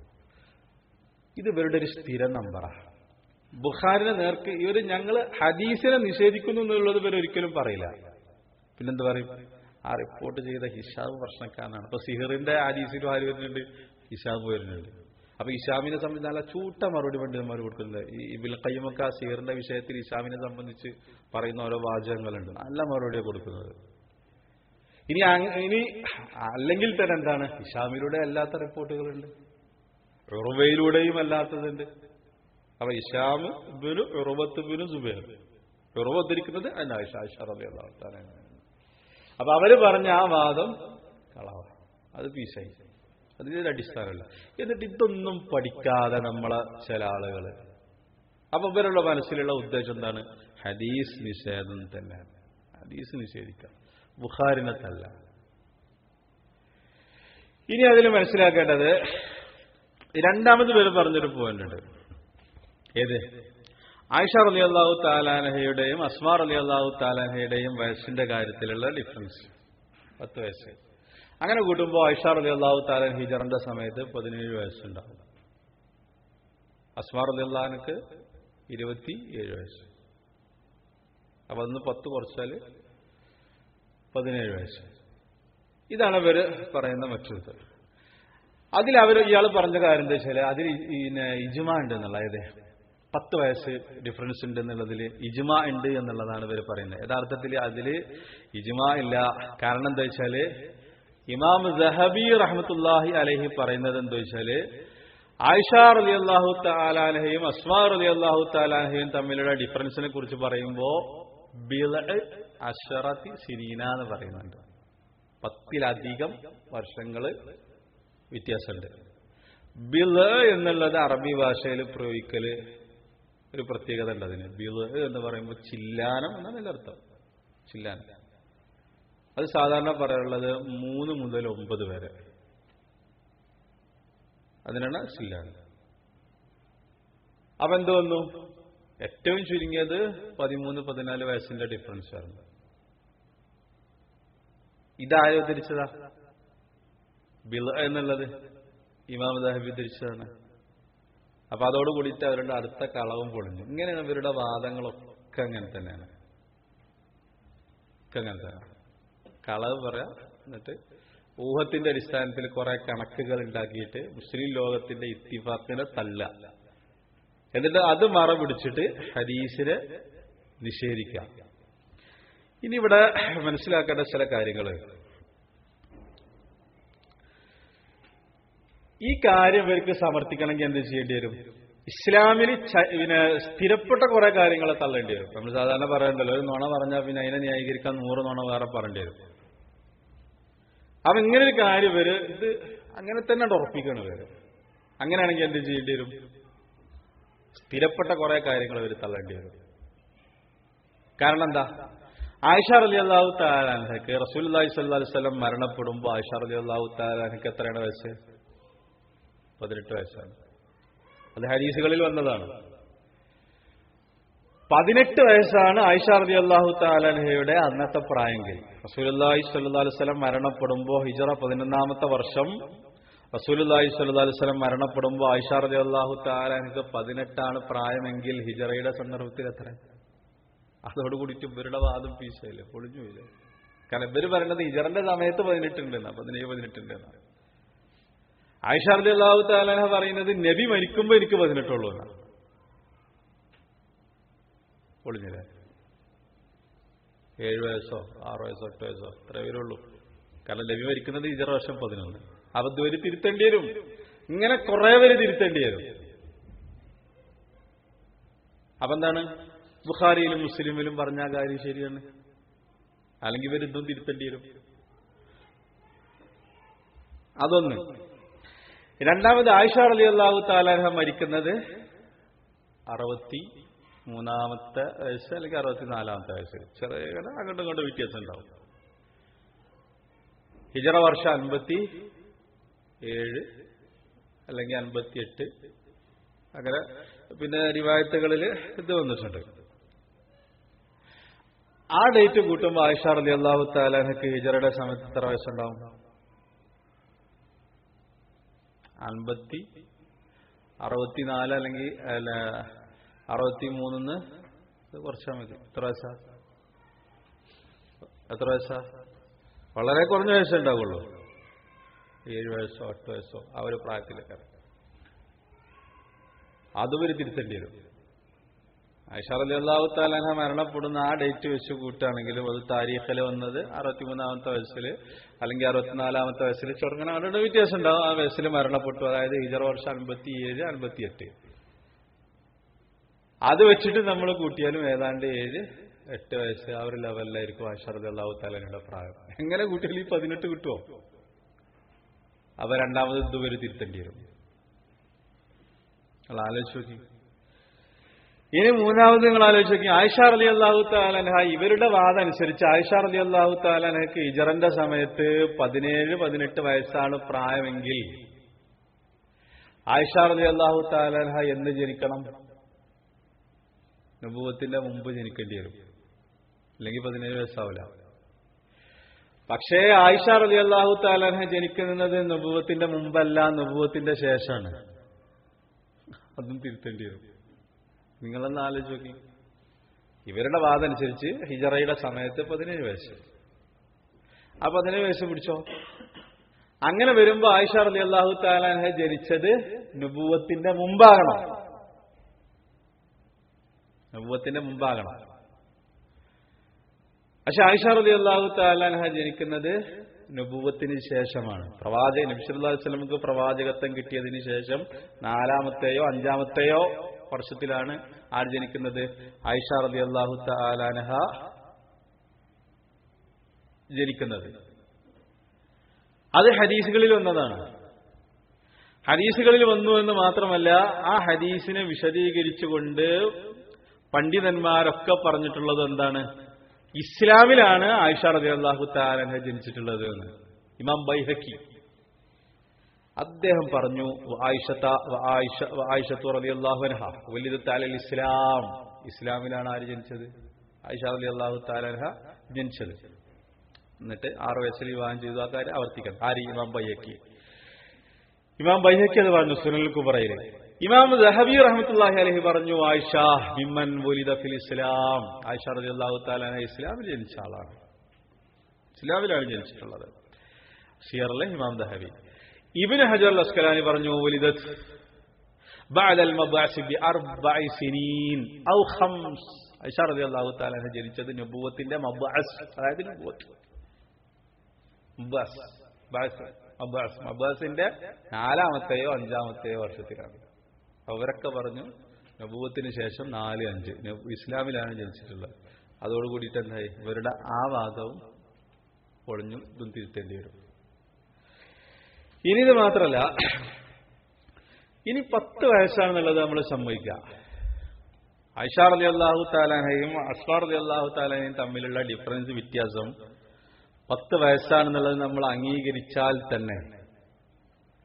ഇത് ഇവരുടെ ഒരു സ്ഥിര നമ്പറാണ് ബുഖാരിനെ നേർക്ക് ഇവര് ഞങ്ങള് ഹദീസിനെ നിഷേധിക്കുന്നു എന്നുള്ളത് ഇവർ ഒരിക്കലും പറയില്ല പിന്നെന്ത് പറയും ആ റിപ്പോർട്ട് ചെയ്ത ഹിഷാബ് പ്രശ്നക്കാരനാണ് അപ്പൊ സിഹറിന്റെ ഹദീസിലും ആര് വരുന്നുണ്ട് ഹിഷാബ് വരുന്നുണ്ട് അപ്പൊ ഇഷാമിനെ സംബന്ധിച്ച് നല്ല ചൂട്ട മറുപടി പണ്ഡിതന്മാർ കൊടുക്കുന്നത് ഈ ഇബിൽ കയ്യമൊക്കെ ആ സിഹറിന്റെ വിഷയത്തിൽ ഇഷാമിനെ സംബന്ധിച്ച് പറയുന്ന ഓരോ വാചകങ്ങളുണ്ട് നല്ല മറുപടിയാണ് കൊടുക്കുന്നത് ഇനി അങ്- ഇനി അല്ലെങ്കിൽ തന്നെ എന്താണ് ഇഷാമിലൂടെ അല്ലാത്ത റിപ്പോർട്ടുകളുണ്ട് ഉറുവയിലൂടെയും അല്ലാത്തതുണ്ട് അപ്പൊ ഇഷാം ഇബിനു ഉറുവത്ത് ബിനു സുബൈർ ഉറുവ ഉദ്ധരിക്കുന്നത് അതിനായിഷാറാണ് അപ്പൊ അവര് പറഞ്ഞ ആ വാദം കളവ അത് പീസായി അതിനൊരു അടിസ്ഥാനമല്ല എന്നിട്ട് ഇതൊന്നും പഠിക്കാതെ നമ്മളെ ചില ആളുകള് അപ്പൊ ഇവരുടെ മനസ്സിലുള്ള ഉദ്ദേശം എന്താണ് ഹദീസ് നിഷേധം തന്നെയാണ് ഹദീസ് നിഷേധിക്കാം ബുഖാരിനെ തല്ല ഇനി അതിൽ മനസ്സിലാക്കേണ്ടത് രണ്ടാമത് പേര് പറഞ്ഞൊരു പോയിന്റ് ഉണ്ട് ഏത് ആയിഷ അലി അള്ളാഹു താലാനഹയുടെയും അസ്മാർ അലി അള്ളാഹു താലാനഹയുടെയും വയസ്സിന്റെ കാര്യത്തിലുള്ള ഡിഫറൻസ് പത്ത് വയസ്സ് അങ്ങനെ കൂട്ടുമ്പോൾ ആയിഷ അലി അള്ളാഹു താലാൻ ഹിജറിന്റെ സമയത്ത് പതിനേഴ് വയസ്സുണ്ടാവും അസ്മാർ അലി അള്ളഹാനക്ക് ഇരുപത്തി ഏഴ് വയസ്സ് അപ്പൊ അന്ന് പത്ത് കുറച്ചാല് പതിനേഴ് വയസ്സ് ഇതാണ് ഇവര് പറയുന്ന മറ്റൊരു അതിൽ അവർ ഇയാൾ പറഞ്ഞ കാര്യം എന്താ വെച്ചാൽ അതിൽ പിന്നെ ഇജുമ ഉണ്ട് എന്നുള്ള അതായത് പത്ത് വയസ്സ് ഡിഫറൻസ് ഉണ്ട് എന്നുള്ളതിൽ ഇജുമ ഉണ്ട് എന്നുള്ളതാണ് ഇവർ പറയുന്നത് യഥാർത്ഥത്തിൽ അതിൽ ഇജുമ ഇല്ല കാരണം എന്താ വെച്ചാല് ഇമാം ജഹബി റഹ്മത്തുല്ലാഹി അലഹി പറയുന്നത് എന്താ വെച്ചാല് ആയിഷ റലി അള്ളാഹു താലാലഹയും അസ്മാ റലി അള്ളാഹു താലാലഹയും തമ്മിലുള്ള ഡിഫറൻസിനെ കുറിച്ച് പറയുമ്പോൾ ബിള അഷറത്തി സിനീന എന്ന് പറയുന്നുണ്ട് പത്തിലധികം വർഷങ്ങള് വ്യത്യാസമുണ്ട് ബിള് എന്നുള്ളത് അറബി ഭാഷയിൽ പ്രയോഗിക്കല് ഒരു പ്രത്യേകത ഉണ്ട് അതിന് ബിള് എന്ന് പറയുമ്പോൾ ചില്ലാനം എന്നാണ് അതിന്റെ അർത്ഥം ചില്ലാനം അത് സാധാരണ പറയാറുള്ളത് മൂന്ന് മുതൽ ഒമ്പത് വരെ അതിനാണ് ചില്ലാനം അപ്പൊ എന്ത് വന്നു ഏറ്റവും ചുരുങ്ങിയത് പതിമൂന്ന് പതിനാല് വയസ്സിന്റെ ഡിഫറൻസ് ആയിരുന്നു ഇതാരോ ഉദ്ധരിച്ചതാ ബിള എന്നുള്ളത് ഇമാം ദഹബി ഉദ്ധരിച്ചതാണ് അപ്പൊ അതോട് കൂടിയിട്ട് അവരുടെ അടുത്ത കളവും പൊളിഞ്ഞു ഇങ്ങനെയാണ് ഇവരുടെ വാദങ്ങളൊക്കെ അങ്ങനെ തന്നെയാണ് ഒക്കെ അങ്ങനെ തന്നെയാണ് കളവ് പറയാം എന്നിട്ട് ഊഹത്തിന്റെ അടിസ്ഥാനത്തിൽ കുറെ കണക്കുകൾ ഉണ്ടാക്കിയിട്ട് മുസ്ലിം ലോകത്തിന്റെ ഇത്തിഫാക്കിനെ തല്ല എന്നിട്ട് അത് മറ പിടിച്ചിട്ട് ഹദീസിനെ നിഷേധിക്കാം ഇനി ഇവിടെ മനസ്സിലാക്കേണ്ട ചില കാര്യങ്ങൾ ഈ കാര്യം ഇവർക്ക് സമർത്ഥിക്കണമെങ്കിൽ എന്ത് ചെയ്യേണ്ടി വരും ഇസ്ലാമിൽ ച- പിന്നെ സ്ഥിരപ്പെട്ട കുറെ കാര്യങ്ങളെ തള്ളേണ്ടി വരും നമ്മൾ സാധാരണ പറയണ്ടല്ലോ ഒരു നുണ പറഞ്ഞാൽ പിന്നെ അതിനെ ന്യായീകരിക്കാൻ നൂറ് നുണ വേറെ പറയേണ്ടി വരും അപ്പൊ ഇങ്ങനെ ഒരു കാര്യം ഇവര് ഇത് അങ്ങനെ തന്നെ ഉറപ്പിക്കണം ഇവര് അങ്ങനെയാണെങ്കിൽ എന്ത് ചെയ്യേണ്ടി വരും സ്ഥിരപ്പെട്ട കുറെ കാര്യങ്ങൾ ഇവർ തള്ളേണ്ടി വരും കാരണം എന്താ ആയിഷ അലി അള്ളാഹു താലാൻഹക്ക് റസൂൽ അള്ളാഹി സ്വല്ലാ വല്ലം മരണപ്പെടുമ്പോൾ ആയിഷ അലി അള്ളാഹു താലാൻഹക്ക് എത്രയാണ് വയസ്സ് പതിനെട്ട് വയസ്സാണ് അത് ഹരീസുകളിൽ വന്നതാണ് പതിനെട്ട് വയസ്സാണ് ആയിഷ റതി അള്ളാഹു താലഹയുടെ അന്നത്തെ പ്രായമെങ്കിൽ റസൂലി സല്ലു അലുസലം മരണപ്പെടുമ്പോൾ ഹിജറ പതിനൊന്നാമത്തെ വർഷം റസൂലി സല്ലു അലുസലം മരണപ്പെടുമ്പോൾ ആയിഷ റതി അള്ളാഹു താലഹക്ക് പതിനെട്ടാണ് പ്രായമെങ്കിൽ ഹിജറയുടെ സന്ദർഭത്തിൽ എത്ര അതോടുകൂടിയിട്ട് ഇവരുടെ വാദം പീശയില്ലേ പൊളിഞ്ഞു പോയില്ലേ കാരണം ഇവര് പറയുന്നത് ഹിജറിന്റെ സമയത്ത് പതിനെട്ടുണ്ടെന്നാ പതിനേഴ് പതിനെട്ടുണ്ടെന്നാ ആയിഷ റതി അള്ളാഹു താലഹ പറയുന്നത് നബി മരിക്കുമ്പോൾ എനിക്ക് പതിനെട്ടുള്ളൂ എന്നാണ് പൊളിഞ്ഞില്ലേ ഏഴ് വയസ്സോ ആറ് വയസ്സോ എട്ട് വയസ്സോ അത്ര പേരുള്ളൂ കാരണം ലഭ്യ മരിക്കുന്നത് ഇതര വർഷം പതിനൊന്ന് അപ്പൊ ഇതുവരെ തിരുത്തേണ്ടി വരും ഇങ്ങനെ കുറെ പേര് തിരുത്തേണ്ടി വരും അപ്പൊ എന്താണ് ബുഖാരിയിലും മുസ്ലിമിലും പറഞ്ഞ ആ കാര്യം ശരിയാണ് അല്ലെങ്കിൽ ഇവർ ഇതും തിരുത്തേണ്ടി വരും അതൊന്ന് രണ്ടാമത് ആയിഷ അലി അള്ളാഹു താലാഹ മരിക്കുന്നത് അറുപത്തി മൂന്നാമത്തെ വയസ്സ് അല്ലെങ്കിൽ അറുപത്തിനാലാമത്തെ വയസ്സ് ചെറിയ അങ്ങോട്ടും ഇങ്ങോട്ടും വ്യത്യാസം ഉണ്ടാവും ഹിജറ വർഷം അൻപത്തി ഏഴ് അല്ലെങ്കിൽ അൻപത്തി എട്ട് അങ്ങനെ പിന്നെ റിവായത്തുകളിൽ ഇത് വന്നിട്ടുണ്ട് ആ ഡേറ്റ് കൂട്ടുമ്പോൾ ആയിഷ അലി അള്ളാഹു താലാഹക്ക് ഹിജറയുടെ സമയത്ത് എത്ര വയസ്സുണ്ടാവും അൻപത്തി അറുപത്തിനാല് അല്ലെങ്കിൽ അല്ല അറുപത്തി മൂന്നിന്ന് കുറച്ചാൽ മതി എത്ര വയസ്സാ എത്ര വയസ്സാ വളരെ കുറഞ്ഞ വയസ്സേ ഉണ്ടാവുള്ളൂ ഏഴ് വയസ്സോ എട്ട് വയസ്സോ ആ ഒരു പ്രായത്തിലൊക്കെ അതുവരെ തിരുത്തേണ്ടി വരും ഐഷാറലി അള്ളാഹു താലാന മരണപ്പെടുന്ന ആ ഡേറ്റ് വെച്ച് കൂട്ടുകയാണെങ്കിലും അത് താരീഖിൽ വന്നത് അറുപത്തിമൂന്നാമത്തെ വയസ്സിൽ അല്ലെങ്കിൽ അറുപത്തിനാലാമത്തെ വയസ്സിൽ ചെറുങ്ങനെ അവരുടെ വ്യത്യാസം ഉണ്ടാവും ആ വയസ്സിൽ മരണപ്പെട്ടു അതായത് ഹിജറ വർഷം അൻപത്തി ഏഴ് അൻപത്തി എട്ട് അത് വെച്ചിട്ട് നമ്മൾ കൂട്ടിയാലും ഏതാണ്ട് ഏഴ് എട്ട് വയസ്സ് ആ ഒരു ലെവലിലായിരിക്കും അഷറദ് അള്ളാഹു താലയുടെ പ്രായം എങ്ങനെ കൂട്ടിയാലും ഈ പതിനെട്ട് കിട്ടുമോ അവ രണ്ടാമത് ഇതുവരെ തിരുത്തേണ്ടി വരും നിങ്ങൾ ആലോചിച്ച് നോക്കി ഇനി മൂന്നാമത് നിങ്ങൾ ആലോചിച്ച് നോക്കി ആയിഷ അലി അള്ളാഹു താലൻഹ ഇവരുടെ വാദം അനുസരിച്ച് ആയിഷ അലി അള്ളാഹു താലൻഹക്ക് ഇജറന്റെ സമയത്ത് പതിനേഴ് പതിനെട്ട് വയസ്സാണ് പ്രായമെങ്കിൽ ആയിഷ അലി അള്ളാഹു താലൻഹ എന്ന് ജനിക്കണം നുപൂവത്തിന്റെ മുമ്പ് ജനിക്കേണ്ടി വരും അല്ലെങ്കിൽ പതിനേഴ് വയസ്സാവില്ല പക്ഷേ ആയിഷ റലി അള്ളാഹു താലാൻഹ ജനിക്കുന്നത് നുപൂവത്തിന്റെ മുമ്പല്ല നുപൂവത്തിന്റെ ശേഷമാണ് അതും തിരുത്തേണ്ടി വരും നിങ്ങളൊന്ന് ആലോചിച്ച് നോക്കി ഇവരുടെ വാദം അനുസരിച്ച് ഹിജറയുടെ സമയത്ത് പതിനേഴ് വയസ്സ് ആ പതിനേഴ് വയസ്സ് പിടിച്ചോ അങ്ങനെ വരുമ്പോ ആയിഷ റലി അള്ളാഹു താലാൻഹ ജനിച്ചത് നുപൂവത്തിന്റെ മുമ്പാകണം നബുവത്തിന്റെ മുമ്പാകണം പക്ഷെ ആയിഷ റലി അള്ളാഹു താലാൻഹ ജനിക്കുന്നത് നബുവത്തിന് ശേഷമാണ് പ്രവാചക നബിസ്വല്ലാ വസ്ലമുക്ക് പ്രവാചകത്വം കിട്ടിയതിന് ശേഷം നാലാമത്തെയോ അഞ്ചാമത്തെയോ വർഷത്തിലാണ് ആര് ജനിക്കുന്നത് ആയിഷ റലി അള്ളാഹു താലാൻഹ ജനിക്കുന്നത് അത് ഹദീസുകളിൽ വന്നതാണ് ഹദീസുകളിൽ വന്നു എന്ന് മാത്രമല്ല ആ ഹദീസിനെ വിശദീകരിച്ചുകൊണ്ട് പണ്ഡിതന്മാരൊക്കെ പറഞ്ഞിട്ടുള്ളത് എന്താണ് ഇസ്ലാമിലാണ് ആയിഷ റബി അള്ളാഹു താലഹ ജനിച്ചിട്ടുള്ളത് എന്ന് ഇമാം ബൈഹക്കി അദ്ദേഹം പറഞ്ഞു ആയിഷത്തു റബി അള്ളാഹുനഹ വലിയ താലൽ ഇസ്ലാം ഇസ്ലാമിലാണ് ആര് ജനിച്ചത് ആയിഷ റബി അള്ളാഹു താലഹ ജനിച്ചത് എന്നിട്ട് ആറ് വയസ്സിൽ വിവാഹം ചെയ്തു ആ കാര്യം ആവർത്തിക്കണം ആര് ഇമാം ബൈഹക്കി ഇമാം ബൈഹക്കി അത് പറഞ്ഞു സുനൽ കുബറയിലെ ഇമാം ദഹബി റഹമത്തുല്ലാഹി അലഹി പറഞ്ഞു ആയിഷ മിമ്മൻ വലിദ ഫിൽ ഇസ്ലാം ആയിഷ റതി അള്ളാഹു താലാന ഇസ്ലാമിൽ ജനിച്ച ആളാണ് ഇസ്ലാമിലാണ് ജനിച്ചിട്ടുള്ളത് ഷിയറിലെ ഇമാം ദഹബി ഇബിന് ഹജർ അസ്കലാനി പറഞ്ഞു വലിദത് بعد المبعث بأربع سنين أو خمس ഐഷ റതി അള്ളാഹു താലാന ജനിച്ചത് നബുവത്തിന്റെ മബ്ബഅസ് അതായത് നബുവത്ത് മബ്ബഅസ് ബഅസ് മബ്ബഅസ് മബ്ബഅസിന്റെ നാലാമത്തെയോ അഞ്ചാമത്തെയോ വർഷത്തിലാണ് അവരൊക്കെ പറഞ്ഞു നബൂവത്തിന് ശേഷം നാല് അഞ്ച് ഇസ്ലാമിലാണ് ജനിച്ചിട്ടുള്ളത് അതോടുകൂടിയിട്ട് എന്തായി ഇവരുടെ ആ വാദവും പൊളിഞ്ഞു ഇതും തിരുത്തേണ്ടി വരും ഇനി ഇത് മാത്രമല്ല ഇനി പത്ത് വയസ്സാണെന്നുള്ളത് നമ്മൾ സമ്മതിക്കുക ഐഷാർ അലി അള്ളാഹു താലാനയും അസ്ഫാർ അലി അള്ളാഹു താലാനയും തമ്മിലുള്ള ഡിഫറൻസ് വ്യത്യാസം പത്ത് വയസ്സാണെന്നുള്ളത് നമ്മൾ അംഗീകരിച്ചാൽ തന്നെ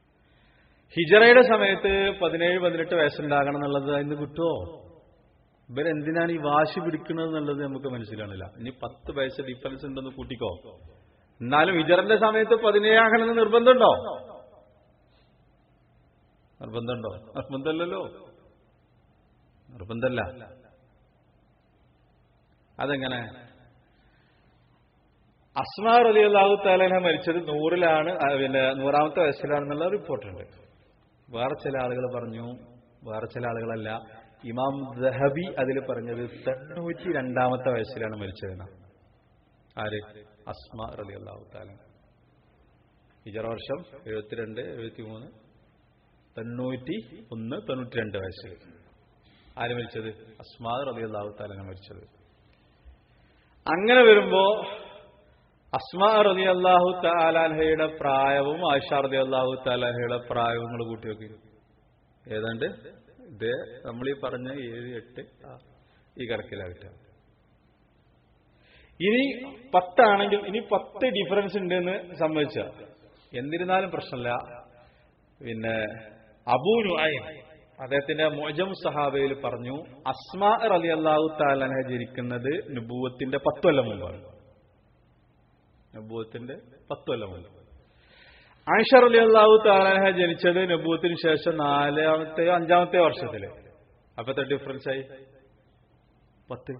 ഹിജറയുടെ സമയത്ത് പതിനേഴ് പതിനെട്ട് വയസ്സുണ്ടാകണം എന്നുള്ളത് ഇന്ന് കിട്ടുമോ ഇവരെന്തിനാണ് ഈ വാശി പിടിക്കുന്നത് എന്നുള്ളത് നമുക്ക് മനസ്സിലാണില്ല ഇനി പത്ത് പൈസ ഡിഫറൻസ് ഉണ്ടെന്ന് കൂട്ടിക്കോ എന്നാലും ഇജറിന്റെ സമയത്ത് പതിനേഴാകണമെന്ന് നിർബന്ധമുണ്ടോ നിർബന്ധമുണ്ടോ നിർബന്ധമല്ലല്ലോ നിർബന്ധമല്ല അതെങ്ങനെ അസ്മാർ അലി അള്ളാഹു താലനെ മരിച്ചത് നൂറിലാണ് ആ, പിന്നെ നൂറാമത്തെ വയസ്സിലാണെന്നുള്ള റിപ്പോർട്ടുണ്ട് വേറെ ചില ആളുകൾ പറഞ്ഞു വേറെ ചില ആളുകളല്ല ഇമാം ദഹബി അതിൽ പറഞ്ഞത് തൊണ്ണൂറ്റി രണ്ടാമത്തെ വയസ്സിലാണ് മരിച്ചതെന്ന ആര് അസ്മ അലി അള്ളാഹു താലൻ ഇജറ വർഷം എഴുപത്തിരണ്ട് എഴുപത്തിമൂന്ന് തൊണ്ണൂറ്റി ഒന്ന് തൊണ്ണൂറ്റി രണ്ട് വയസ്സിൽ ആര് മരിച്ചത് അസ്മാ റബി അള്ളാഹു താലന മരിച്ചത് അങ്ങനെ വരുമ്പോ അസ്മാ റബി അള്ളാഹു താലാൻഹയുടെ പ്രായവും ആയിഷ റബി അള്ളാഹു താലാൻഹയുടെ പ്രായവും നിങ്ങൾ കൂട്ടി നോക്കി ഏതാണ്ട് ഇത് നമ്മൾ ഈ പറഞ്ഞ ഏഴ് എട്ട് ആ, ഈ കണക്കിലാകട്ടെ ഇനി പത്താണെങ്കിൽ ഇനി പത്ത് ഡിഫറൻസ് ഉണ്ടെന്ന് സമ്മതിച്ച എന്നിരുന്നാലും പ്രശ്നമില്ല പിന്നെ അബൂ നുഐം അദ്ദേഹത്തിന്റെ മൊജം സഹാബയിൽ പറഞ്ഞു അസ്മാ അലി അള്ളാഹു താലനെ ജനിക്കുന്നത് നുബൂവത്തിന്റെ പത്ത് കൊല്ലം മുമ്പാണ് നബൂവത്തിന്റെ പത്ത് കൊല്ലം മുമ്പ് ആയിഷ അലി അള്ളാഹു താലഹ ജനിച്ചത് നബൂവത്തിന് ശേഷം നാലാമത്തെ അഞ്ചാമത്തെ വർഷത്തില് അപ്പത്തെ ഡിഫറൻസ് ആയി പത്ത്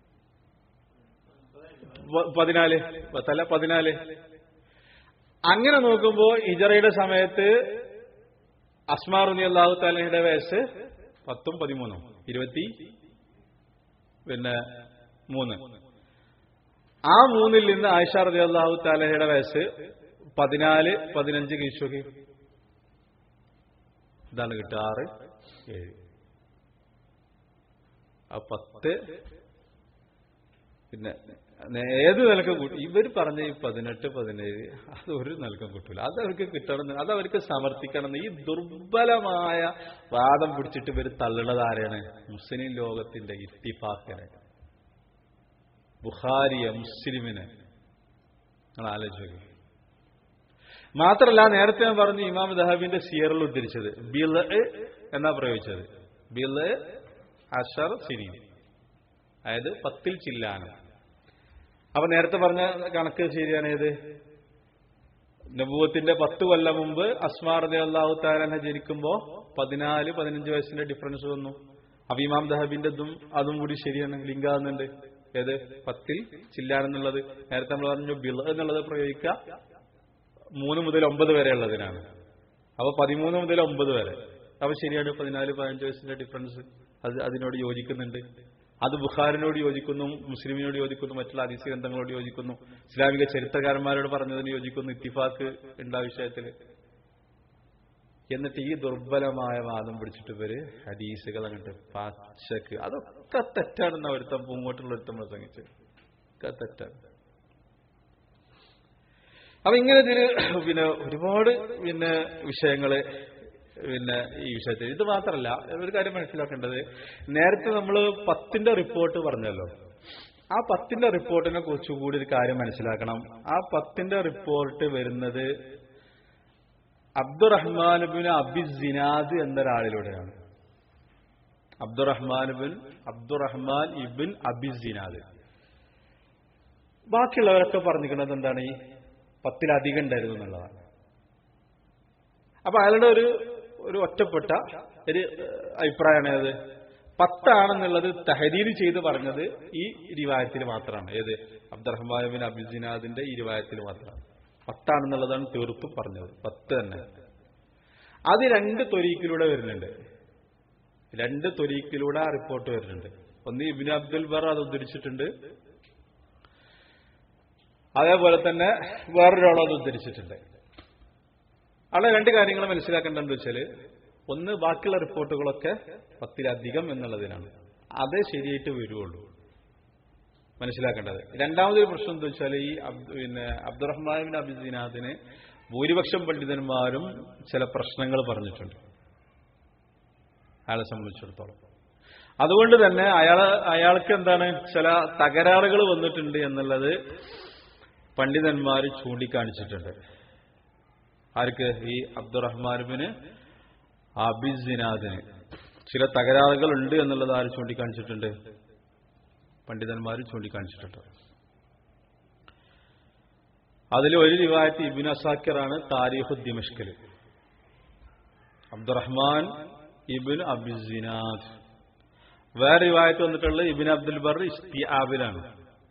പ- പതിനാല് പത്തല്ല പതിനാല് അങ്ങനെ നോക്കുമ്പോ ഇജറയുടെ സമയത്ത് അസ്മാർ അലി അള്ളാഹു താലയുടെ വയസ്സ് പത്തും പതിമൂന്നും ഇരുപത്തി പിന്നെ മൂന്ന് ആ മൂന്നിൽ നിന്ന് ആയിഷ റതി അള്ളാഹു താലഹയുടെ വയസ്സ് പതിനാല് പതിനഞ്ച് കിശോക്ക് ഇതാണ് കിട്ടുക ആറ് ഏഴ് ആ പത്ത് പിന്നെ ഏത് നിലക്കും കൂട്ടി ഇവർ പറഞ്ഞ ഈ പതിനെട്ട് പതിനേഴ് അത് ഒരു നിലക്കും കിട്ടൂല അത് അവർക്ക് കിട്ടണം അത് അവർക്ക് സമർത്ഥിക്കണം ഈ ദുർബലമായ വാദം പിടിച്ചിട്ട് ഇവർ തള്ളണത് ആരെയാണ് മുസ്ലിം ലോകത്തിന്റെ ഇത്തിഫാക്കിനെ ബുഖാരിയെ മുസ്ലിമിനെ നിങ്ങൾ ആലോചിച്ചു മാത്രല്ല നേരത്തെ ഞാൻ പറഞ്ഞു ഇമാം ദഹബിന്റെ സിയറിൽ ഉദ്ധരിച്ചത് ബിൽ എന്നാ പ്രയോഗിച്ചത് ബിൽ അഷർ സിനി അതായത് പത്തിൽ ചില്ലാനം അപ്പൊ നേരത്തെ പറഞ്ഞ കണക്ക് ശരിയാണ് ഏത് നബൂവത്തിന്റെ പത്ത് കൊല്ലം മുമ്പ് അസ്മാർ അള്ളാഹു താരനെ ജനിക്കുമ്പോ പതിനാല് പതിനഞ്ച് വയസ്സിന്റെ ഡിഫറൻസ് വന്നു അപ്പൊ ഇമാം ദഹബിന്റെതും അതും കൂടി ശരിയാണ് ലിങ്കാകുന്നുണ്ട് ഏത് പത്തിൽ ചില്ലാനെന്നുള്ളത് നേരത്തെ നമ്മൾ പറഞ്ഞു ബിൽ എന്നുള്ളത് പ്രയോഗിക്കുക മൂന്ന് മുതൽ ഒമ്പത് വരെ ഉള്ളതിനാണ് അപ്പൊ പതിമൂന്ന് മുതൽ ഒമ്പത് വരെ അപ്പൊ ശരിയാണ് പതിനാല് പതിനഞ്ച് വയസ്സിന്റെ ഡിഫറൻസ് അത് അതിനോട് യോജിക്കുന്നുണ്ട് അത് ബുഖാരിനോട് യോജിക്കുന്നു മുസ്ലിമിനോട് യോജിക്കുന്നു മറ്റുള്ള അതിഥി ഗ്രന്ഥങ്ങളോട് യോജിക്കുന്നു ഇസ്ലാമിക ചരിത്രകാരന്മാരോട് പറഞ്ഞതിന് യോജിക്കുന്നു ഇത്തിഫാക്ക് ഉണ്ട് ആ വിഷയത്തില് എന്നിട്ട് ഈ ദുർബലമായ വാദം പിടിച്ചിട്ട് ഇവര് ഹദീസുകൾ അങ്ങോട്ട് പച്ചക്ക് അതൊക്കെ തെറ്റാണെന്ന് ഒരുത്തം പൂങ്ങോട്ടുള്ള ഒരുത്തം പ്രസംഗിച്ച് ഒക്കെ തെറ്റാണ് അപ്പൊ ഇങ്ങനെ ഇതിന് പിന്നെ ഒരുപാട് പിന്നെ വിഷയങ്ങള് പിന്നെ ഈ വിഷയത്തിൽ ഇത് മാത്രമല്ല ഒരു കാര്യം മനസ്സിലാക്കേണ്ടത് നേരത്തെ നമ്മൾ പത്തിന്റെ റിപ്പോർട്ട് പറഞ്ഞല്ലോ ആ പത്തിന്റെ റിപ്പോർട്ടിനെ കുറിച്ച് കൂടി ഒരു കാര്യം മനസ്സിലാക്കണം ആ പത്തിന്റെ റിപ്പോർട്ട് വരുന്നത് അബ്ദുറഹ്മാൻ ബിൻ അബി സിനാദ് എന്നൊരാളിലൂടെയാണ് Abdurrahman bin Abdurrahman ibn Abi Zinad ബാക്കിയുള്ളവരൊക്കെ പറഞ്ഞിരിക്കുന്നത് എന്താണ് ഈ പത്തിലധികം ഉണ്ടായിരുന്നു എന്നുള്ളതാണ് അപ്പൊ അയാളുടെ ഒരു ഒരു ഒറ്റപ്പെട്ട ഒരു അഭിപ്രായമാണ് ഏത് പത്താണെന്നുള്ളത് തഹദീര് ചെയ്ത് പറഞ്ഞത് ഈ റിവായത്തിൽ മാത്രമാണ് ഏത് അബ്ദുറഹ്മാൻ ബിൻ അബിജിനാദിന്റെ ഈ റിവായത്തിൽ മാത്രമാണ് പത്താണെന്നുള്ളതാണ് തീർത്തും പറഞ്ഞത് പത്ത് തന്നെ അത് രണ്ട് തൊരീക്കിലൂടെ വരുന്നുണ്ട് രണ്ട് തൊരീക്കിലൂടെ ആ റിപ്പോർട്ട് വരുന്നുണ്ട് ഒന്ന് ഇബിൻ അബ്ദുൽ ബർ അത് ഉദ്ധരിച്ചിട്ടുണ്ട് അതേപോലെ തന്നെ വേറൊരാളും അത് ഉദ്ധരിച്ചിട്ടുണ്ട് അവിടെ രണ്ട് കാര്യങ്ങൾ മനസ്സിലാക്കേണ്ടതെന്ന് വെച്ചാല് ഒന്ന് ബാക്കിയുള്ള റിപ്പോർട്ടുകളൊക്കെ പത്തിലധികം എന്നുള്ളതിനാണ് അതേ ശരിയായിട്ട് വരുവുള്ളൂ മനസ്സിലാക്കേണ്ടത് രണ്ടാമതൊരു പ്രശ്നം എന്താ വെച്ചാൽ ഈ അബ്ദു- പിന്നെ അബ്ദുറഹ്മാൻ അബിദിനാദിന് ഭൂരിപക്ഷം പണ്ഡിതന്മാരും ചില പ്രശ്നങ്ങൾ പറഞ്ഞിട്ടുണ്ട് അയാളെ സംബന്ധിച്ചിടത്തോളം അതുകൊണ്ട് തന്നെ അയാൾ അയാൾക്ക് എന്താണ് ചില തകരാറുകൾ വന്നിട്ടുണ്ട് എന്നുള്ളത് പണ്ഡിതന്മാർ ചൂണ്ടിക്കാണിച്ചിട്ടുണ്ട് ആർക്ക് ഈ അബ്ദുറഹ്മാനുബിന് അബിസിനാദിന് ചില തകരാറുകൾ ഉണ്ട് എന്നുള്ളത് ആര് ചൂണ്ടിക്കാണിച്ചിട്ടുണ്ട് പണ്ഡിതന്മാർ ചൂണ്ടിക്കാണിച്ചിട്ടുണ്ട് അതിൽ ഒരു റിവായത്ത് ഇബിൻ അസാക്കിറാണ് താരിഖു ദിമഷ്കല് അബ്ദുറഹ്മാൻ ഇബിൻ അബിസിനാദ് വേറെ റിവായത്ത് വന്നിട്ടുള്ളത് ഇബിൻ അബ്ദുൽ ബർ ഇസ്തിആബിലാണ്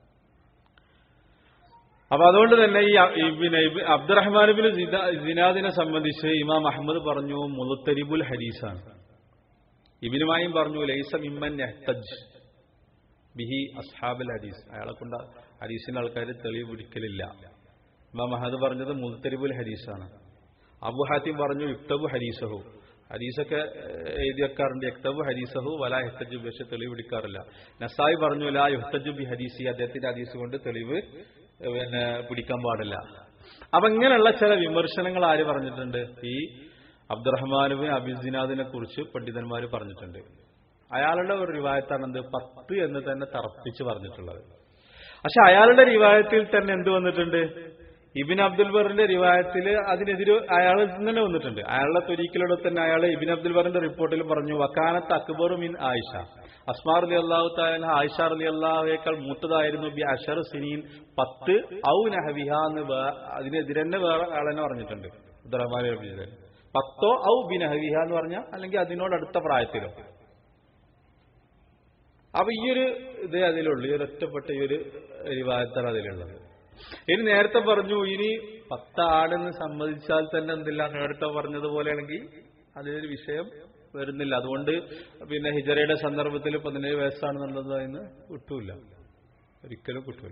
അപ്പൊ അതുകൊണ്ട് തന്നെ ഈ ഇബിന് അബ്ദുറഹ്മാൻ ബിൻ സിനാദിനെ സംബന്ധിച്ച് ഇമാം അഹമ്മദ് പറഞ്ഞു മുലത്തരിബുൽ ഹരീസാണ് ഇബിനുമായും പറഞ്ഞു ലൈസ മിമ്മൻ യഹ്തജ് ബിഹി അസ്ഹാബുൽ ഹദീസ് അയാളെ കൊണ്ട് ഹദീസിന്റെ ആൾക്കാർ തെളിവ് പിടിക്കലില്ല ഇമാം അഹദ് പറഞ്ഞത് മുൽത്തരിബുൽ ഹദീസാണ് അബു ഹാത്തിം പറഞ്ഞു യുക്തബു ഹദീസഹു ഹദീസൊക്കെ എഴുതി വെക്കാറുണ്ട് യക്തബു ഹദീസഹു വല യഹ്തജു പക്ഷെ തെളിവ് പിടിക്കാറില്ല നസായി പറഞ്ഞു ലാ യുഹ്തജു ബി ഹദീസി അദ്ദേഹത്തിന്റെ ഹദീസ് കൊണ്ട് തെളിവ് പിന്നെ പിടിക്കാൻ പാടില്ല അപ്പൊ ഇങ്ങനെയുള്ള ചില വിമർശനങ്ങൾ ആര് പറഞ്ഞിട്ടുണ്ട് ഈ അബ്ദുറഹ്മാനുബിൻ അബിസിനാദിനെ കുറിച്ച് പണ്ഡിതന്മാർ പറഞ്ഞിട്ടുണ്ട് അയാളുടെ ഒരു റിവായത്താണ് എന്ത് പത്ത് എന്ന് തന്നെ തറപ്പിച്ച് പറഞ്ഞിട്ടുള്ളത് പക്ഷെ അയാളുടെ റിവായത്തിൽ തന്നെ എന്ത് വന്നിട്ടുണ്ട് ഇബിൻ അബ്ദുൽ ബറിന്റെ റിവായത്തിൽ അതിനെതിരെ അയാൾ തന്നെ വന്നിട്ടുണ്ട് അയാളുടെ തൊരീക്കിലൂടെ തന്നെ അയാൾ ഇബിൻ അബ്ദുൽ ബറിന്റെ റിപ്പോർട്ടിൽ പറഞ്ഞു വക്കാനത്ത് അക്ബർ മിൻ ആയിഷ അസ്മാർ അലി അള്ളാഹു താല ആയിഷ അലി അള്ളാഹുവേക്കാൾ മൂത്തതായിരുന്നു ബി അഷർ സിനീൻ പത്ത് ഔ നഹവിഹ എന്ന് അതിനെതിരെ തന്നെ വേറെ ആളെന്നെ പറഞ്ഞിട്ടുണ്ട് അബ്ദുറഹ്മാൻ അബിജൻ പത്തോ ഔ ബിനഹവിഹ എന്ന് പറഞ്ഞാൽ അല്ലെങ്കിൽ അതിനോട് അടുത്ത പ്രായത്തിലോ അപ്പൊ ഈ ഒരു ഇതേ അതിലുള്ളൂ ഈ ഒരു ഒറ്റപ്പെട്ട ഈ ഒരു റിവായത്താണ് അതിലുള്ളത് ഇനി നേരത്തെ പറഞ്ഞു ഇനി പത്ത് ആടെന്ന് സമ്മതിച്ചാൽ തന്നെ എന്തില്ല നേരത്തെ പറഞ്ഞതുപോലെയാണെങ്കിൽ അതിലൊരു വിഷയം വരുന്നില്ല അതുകൊണ്ട് പിന്നെ ഹിജറയുടെ സന്ദർഭത്തിൽ പതിനേഴ് വയസ്സാണെന്നുള്ളത് അതിന് കിട്ടൂല ഒരിക്കലും കിട്ടൂല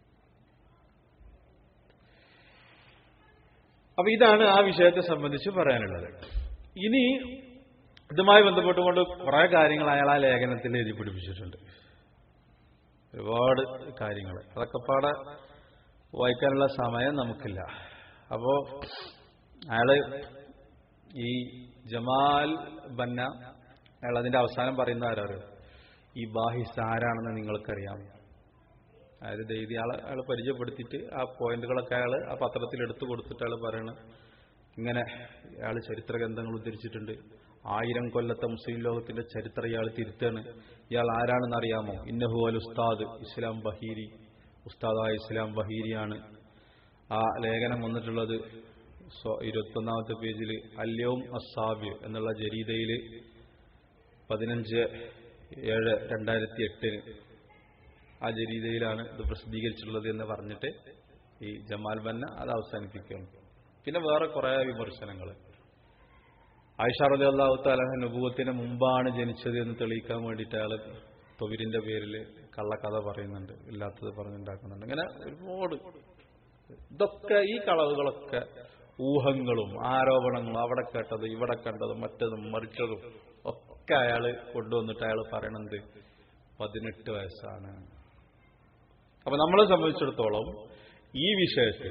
അപ്പൊ ഇതാണ് ആ വിഷയത്തെ സംബന്ധിച്ച് പറയാനുള്ളത് ഇനി ഇതുമായി ബന്ധപ്പെട്ടുകൊണ്ട് കുറെ കാര്യങ്ങൾ അയാൾ ആ ലേഖനത്തിൽ എഴുതി പിടിപ്പിച്ചിട്ടുണ്ട് ഒരുപാട് കാര്യങ്ങൾ അതൊക്കെ പാടെ വായിക്കാനുള്ള സമയം നമുക്കില്ല അപ്പോ അയാള് ഈ ജമാൽ ബന്ന അയാൾ അതിന്റെ അവസാനം പറയുന്ന ആരാറ് ഈ ബാഹിസ് ആരാണെന്ന് നിങ്ങൾക്കറിയാം അതായത് ദൈവി ആളെ അയാൾ പരിചയപ്പെടുത്തിയിട്ട് ആ പോയിന്റുകളൊക്കെ അയാൾ ആ പത്രത്തിൽ എടുത്തു കൊടുത്തിട്ട് അയാൾ പറയണം ഇങ്ങനെ അയാൾ ചരിത്ര ഗ്രന്ഥങ്ങൾ ഉദ്ധരിച്ചിട്ടുണ്ട് ആയിരം കൊല്ലത്തെ മുസ്ലിം ലോകത്തിന്റെ ചരിത്രം ഇയാൾ തിരുത്താണ് ഇയാൾ ആരാണെന്ന് അറിയാമോ ഇന്നഹു അൽ ഉസ്താദ് ഇസ്ലാം ബഹീരി ഉസ്താദായ ഇസ്ലാം ബഹീരിയാണ് ആ ലേഖനം വന്നിട്ടുള്ളത് ഇരുപത്തൊന്നാമത്തെ പേജിൽ അല്യവും അസാബ് എന്നുള്ള ജരീദയിൽ പതിനഞ്ച് ഏഴ് രണ്ടായിരത്തി എട്ടിന് ആ ജരീദയിലാണ് ഇത് പ്രസിദ്ധീകരിച്ചിട്ടുള്ളത് എന്ന് പറഞ്ഞിട്ട് ഈ ജമാൽ ബന്ന അത് അവസാനിപ്പിക്കുകയാണ് പിന്നെ വേറെ കുറെ വിമർശനങ്ങൾ ആയിഷാറലി അള്ളാഹു താലഹ നുപൂവത്തിന് മുമ്പാണ് ജനിച്ചത് എന്ന് തെളിയിക്കാൻ വേണ്ടിയിട്ട് അയാൾ തൊവിരിന്റെ പേരിൽ കള്ളക്കഥ പറയുന്നുണ്ട് ഇല്ലാത്തത് പറഞ്ഞുണ്ടാക്കുന്നുണ്ട് ഇങ്ങനെ ഒരുപാട് ഇതൊക്കെ ഈ കളവുകളൊക്കെ ഊഹങ്ങളും ആരോപണങ്ങളും അവിടെ കേട്ടത് ഇവിടെ കണ്ടതും മറ്റതും മറിച്ചതും ഒക്കെ അയാൾ കൊണ്ടുവന്നിട്ട് അയാൾ പറയണത് പതിനെട്ട് വയസ്സാണ് അപ്പൊ നമ്മളെ സംബന്ധിച്ചിടത്തോളം ഈ വിഷയത്തിൽ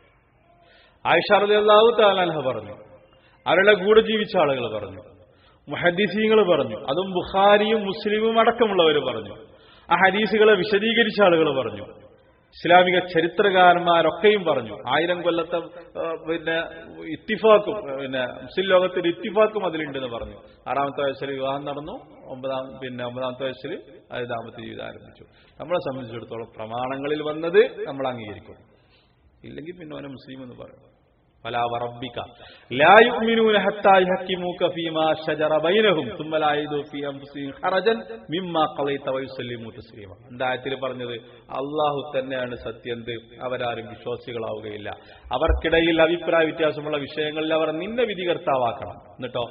ആയിഷാറലി അള്ളാഹു താലാൻഹ പറഞ്ഞു അവരുടെ കൂടെ ജീവിച്ച ആളുകൾ പറഞ്ഞു മുഹദീസീങ്ങൾ പറഞ്ഞു അതും ബുഖാരിയും മുസ്ലിമും അടക്കമുള്ളവർ പറഞ്ഞു ആ ഹദീസുകളെ വിശദീകരിച്ച ആളുകൾ പറഞ്ഞു ഇസ്ലാമിക ചരിത്രകാരന്മാരൊക്കെയും പറഞ്ഞു ആയിരം കൊല്ലത്തെ പിന്നെ ഇത്തിഫാക്കും പിന്നെ മുസ്ലിം ലോകത്തിൽ ഇത്തിഫാക്കും അതിലുണ്ടെന്ന് പറഞ്ഞു ആറാമത്തെ വയസ്സിൽ വിവാഹം നടന്നു ഒമ്പതാം പിന്നെ ഒമ്പതാമത്തെ വയസ്സിൽ അത് ദാമ്പത്യ ജീവിതം ആരംഭിച്ചു നമ്മളെ സംബന്ധിച്ചിടത്തോളം പ്രമാണങ്ങളിൽ വന്നത് നമ്മൾ അംഗീകരിക്കും ഇല്ലെങ്കിൽ പിന്നെ അവനെ മുസ്ലിം എന്ന് പറയും فلا وربك لا يؤمنون حتى يحكموك فيما شجر بينهم ثم لا يجدوا في انفسهم حرجا مما قضيت ويسلموا تسليما എന്തായത്തിൽ പറഞ്ഞത് അള്ളാഹു തന്നെയാണ് സത്യം അവരാരും വിശ്വാസികളാവുകയില്ല അവർക്കിടയിൽ അഭിപ്രായ വ്യത്യാസമുള്ള വിഷയങ്ങളിൽ അവർ നിന്നെ വിധികർത്താവാക്കണം എന്നിട്ടോ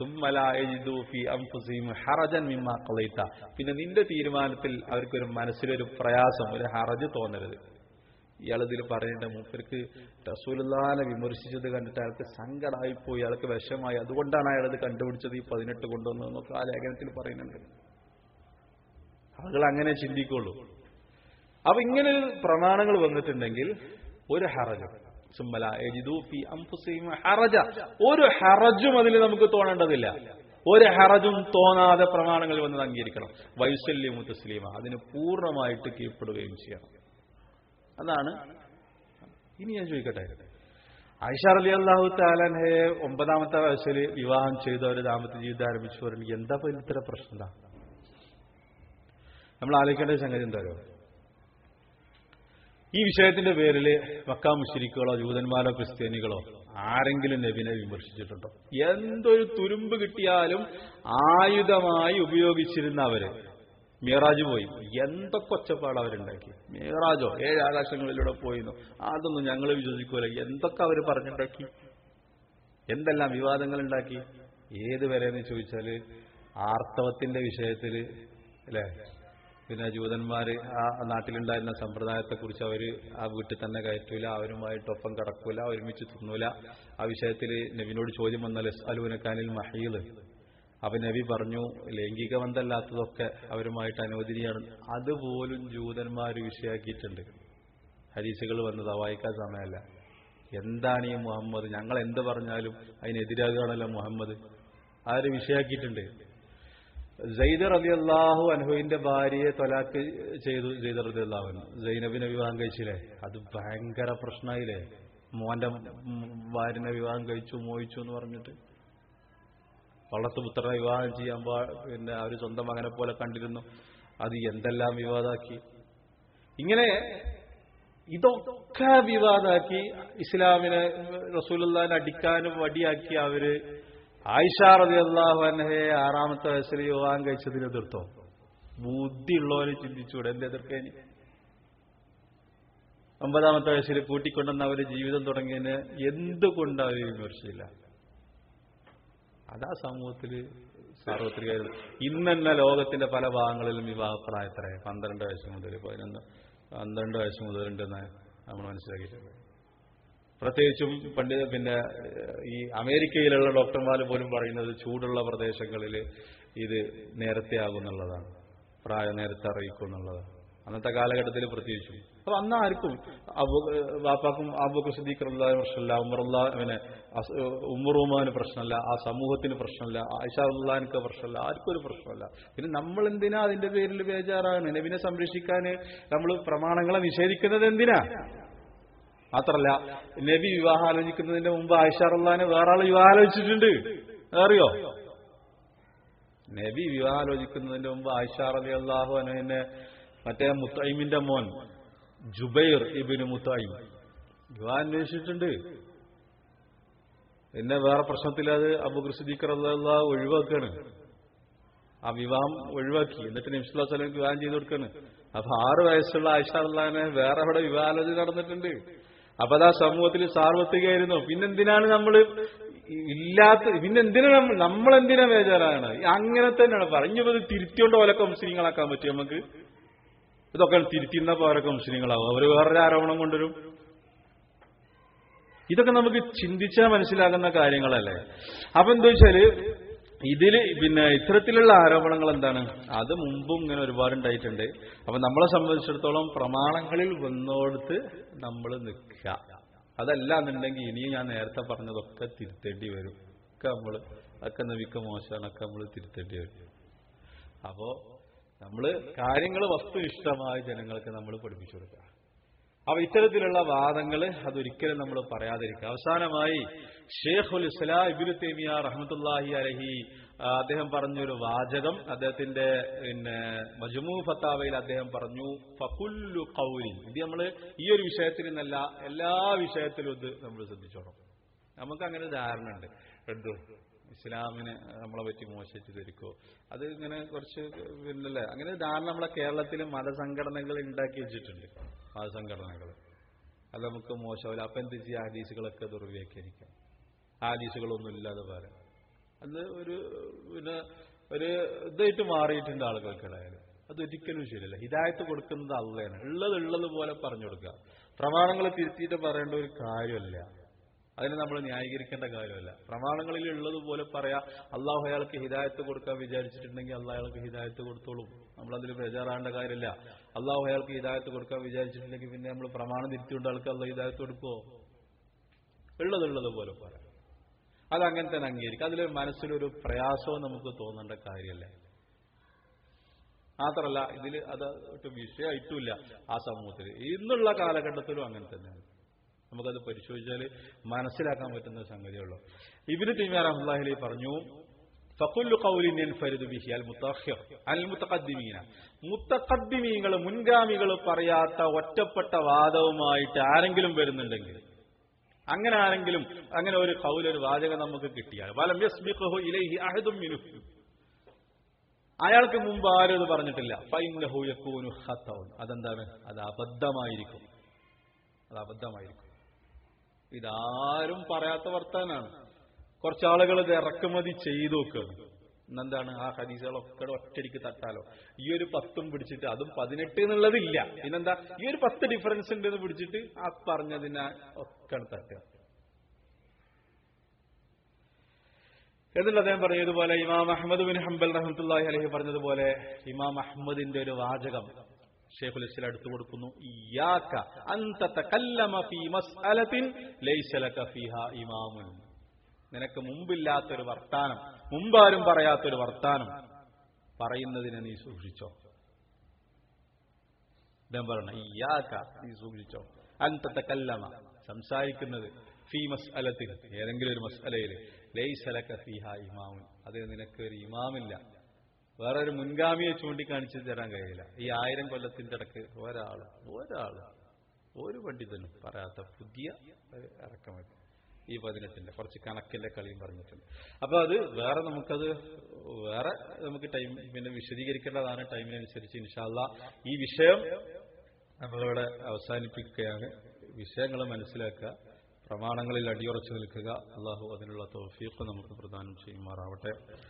ഹറജൻ മിമ്മ കളയിത്ത പിന്നെ നിന്റെ തീരുമാനത്തിൽ അവർക്കൊരു മനസ്സിലൊരു പ്രയാസം ഒരു ഹറജ് തോന്നരുത് ഇയാളിതിൽ പറയേണ്ട മൂപ്പർക്ക് റസൂലുല്ലാനെ വിമർശിച്ചത് കണ്ടിട്ട് അയാൾക്ക് സങ്കടമായിപ്പോയി അയാൾക്ക് വിഷമായി അതുകൊണ്ടാണ് അയാളത് കണ്ടുപിടിച്ചത് ഈ പതിനെട്ട് കൊണ്ടുവന്നതെന്നൊക്കെ ആ ലേഖനത്തിൽ പറയുന്നുണ്ട് ആളുകൾ അങ്ങനെ ചിന്തിക്കുള്ളൂ അപ്പൊ ഇങ്ങനെ പ്രമാണങ്ങൾ വന്നിട്ടുണ്ടെങ്കിൽ ഒരു ഹറജും സുമ്മല ഹറജ ഒരു ഹറജും അതിൽ നമുക്ക് തോന്നേണ്ടതില്ല ഒരു ഹറജും തോന്നാതെ പ്രമാണങ്ങൾ വന്നത് അംഗീകരിക്കണം വൈസല്യമു തസ്ലീമ അതിന് പൂർണ്ണമായിട്ട് കീഴ്പ്പെടുകയും ചെയ്യണം അതാണ് ഇനി ഞാൻ ചോദിക്കട്ടെ ആയിഷ അലി അള്ളാഹു താലൻഹയെ ഒമ്പതാമത്തെ വയസ്സിൽ വിവാഹം ചെയ്ത് അവർ ദാമ്പത്യ ജീവിതം ആരംഭിച്ചു പറഞ്ഞു എന്താ ഇപ്പൊ ഇത്ര പ്രശ്നം എന്താ നമ്മൾ ആലോചിക്കേണ്ട ഒരു സംഗതി എന്താ അറിയോ? ഈ വിഷയത്തിന്റെ പേരിൽ മക്കാ മുഷിരിക്കുകളോ ജൂതന്മാരോ ക്രിസ്ത്യാനികളോ ആരെങ്കിലും നബിനെ വിമർശിച്ചിട്ടുണ്ടോ എന്തൊരു തുരുമ്പ് കിട്ടിയാലും ആയുധമായി ഉപയോഗിച്ചിരുന്ന അവര് മിയറാജ് പോയി എന്തൊക്കെ ഒച്ചപ്പാട് അവരുണ്ടാക്കി മിയറാജോ ഏഴ് ആകാശങ്ങളിലൂടെ പോയിന്നു അതൊന്നും ഞങ്ങൾ വിശ്വസിക്കൂല എന്തൊക്കെ അവർ പറഞ്ഞുണ്ടാക്കി എന്തെല്ലാം വിവാദങ്ങൾ ഉണ്ടാക്കി ഏത് വരെയെന്ന് ചോദിച്ചാല് ആർത്തവത്തിന്റെ വിഷയത്തില് അല്ലെ പിന്നെ ജൂതന്മാര് ആ നാട്ടിലുണ്ടായിരുന്ന സമ്പ്രദായത്തെക്കുറിച്ച് അവര് ആ വീട്ടിൽ തന്നെ കയറ്റൂല അവരുമായിട്ടൊപ്പം കിടക്കൂല ഒരുമിച്ച് തിന്നൂല ആ വിഷയത്തിൽ നബിനോട് ചോദ്യം വന്നാൽ അലൂനക്കാനിൽ മഹീല് അപ്പൊ നബി പറഞ്ഞു ലൈംഗിക ബന്ധമല്ലാത്തതൊക്കെ അവരുമായിട്ട് അനുവദനീയാണ് അതുപോലും ജൂതന്മാർ വിഷയാക്കിയിട്ടുണ്ട് ഹരീസുകൾ വന്നത് വായിക്കാൻ സമയമല്ല എന്താണ് ഈ മുഹമ്മദ് ഞങ്ങൾ എന്ത് പറഞ്ഞാലും അതിനെതിരാകുകയാണല്ലോ മുഹമ്മദ് ആര് വിഷയാക്കിയിട്ടുണ്ട് സൈദർ അലി അള്ളാഹു അനുഹുവിന്റെ ഭാര്യയെ തൊലാക്ക് ചെയ്തു സൈദർ അലി അള്ളാഹുൻ സൈനബിനെ വിവാഹം കഴിച്ചില്ലേ അത് ഭയങ്കര പ്രശ്നമായില്ലേ മോന്റെ ഭാര്യനെ വിവാഹം കഴിച്ചു മോഹിച്ചു എന്ന് പറഞ്ഞിട്ട് വളർത്തുപുത്രനെ വിവാഹം ചെയ്യാൻ പാ- പിന്നെ അവര് സ്വന്തം മകനെ പോലെ കണ്ടിരുന്നു അത് എന്തെല്ലാം വിവാദാക്കി ഇങ്ങനെ ഇതൊക്കെ വിവാദാക്കി ഇസ്ലാമിനെ റസൂലുള്ളാഹിനെ അടിക്കാനും വടിയാക്കി അവര് ആയിഷ റതി അള്ളാഹു അനഹയെ ആറാമത്തെ വയസ്സിൽ വിവാഹം കഴിച്ചതിന് എതിർത്തോ ബുദ്ധിയുള്ളവര് ചിന്തിച്ചൂടെ എന്ത് എതിർക്കേനി ഒമ്പതാമത്തെ വയസ്സിൽ കൂട്ടിക്കൊണ്ടുവന്ന് അവര് ജീവിതം തുടങ്ങിയതിന് എന്തുകൊണ്ട് അവര് വിമർശിച്ചില്ല അതാ സമൂഹത്തില് സാർവത്രിക ഇന്ന് തന്നെ ലോകത്തിന്റെ പല ഭാഗങ്ങളിലും വിവാഹപ്രായത്ര പന്ത്രണ്ട് വയസ്സ് മുതൽ പതിനൊന്ന് പന്ത്രണ്ട് വയസ്സ് മുതലുണ്ടെന്ന് നമ്മൾ മനസ്സിലാക്കിയിട്ടുണ്ട് പ്രത്യേകിച്ചും പണ്ട് പിന്നെ ഏഹ്, ഈ അമേരിക്കയിലുള്ള ഡോക്ടർമാർ പോലും പറയുന്നത് ചൂടുള്ള പ്രദേശങ്ങളിൽ ഇത് നേരത്തെ ആകുന്നുള്ളതാണ് പ്രായം നേരത്തെ അറിയിക്കും എന്നുള്ളതാണ് അന്നത്തെ കാലഘട്ടത്തിൽ പ്രത്യേകിച്ചും അപ്പൊ അന്ന് ആർക്കും അബു വാപ്പാക്കും അബുക്ക് സിദ്ദീഖറുള്ള പ്രശ്നമില്ല ഉമറുള്ള പിന്നെ അസ്- ഉമ്മറുമാന് പ്രശ്നമല്ല ആ സമൂഹത്തിന് പ്രശ്നമില്ല ആയിഷാറുള്ളാനക്ക് പ്രശ്നമില്ല ആർക്കും ഒരു പ്രശ്നമല്ല പിന്നെ നമ്മൾ എന്തിനാ അതിന്റെ പേരിൽ ബേജാറാണ് നബിനെ സംരക്ഷിക്കാൻ നമ്മൾ പ്രമാണങ്ങളെ നിഷേധിക്കുന്നത് എന്തിനാ മാത്രല്ല നബി വിവാഹം ആലോചിക്കുന്നതിന്റെ മുമ്പ് ആയിഷാറുള്ളാനെ വേറെ ആള് വിവാഹം ആലോചിച്ചിട്ടുണ്ട് അറിയോ നബി വിവാഹം ആലോചിക്കുന്നതിന്റെ മുമ്പ് ആയിഷാർ അലി അള്ളാഹു അനുവിനെ മറ്റേ മുത്തൈമിന്റെ മോൻ ജുബൈർ ഇബിന് മുത്തൈം വിവാഹം അന്വേഷിച്ചിട്ടുണ്ട് പിന്നെ വേറെ പ്രശ്നത്തിൽ അത് അബു സിദ്ദീഖർ അള്ളാഹ് ഒഴിവാക്കാണ് ആ വിവാഹം ഒഴിവാക്കി എന്നിട്ട് നിമിഷുല്ലാ സ്വലം വിവാഹം ചെയ്ത് കൊടുക്കാണ് അപ്പൊ ആറ് വയസ്സുള്ള ആയിഷ അള്ളഹാനെ വേറെ അവിടെ വിവാഹാലോചന നടന്നിട്ടുണ്ട് അപ്പൊ അതാ സമൂഹത്തിൽ സാർവത്രികമായിരുന്നു പിന്നെന്തിനാണ് നമ്മൾ ഇല്ലാത്ത പിന്നെന്തിനാ നമ്മൾ നമ്മളെന്തിനാ ബേജാറാണ് അങ്ങനെ തന്നെയാണ് പറഞ്ഞത് തിരുത്തിയോണ്ട് ഓലൊക്കെ മുസ്ലിങ്ങളാക്കാൻ പറ്റും നമുക്ക് ഇതൊക്കെ തിരുത്തിയുന്ന പോരൊക്കെ മുസ്ലിങ്ങളാവും അവര് വേറൊരു ആരോപണം കൊണ്ടുവരും ഇതൊക്കെ നമുക്ക് ചിന്തിച്ചാൽ മനസ്സിലാകുന്ന കാര്യങ്ങളല്ലേ അപ്പൊ എന്താ വെച്ചാല് ഇതില് പിന്നെ ഇത്തരത്തിലുള്ള ആരോപണങ്ങൾ എന്താണ് അത് മുമ്പും ഇങ്ങനെ ഒരുപാട് ഉണ്ടായിട്ടുണ്ട് അപ്പൊ നമ്മളെ സംബന്ധിച്ചിടത്തോളം പ്രമാണങ്ങളിൽ വന്നോടത്ത് നമ്മൾ നിൽക്കുക അതല്ല എന്നുണ്ടെങ്കിൽ ഇനിയും ഞാൻ നേരത്തെ പറഞ്ഞതൊക്കെ തിരുത്തേണ്ടി വരും ഒക്കെ നമ്മൾ ഒക്കെ നബിക്ക് മോശമാണൊക്കെ നമ്മൾ തിരുത്തേണ്ടി വരും അപ്പോ നമ്മള് കാര്യങ്ങൾ വസ്തുനിഷ്ഠമായ ജനങ്ങൾക്ക് നമ്മൾ പഠിപ്പിച്ചു കൊടുക്കുക അപ്പൊ ഇത്തരത്തിലുള്ള വാദങ്ങൾ അതൊരിക്കലും നമ്മൾ പറയാതിരിക്കുക അവസാനമായി ഷേഖുൽ ഇസ്ലാ ഇബിനു തേമിയ റഹ്മത്തുല്ലാഹി അലഹി ആ, അദ്ദേഹം പറഞ്ഞൊരു വാചകം അദ്ദേഹത്തിന്റെ പിന്നെ മജ്മൂ ഫത്താവയിൽ അദ്ദേഹം പറഞ്ഞു ഫകുല്ലു കൗലിൻ ഇത് നമ്മൾ ഈ ഒരു വിഷയത്തിൽ നിന്നല്ല എല്ലാ വിഷയത്തിലും ഇത് നമ്മൾ ശ്രദ്ധിച്ചോണം നമുക്ക് അങ്ങനെ ധാരണ ഉണ്ട് എന്തു ഇസ്ലാമിനെ നമ്മളെ പറ്റി മോശിച്ച് ധരിക്കോ അത് ഇങ്ങനെ കുറച്ച് പിന്നല്ലേ അങ്ങനെ ധാരണ നമ്മളെ കേരളത്തിൽ മതസംഘടനകൾ ഉണ്ടാക്കി വെച്ചിട്ടുണ്ട് മതസംഘടനകൾ അത് നമുക്ക് മോശമല്ല അപ്പൊ എന്ത് ചെയ്യാം ഹദീസുകളൊക്കെ ദുർവ്യാഖ്യാനിക്കാം ഹദീസുകളൊന്നും ഇല്ലാതെ പറയാം അത് ഒരു പിന്നെ ഒരു ഇതായിട്ട് മാറിയിട്ടുണ്ട് ആളുകൾക്കിടയിൽ അത് ഒരിക്കലും ശരിയല്ല ഹിദായത്ത് കൊടുക്കുന്നത് അള്ളയാണ് ഉള്ളത് ഉള്ളത് പോലെ പറഞ്ഞു കൊടുക്കുക പ്രമാണങ്ങൾ തിരുത്തിയിട്ട് പറയേണ്ട ഒരു കാര്യമല്ല അതിനെ നമ്മൾ ന്യായീകരിക്കേണ്ട കാര്യമല്ല പ്രമാണങ്ങളിൽ ഉള്ളതുപോലെ പറയാ അള്ളാഹു അയാൾക്ക് ഹിദായത്ത് കൊടുക്കാൻ വിചാരിച്ചിട്ടുണ്ടെങ്കിൽ അള്ളാഹ് അയാൾക്ക് ഹിദായത്ത് കൊടുത്തോളും നമ്മൾ അതിൽ ബേജാറാകേണ്ട കാര്യമില്ല അള്ളാഹു അയാൾക്ക് ഹിദായത്ത് കൊടുക്കാൻ വിചാരിച്ചിട്ടുണ്ടെങ്കിൽ പിന്നെ നമ്മൾ പ്രമാണം തിരുത്തിക്കൊണ്ട് ആൾക്ക് അള്ളാഹ് ഹിദായത്ത് കൊടുക്കുമോ ഉള്ളതുള്ളത് പോലെ പറയാം അതങ്ങനെ തന്നെ അംഗീകരിക്കും അതിലൊരു മനസ്സിലൊരു പ്രയാസവും നമുക്ക് തോന്നേണ്ട കാര്യമല്ല മാത്രമല്ല ഇതിൽ അത് ഒട്ടും വിഷയമായിട്ടില്ല ആ സമൂഹത്തിൽ ഇന്നുള്ള കാലഘട്ടത്തിലും അങ്ങനെ തന്നെയാണ് നമുക്കത് പരിശോധിച്ചാൽ മനസ്സിലാക്കാൻ പറ്റുന്ന സംഗതിയുള്ളൂ ഇബിന് തിമിയ റഹ്ലാഹിലി പറഞ്ഞു ഫക്കുല്ലു ഖൗലിൻ യൻഫരിദു ബിഹി അൽ മുത്തഖിർ അൽ മുത്തഖദ്ദിമീന മുത്തഖദ്ദിമീങ്ങൾ മുൻഗാമികൾ പറയാത്ത ഒറ്റപ്പെട്ട വാദവുമായിട്ട് ആരെങ്കിലും വരുന്നുണ്ടെങ്കിൽ അങ്ങനെ ആരെങ്കിലും അങ്ങനെ ഒരു കൗൽ ഒരു വാചകം നമുക്ക് കിട്ടിയാൽ വലം യസ്ബിഖുഹു ഇലൈഹി അഹദും മിനുഹു അയാൾക്ക് മുമ്പ് ആരും ഇത് പറഞ്ഞിട്ടില്ല ഫൈനഹു യക്കൂനു ഖത്തൗൻ അതെന്താണ് അത് അബദ്ധമായിരിക്കും അത് അബദ്ധമായിരിക്കും ഇതാരും പറയാത്ത വർത്താനാണ് കുറച്ചാളുകൾ ഇത് ഇറക്കുമതി ചെയ്തു നോക്കുകയാണ് ഇന്നെന്താണ് ആ ഹദീസുകളൊക്കെ ഒറ്റടിക്ക് തട്ടാലോ ഈ ഒരു പത്തും പിടിച്ചിട്ട് അതും പതിനെട്ട് എന്നുള്ളതില്ല പിന്നെന്താ ഈ ഒരു പത്ത് ഡിഫറൻസ് ഉണ്ടെന്ന് പിടിച്ചിട്ട് ആ പറഞ്ഞതിനെ ഒക്കെ തട്ടുക എന്നിട്ട് അദ്ദേഹം പറഞ്ഞതുപോലെ ഇമാം അഹമ്മദ് ബിൻ ഹംബൽ റഹമത്തുല്ലാഹി അലഹി പറഞ്ഞതുപോലെ ഇമാം അഹമ്മദിന്റെ ഒരു വാചകം ഷേഖുൽ ഇസ്ലാം എടുത്തു കൊടുക്കുന്നു ഇയ്യാക അൻത തകല്ലമ ഫീ മസ്അലത്തിൻ ലൈസ ലക ഫീഹാ ഇമാമുൻ നിനക്ക് മുമ്പില്ലാത്തൊരു വർത്താനം മുമ്പാരും പറയാത്തൊരു വർത്താനം പറയുന്നതിനെ നീ സൂക്ഷിച്ചോ അദ്ദേഹം പറയണ ഇയ്യാക നീ സൂക്ഷിച്ചോ അൻത തകല്ലമ സംസാരിക്കുന്നത് ഫീ മസ്അലത്തിൽ ഏതെങ്കിലും ഒരു മസ്അലയിൽ ലൈസലക ഫീഹ ഇമാമുൻ അതിന് നിനക്ക് ഒരു ഇമാമില്ല വേറൊരു മുൻഗാമിയെ ചൂണ്ടിക്കാണിച്ചു തരാൻ കഴിയില്ല ഈ ആയിരം കൊല്ലത്തിന്റെ ഇടക്ക് ഒരാള് ഒരാള് ഒരു പണ്ഡിതനും പറയാത്ത പുതിയ ഒരു ഇറക്കമായി ഈ പതിനെട്ടിന്റെ കുറച്ച് കണക്കിന്റെ കളിയും പറഞ്ഞിട്ടുണ്ട് അപ്പൊ അത് വേറെ നമുക്കത് വേറെ നമുക്ക് ടൈം പിന്നെ വിശദീകരിക്കേണ്ടതാണ് ടൈമിനനുസരിച്ച് ഇൻഷാല്ല ഈ വിഷയം നമ്മളിവിടെ അവസാനിപ്പിക്കുകയാണ് വിഷയങ്ങൾ മനസ്സിലാക്കുക പ്രമാണങ്ങളിൽ അടിയുറച്ചു നിൽക്കുക അള്ളാഹു അതിനുള്ള തോഫീഖ് നമുക്ക് പ്രദാനം ചെയ്യുമാറാവട്ടെ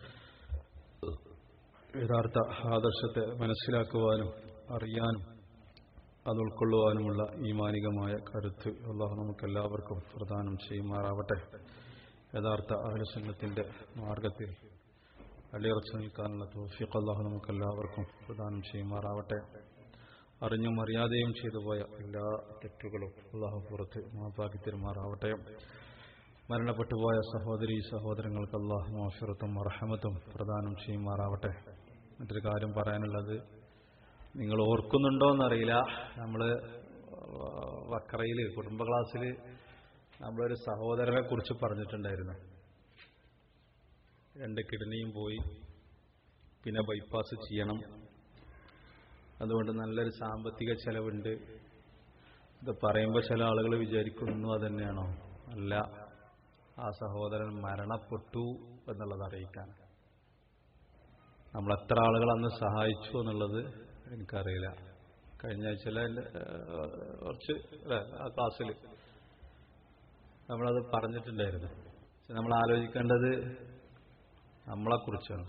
യഥാർത്ഥ ആദർശത്തെ മനസ്സിലാക്കുവാനും അറിയാനും അത് ഉൾക്കൊള്ളുവാനുമുള്ള ഈമാനികമായ കരുത്ത് അള്ളാഹു നമുക്കെല്ലാവർക്കും പ്രദാനം ചെയ്യുമാറാവട്ടെ യഥാർത്ഥ ആലസംഘത്തിന്റെ മാർഗത്തിൽ അടിയുറച്ചു നിൽക്കാനുള്ള തോഫീഖ് അള്ളാഹു നമുക്കെല്ലാവർക്കും പ്രദാനം ചെയ്യുമാറാവട്ടെ അറിഞ്ഞും അറിയാതെയും ചെയ്തു പോയ എല്ലാ തെറ്റുകളും അള്ളാഹു പുറത്ത് മാപ്പാക്കി തെരുമാറാവട്ടെ മരണപ്പെട്ടുപോയ സഹോദരി സഹോദരങ്ങൾക്ക് അള്ളാഹു മാഫിറത്തും അർഹമത്തും പ്രദാനം ചെയ്യുമാറാവട്ടെ മറ്റൊരു കാര്യം പറയാനുള്ളത് നിങ്ങൾ ഓർക്കുന്നുണ്ടോ എന്നറിയില്ല നമ്മൾ വക്രയിൽ കുടുംബ ക്ലാസ്സിൽ നമ്മളൊരു സഹോദരനെ കുറിച്ച് പറഞ്ഞിട്ടുണ്ടായിരുന്നു രണ്ട് കിഡ്നിയും പോയി പിന്നെ ബൈപ്പാസ് ചെയ്യണം അതുകൊണ്ട് നല്ലൊരു സാമ്പത്തിക ചെലവുണ്ട് ഇത് പറയുമ്പോൾ ചില ആളുകൾ വിചാരിക്കുന്നു അതന്നെയാണോ അല്ല ആ സഹോദരൻ മരണപ്പെട്ടു എന്നുള്ളത് അറിയിക്കാൻ നമ്മൾ എത്ര ആളുകൾ അന്ന് സഹായിച്ചു എന്നുള്ളത് എനിക്കറിയില്ല കഴിഞ്ഞ ആഴ്ചയിലെ എൻ്റെ കുറച്ച് അല്ലേ ആ ക്ലാസ്സിൽ നമ്മളത് പറഞ്ഞിട്ടുണ്ടായിരുന്നു പക്ഷെ നമ്മൾ ആലോചിക്കേണ്ടത് നമ്മളെക്കുറിച്ചാണ്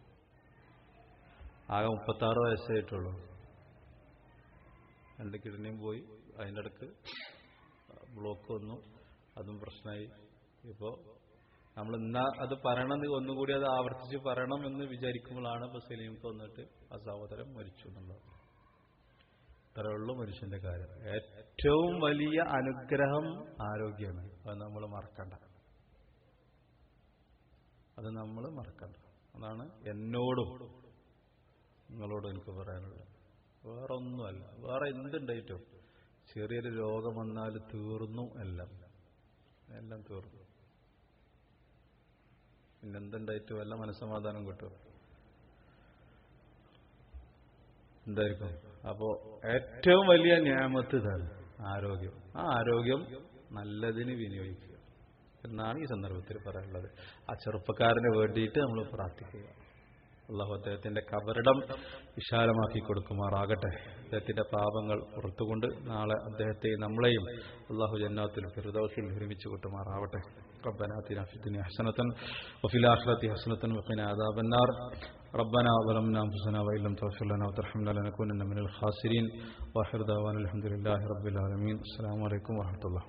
ആകെ മുപ്പത്താറ് വയസ്സായിട്ടുള്ളൂ രണ്ട് കിഡ്നിയും പോയി അതിൻ്റെ ഇടക്ക് ബ്ലോക്ക് വന്നു അതും പ്രശ്നമായി ഇപ്പോൾ നമ്മൾ ഇന്നാ അത് പറയണം ഒന്നുകൂടി അത് ആവർത്തിച്ച് പറയണം എന്ന് വിചാരിക്കുമ്പോഴാണ് ഇപ്പോൾ സലീംക്ക് വന്നിട്ട് ആ സഹോദരൻ മരിച്ചു എന്നുള്ളത് ഇത്രയുള്ളൂ മനുഷ്യന്റെ കാര്യം ഏറ്റവും വലിയ അനുഗ്രഹം ആരോഗ്യമാണ് അത് നമ്മൾ മറക്കണ്ട അത് നമ്മൾ മറക്കണ്ട അതാണ് എന്നോടും നിങ്ങളോട് എനിക്ക് പറയാനുള്ളത് വേറെ ഒന്നുമല്ല വേറെ എന്തുണ്ടായിട്ടോ ചെറിയൊരു രോഗം വന്നാൽ തീർന്നു എല്ലാം എല്ലാം തീർന്നു പിന്നെ എന്തുണ്ടായിട്ടും വല്ല മനസ്സമാധാനം കിട്ടും എന്തായിരിക്കും അപ്പോ ഏറ്റവും വലിയ ഞാമത്ത് ഇതാണ് ആരോഗ്യം ആ ആരോഗ്യം നല്ലതിന് വിനിയോഗിക്കുക എന്നാണ് ഈ സന്ദർഭത്തിൽ പറയാനുള്ളത് ആ ചെറുപ്പക്കാരന് വേണ്ടിയിട്ട് നമ്മൾ പ്രാർത്ഥിക്കുക അള്ളാഹു അദ്ദേഹത്തിന്റെ കബറിടം വിശാലമാക്കി കൊടുക്കുമാറാകട്ടെ അദ്ദേഹത്തിന്റെ പാപങ്ങൾ പുറത്തുകൊണ്ട് നാളെ അദ്ദേഹത്തെ നമ്മളെയും അള്ളാഹു ജന്നാത്തിൽ ഫിറുദൗസിൽ ഒരുമിച്ച് കൂട്ടുമാറാവട്ടെ ربنا آتنا في الدنيا حسنة وفي الآخرة حسنة وقنا عذاب النار ربنا ظلمنا أنفسنا وإن لم تغفر لنا وترحمنا لنكونن من الخاسرين وآخر دعوانا الحمد لله رب العالمين السلام عليكم ورحمة الله